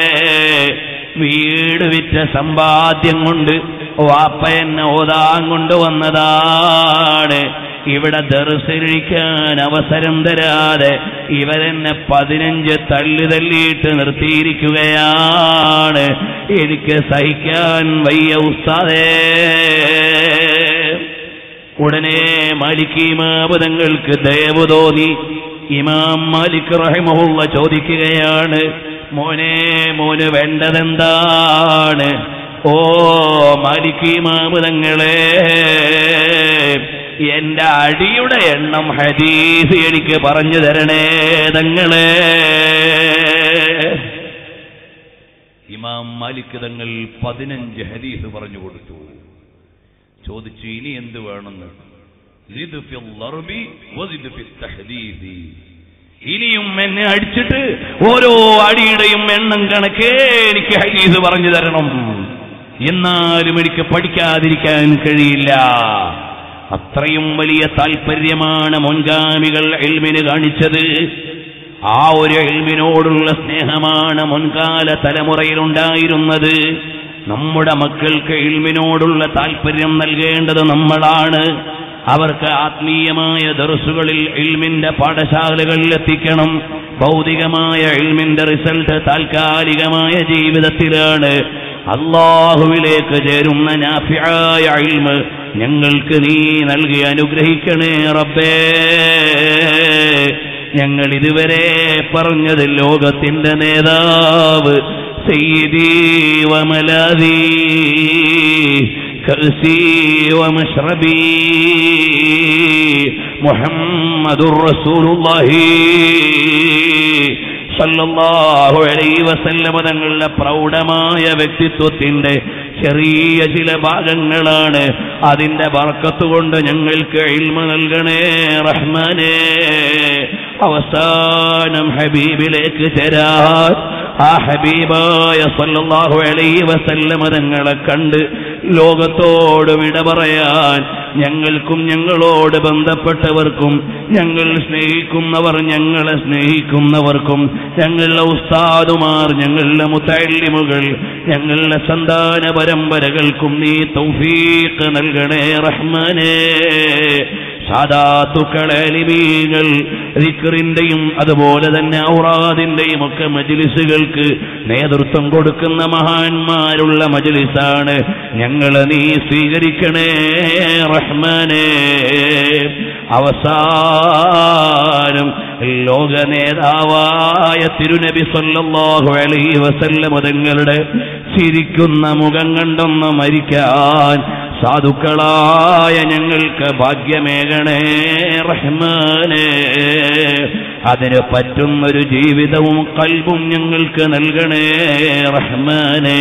വീട് വിറ്റ സമ്പാദ്യം കൊണ്ട് വാപ്പ എന്നെ ഓതാൻ കൊണ്ടുവന്നതാണ് ഇവിടെ ദർശനിക്കാൻ അവസരം തരാതെ ഇവരെന്നെ പതിനഞ്ച് തല്ലു തല്ലിയിട്ട് നിർത്തിയിരിക്കുകയാണ് എനിക്ക് സഹിക്കാൻ വയ്യ ഉസ്താദേ ഉടനെ മാലിക്കീമാപതങ്ങൾക്ക് ദയവ് തോന്നി ഇമാം മാലിക് റഹിമഹുള്ള ചോദിക്കുകയാണ് മോനെ മോന് വേണ്ടതെന്താണ് ഓ മാലിക്കീമാപതങ്ങളെ എന്റെ അടിയുടെ എണ്ണം ഹദീസ് എനിക്ക് പറഞ്ഞു തരണേ തങ്ങളെ ഇമാം മാലിക് തങ്ങൾ പതിനഞ്ച് ഹദീസ് പറഞ്ഞു കൊടുത്തു ചോദിച്ചു ഇനി എന്ത് വേണമെന്ന് സിദ് ഫിൽ ലർബി വസിദ് ഫിൽ തഹദീദി. ഇനിയും എന്നെ അടിച്ചിട്ട് ഓരോ അടിയുടെയും എണ്ണം കണക്കേ എനിക്ക് ഹദീസ് പറഞ്ഞു തരണം എന്നാലും എനിക്ക് പഠിക്കാതിരിക്കാൻ കഴിയില്ല അത്രയും വലിയ താല്പര്യമാണ് മുൻഗാമികൾ എൽമിന് കാണിച്ചത് ആ ഒരു എൽമിനോടുള്ള സ്നേഹമാണ് മുൻകാല തലമുറയിലുണ്ടായിരുന്നത് നമ്മുടെ മക്കൾക്ക് ഇൽമിനോടുള്ള താല്പര്യം നൽകേണ്ടത് നമ്മളാണ് അവർക്ക് ആത്മീയമായ ദർസുകളിൽ ഇൽമിന്റെ പാഠശാലകളിൽ എത്തിക്കണം ഭൗതികമായ ഇൽമിന്റെ റിസൾട്ട് താൽക്കാലികമായ ജീവിതത്തിലാണ് അള്ളാഹുവിലേക്ക് ചേരുന്ന നാഫിയായ ഇൽമ് ഞങ്ങൾക്ക് നീ നൽകി അനുഗ്രഹിക്കണേ റബ്ബേ ഞങ്ങൾ ഇതുവരെ പറഞ്ഞത് ലോകത്തിന്റെ നേതാവ് സയ്യിദി വമലാദി കൽസി വമഷ്റബി മുഹമ്മദുർ റസൂലുള്ളാഹി സല്ലല്ലാഹു അലൈഹി വസല്ലമ തങ്ങളുടെ പ്രൗഢമായ വ്യക്തിത്വത്തിന്റെ ചെറിയ ചില ഭാഗങ്ങളാണ് അതിന്റെ ബർക്കത്ത് കൊണ്ട് ഞങ്ങൾക്ക് ഇൽമ നൽകണേ റഹ്മാനേ അവസാനം ഹബീബിലേക്ക് ചേരാൻ ആ ഹബീബായ സല്ലല്ലാഹു അലൈഹി വസല്ലമ തങ്ങളെ കണ്ട് ലോകത്തോട് വിട പറയാൻ ഞങ്ങൾക്കും ഞങ്ങളോട് ബന്ധപ്പെട്ടവർക്കും ഞങ്ങൾ സ്നേഹിക്കുന്നവർ ഞങ്ങളെ സ്നേഹിക്കുന്നവർക്കും ഞങ്ങളുടെ ഉസ്താദുമാർ ഞങ്ങളുടെ മുത്തല്ലിമുകൾ ഞങ്ങളുടെ സന്താന പരമ്പരകൾക്കും നീ തൗഫീഖ് നൽകണേ റഹ്മാനേ സാധാത്തുക്കളലിമീങ്ങൾ റിക്കറിന്റെയും അതുപോലെ തന്നെ ഔറാദിന്റെയും ഒക്കെ മജിലിസുകൾക്ക് നേതൃത്വം കൊടുക്കുന്ന മഹാന്മാരുള്ള മജിലിസാണ് ഞങ്ങളെ നീ സ്വീകരിക്കണേ റഹ്മാനേ അവസാനം ലോക നേതാവായ തിരുനബി സല്ലല്ലാഹു അലൈഹി വസല്ലം തങ്ങളുടെ ചിരിക്കുന്ന മുഖം കണ്ടൊന്ന് മരിക്കാൻ സാധുക്കളായ ഞങ്ങൾക്ക് ഭാഗ്യമേകണേ റഹ്മാനേ അതിന് പറ്റുന്നൊരു ജീവിതവും കൽബും ഞങ്ങൾക്ക് നൽകണേ റഹ്മാനേ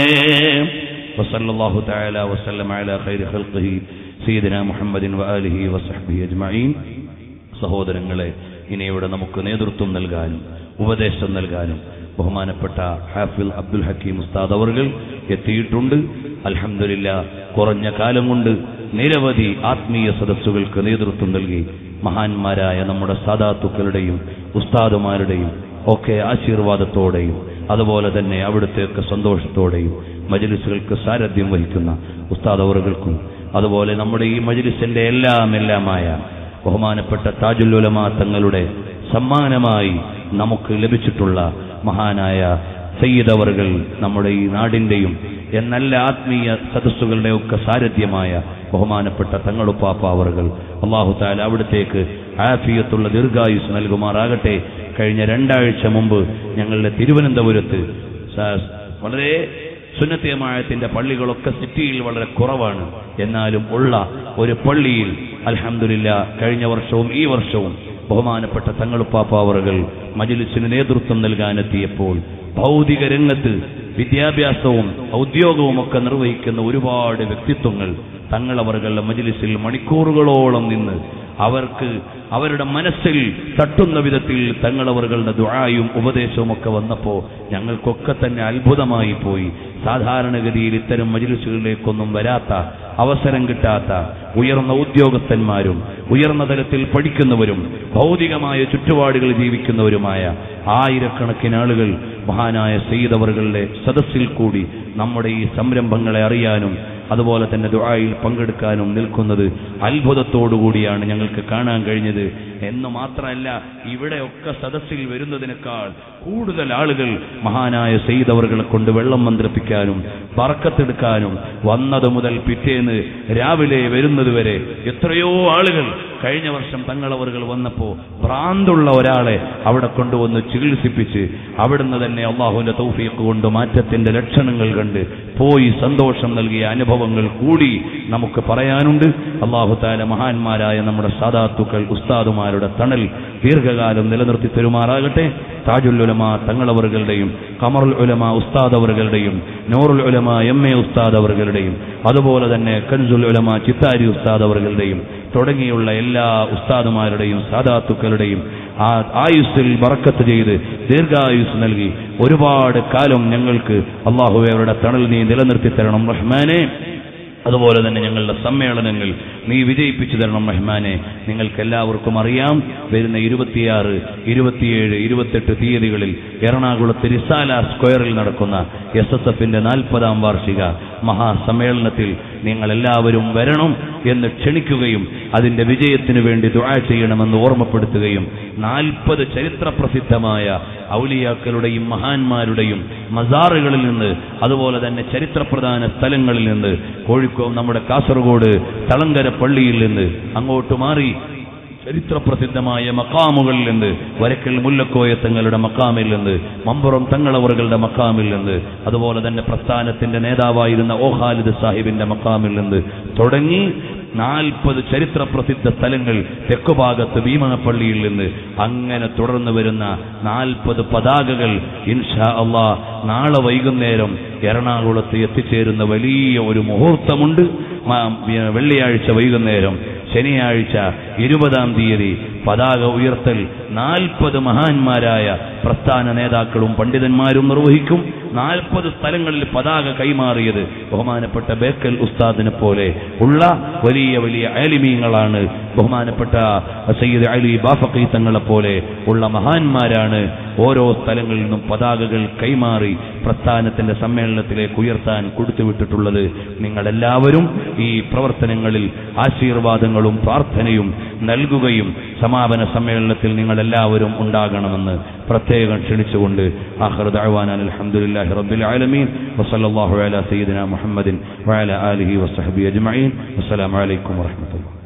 وصلى الله تعالى وسلم على خير خلقه سيدنا محمد وآله وصحبه أجمعين സഹോദരങ്ങളെ ഇനി ഇവിടെ നമുക്ക് നേതൃത്വം നൽകാനും ഉപദേശം നൽകാനും ബഹുമാനപ്പെട്ട ഹാഫിൽ അബ്ദുൽ ഹക്കീം ഉസ്താദ് അവർകൾ എത്തിയിട്ടുണ്ട് അൽഹംദുലില്ല കുറഞ്ഞ കാലം കൊണ്ട് നിരവധി ആത്മീയ സദസ്സുകൾക്ക് നേതൃത്വം നൽകി മഹാന്മാരായ നമ്മുടെ സാദാത്തുക്കളുടെയും ഉസ്താദുമാരുടെയും ഒക്കെ ആശീർവാദത്തോടെയും അതുപോലെ തന്നെ അവിടുത്തെയൊക്കെ സന്തോഷത്തോടെയും മജലിസുകൾക്ക് സാരഥ്യം വഹിക്കുന്ന ഉസ്താദ് അവറുകൾക്കും അതുപോലെ നമ്മുടെ ഈ മജലിസിന്റെ എല്ലാം എല്ലാമായ ബഹുമാനപ്പെട്ട താജുൽ ഉലമ തങ്ങളുടെ സമ്മാനമായി നമുക്ക് ലഭിച്ചിട്ടുള്ള മഹാനായ സയ്യിദ് അവറുകൾ നമ്മുടെ ഈ നാടിന്റെയും എന്നല്ല ആത്മീയ സദസ്സുകളുടെ ഒക്കെ സാരഥ്യമായ ബഹുമാനപ്പെട്ട തങ്ങളുപ്പാപ്പ അവറുകൾ അള്ളാഹു താല അവിടത്തേക്ക് ആഫിയത്തുള്ള ദീർഘായുസ് നൽകുമാറാകട്ടെ കഴിഞ്ഞ രണ്ടാഴ്ച മുമ്പ് ഞങ്ങളുടെ തിരുവനന്തപുരത്ത് സ- വളരെ സുന്നത്തിയമായത്തിന്റെ പള്ളികളൊക്കെ സിറ്റിയിൽ വളരെ കുറവാണ് എന്നാലും ഉള്ള ഒരു പള്ളിയിൽ അൽഹംദുലില്ല കഴിഞ്ഞ വർഷവും ഈ വർഷവും ബഹുമാനപ്പെട്ട തങ്ങളുപ്പാപ്പാവറുകൾ മജിലിസിന് നേതൃത്വം നൽകാനെത്തിയപ്പോൾ ഭൗതിക രംഗത്ത് വിദ്യാഭ്യാസവും ഔദ്യോഗവും ഒക്കെ നിർവഹിക്കുന്ന ഒരുപാട് വ്യക്തിത്വങ്ങൾ തങ്ങളവറുകളുടെ മജിലിസിൽ മണിക്കൂറുകളോളം നിന്ന് അവർക്ക് അവരുടെ മനസ്സിൽ തട്ടുന്ന വിധത്തിൽ തങ്ങളവറുകളുടെ ദുആയും ഉപദേശവും ഒക്കെ വന്നപ്പോ ഞങ്ങൾക്കൊക്കെ തന്നെ അത്ഭുതമായി പോയി സാധാരണഗതിയിൽ ഇത്തരം മജിലിസുകളിലേക്കൊന്നും വരാത്ത അവസരം കിട്ടാത്ത ഉയർന്ന ഉദ്യോഗസ്ഥന്മാരും ഉയർന്ന തലത്തിൽ പഠിക്കുന്നവരും ഭൗതികമായ ചുറ്റുപാടുകൾ ജീവിക്കുന്നവരുമായ ആയിരക്കണക്കിന് ആളുകൾ മഹാനായ സെയ്തവറുകളുടെ സദസ്സിൽ കൂടി നമ്മുടെ ഈ സംരംഭങ്ങളെ അറിയാനും അതുപോലെ തന്നെ ദുആയിൽ പങ്കെടുക്കാനും നിൽക്കുന്നത് അത്ഭുതത്തോടുകൂടിയാണ് ഞങ്ങൾക്ക് കാണാൻ കഴിഞ്ഞത് എന്ന് മാത്രമല്ല ഇവിടെയൊക്കെ സദസ്സിൽ വരുന്നതിനേക്കാൾ കൂടുതൽ ആളുകൾ മഹാനായ സെയ്തവറുകളെ കൊണ്ട് വെള്ളം മന്ത്രിപ്പിക്കാനും പറക്കത്തെടുക്കാനും വന്നത് മുതൽ പിറ്റേന്ന് രാവിലെ വരുന്നത് വരെ എത്രയോ ആളുകൾ കഴിഞ്ഞ വർഷം തങ്ങളവറുകൾ വന്നപ്പോ ഭ്രാന്തുള്ള ഒരാളെ അവിടെ കൊണ്ടുവന്ന് ചികിത്സിപ്പിച്ച് അവിടുന്ന് തന്നെ അള്ളാഹുവിന്റെ തൗഫീഖ് കൊണ്ട് മാറ്റത്തിന്റെ ലക്ഷണങ്ങൾ കണ്ട് പോയി സന്തോഷം നൽകിയ അനുഭവങ്ങൾ കൂടി നമുക്ക് പറയാനുണ്ട് അള്ളാഹു താല മഹാന്മാരായ നമ്മുടെ സാദാത്തുക്കൾ ഉസ്താദുമാരുടെ തണൽ ദീർഘകാലം നിലനിർത്തി തരുമാറാകട്ടെ താജുൽ ഉലമ തങ്ങളവറുകളുടെയും കമറുൽ ഉലമ ഉസ്താദ് അവറുകളുടെയും നൂറുൽ ഉലമ എം എ ഉസ്താദ് അവറുകളുടെയും അതുപോലെ തന്നെ കൻസുൽ ഉലമ ചിത്താരി ഉസ്താദ് അവറുകളുടെയും തുടങ്ങിയുള്ള എല്ലാ ഉസ്താദുമാരുടെയും സാദാത്തുക്കളുടെയും ആ ആയുസ്സിൽ ബറക്കത്ത് ചെയ്ത് ദീർഘായുസ് നൽകി ഒരുപാട് കാലം ഞങ്ങൾക്ക് അള്ളാഹുവെ അവരുടെ തണൽ നീ നിലനിർത്തി തരണം റഹ്മാനെ അതുപോലെ തന്നെ ഞങ്ങളുടെ സമ്മേളനങ്ങൾ നീ വിജയിപ്പിച്ചു തരണം റഹ്മാനെ നിങ്ങൾക്ക് എല്ലാവർക്കും അറിയാം വരുന്ന ഇരുപത്തിയാറ് ഇരുപത്തിയേഴ് ഇരുപത്തെട്ട് തീയതികളിൽ എറണാകുളത്ത് റിസാല സ്ക്വയറിൽ നടക്കുന്ന എസ് എസ് എഫിന്റെ നാൽപ്പതാം വാർഷിക മഹാസമ്മേളനത്തിൽ നിങ്ങൾ എല്ലാവരും വരണം എന്ന് ക്ഷണിക്കുകയും അതിന്റെ വിജയത്തിനു വേണ്ടി ദുആ ചെയ്യണമെന്ന് ഓർമ്മപ്പെടുത്തുകയും നാൽപ്പത് ചരിത്ര പ്രസിദ്ധമായ ഔലിയാക്കളുടെയും മഹാന്മാരുടെയും മസാറുകളിൽ നിന്ന് അതുപോലെ തന്നെ ചരിത്രപ്രധാന സ്ഥലങ്ങളിൽ നിന്ന് കോഴിക്കോട് നമ്മുടെ കാസർഗോഡ് തളങ്കര പള്ളിയിൽ നിന്ന് അങ്ങോട്ട് മാറി ചരിത്രപ്രസിദ്ധമായ മക്കാമുകളിൽ നിന്ന് വരക്കൽ മുല്ലക്കോയ തങ്ങളുടെ മക്കാമിൽ നിന്ന് മമ്പുറം തങ്ങളവറുകളുടെ മക്കാമിൽ നിന്ന് അതുപോലെ തന്നെ പ്രസ്ഥാനത്തിന്റെ നേതാവായിരുന്ന ഓ ഖാലിദ് സാഹിബിന്റെ മക്കാമിൽ നിന്ന് തുടങ്ങി നാൽപ്പത് ചരിത്ര പ്രസിദ്ധ സ്ഥലങ്ങൾ തെക്കുഭാഗത്ത് ഭീമണപ്പള്ളിയിൽ നിന്ന് അങ്ങനെ തുടർന്ന് വരുന്ന നാൽപ്പത് പതാകകൾ ഇൻഷാ അള്ളാ നാളെ വൈകുന്നേരം എറണാകുളത്ത് എത്തിച്ചേരുന്ന വലിയ ഒരു മുഹൂർത്തമുണ്ട് മാ- വെള്ളിയാഴ്ച വൈകുന്നേരം ശനിയാഴ്ച ഇരുപതാം തീയതി പതാക ഉയർത്തൽ നാൽപ്പത് മഹാന്മാരായ പ്രസ്ഥാന നേതാക്കളും പണ്ഡിതന്മാരും നിർവഹിക്കും നാൽപ്പത് സ്ഥലങ്ങളിൽ പതാക കൈമാറിയത് ബഹുമാനപ്പെട്ട ബേക്കൽ ഉസ്താദിനെ പോലെ ഉള്ള വലിയ വലിയ ആലിമീങ്ങളാണ് ബഹുമാനപ്പെട്ട സയ്യിദ് അലി ബാഫഖി തങ്ങളെ പോലെ ഉള്ള മഹാന്മാരാണ് ഓരോ സ്ഥലങ്ങളിൽ നിന്നും പതാകകൾ കൈമാറി പ്രസ്ഥാനത്തിന്റെ സമ്മേളനത്തിലേക്ക് ഉയർത്താൻ കൊടുത്തുവിട്ടിട്ടുള്ളത് നിങ്ങളെല്ലാവരും ഈ പ്രവർത്തനങ്ങളിൽ ആശീർവാദങ്ങളും പ്രാർത്ഥനയും നൽകുകയും സമാപന സമ്മേളനത്തിൽ നിങ്ങളെല്ലാവരും ഉണ്ടാകണമെന്ന് പ്രത്യേകം ക്ഷണിച്ചുകൊണ്ട് ആഖിർ ദഅവാന അൽഹംദുലില്ലാഹി റബ്ബിൽ ആലമീൻ വസല്ലല്ലാഹു അലാ സയ്യിദിന മുഹമ്മദിൻ വഅലാ ആലിഹി വസഹ്ബിഹി അജ്മഈൻ വസ്സലാമു അലൈക്കും വറഹ്മത്തുള്ളാഹി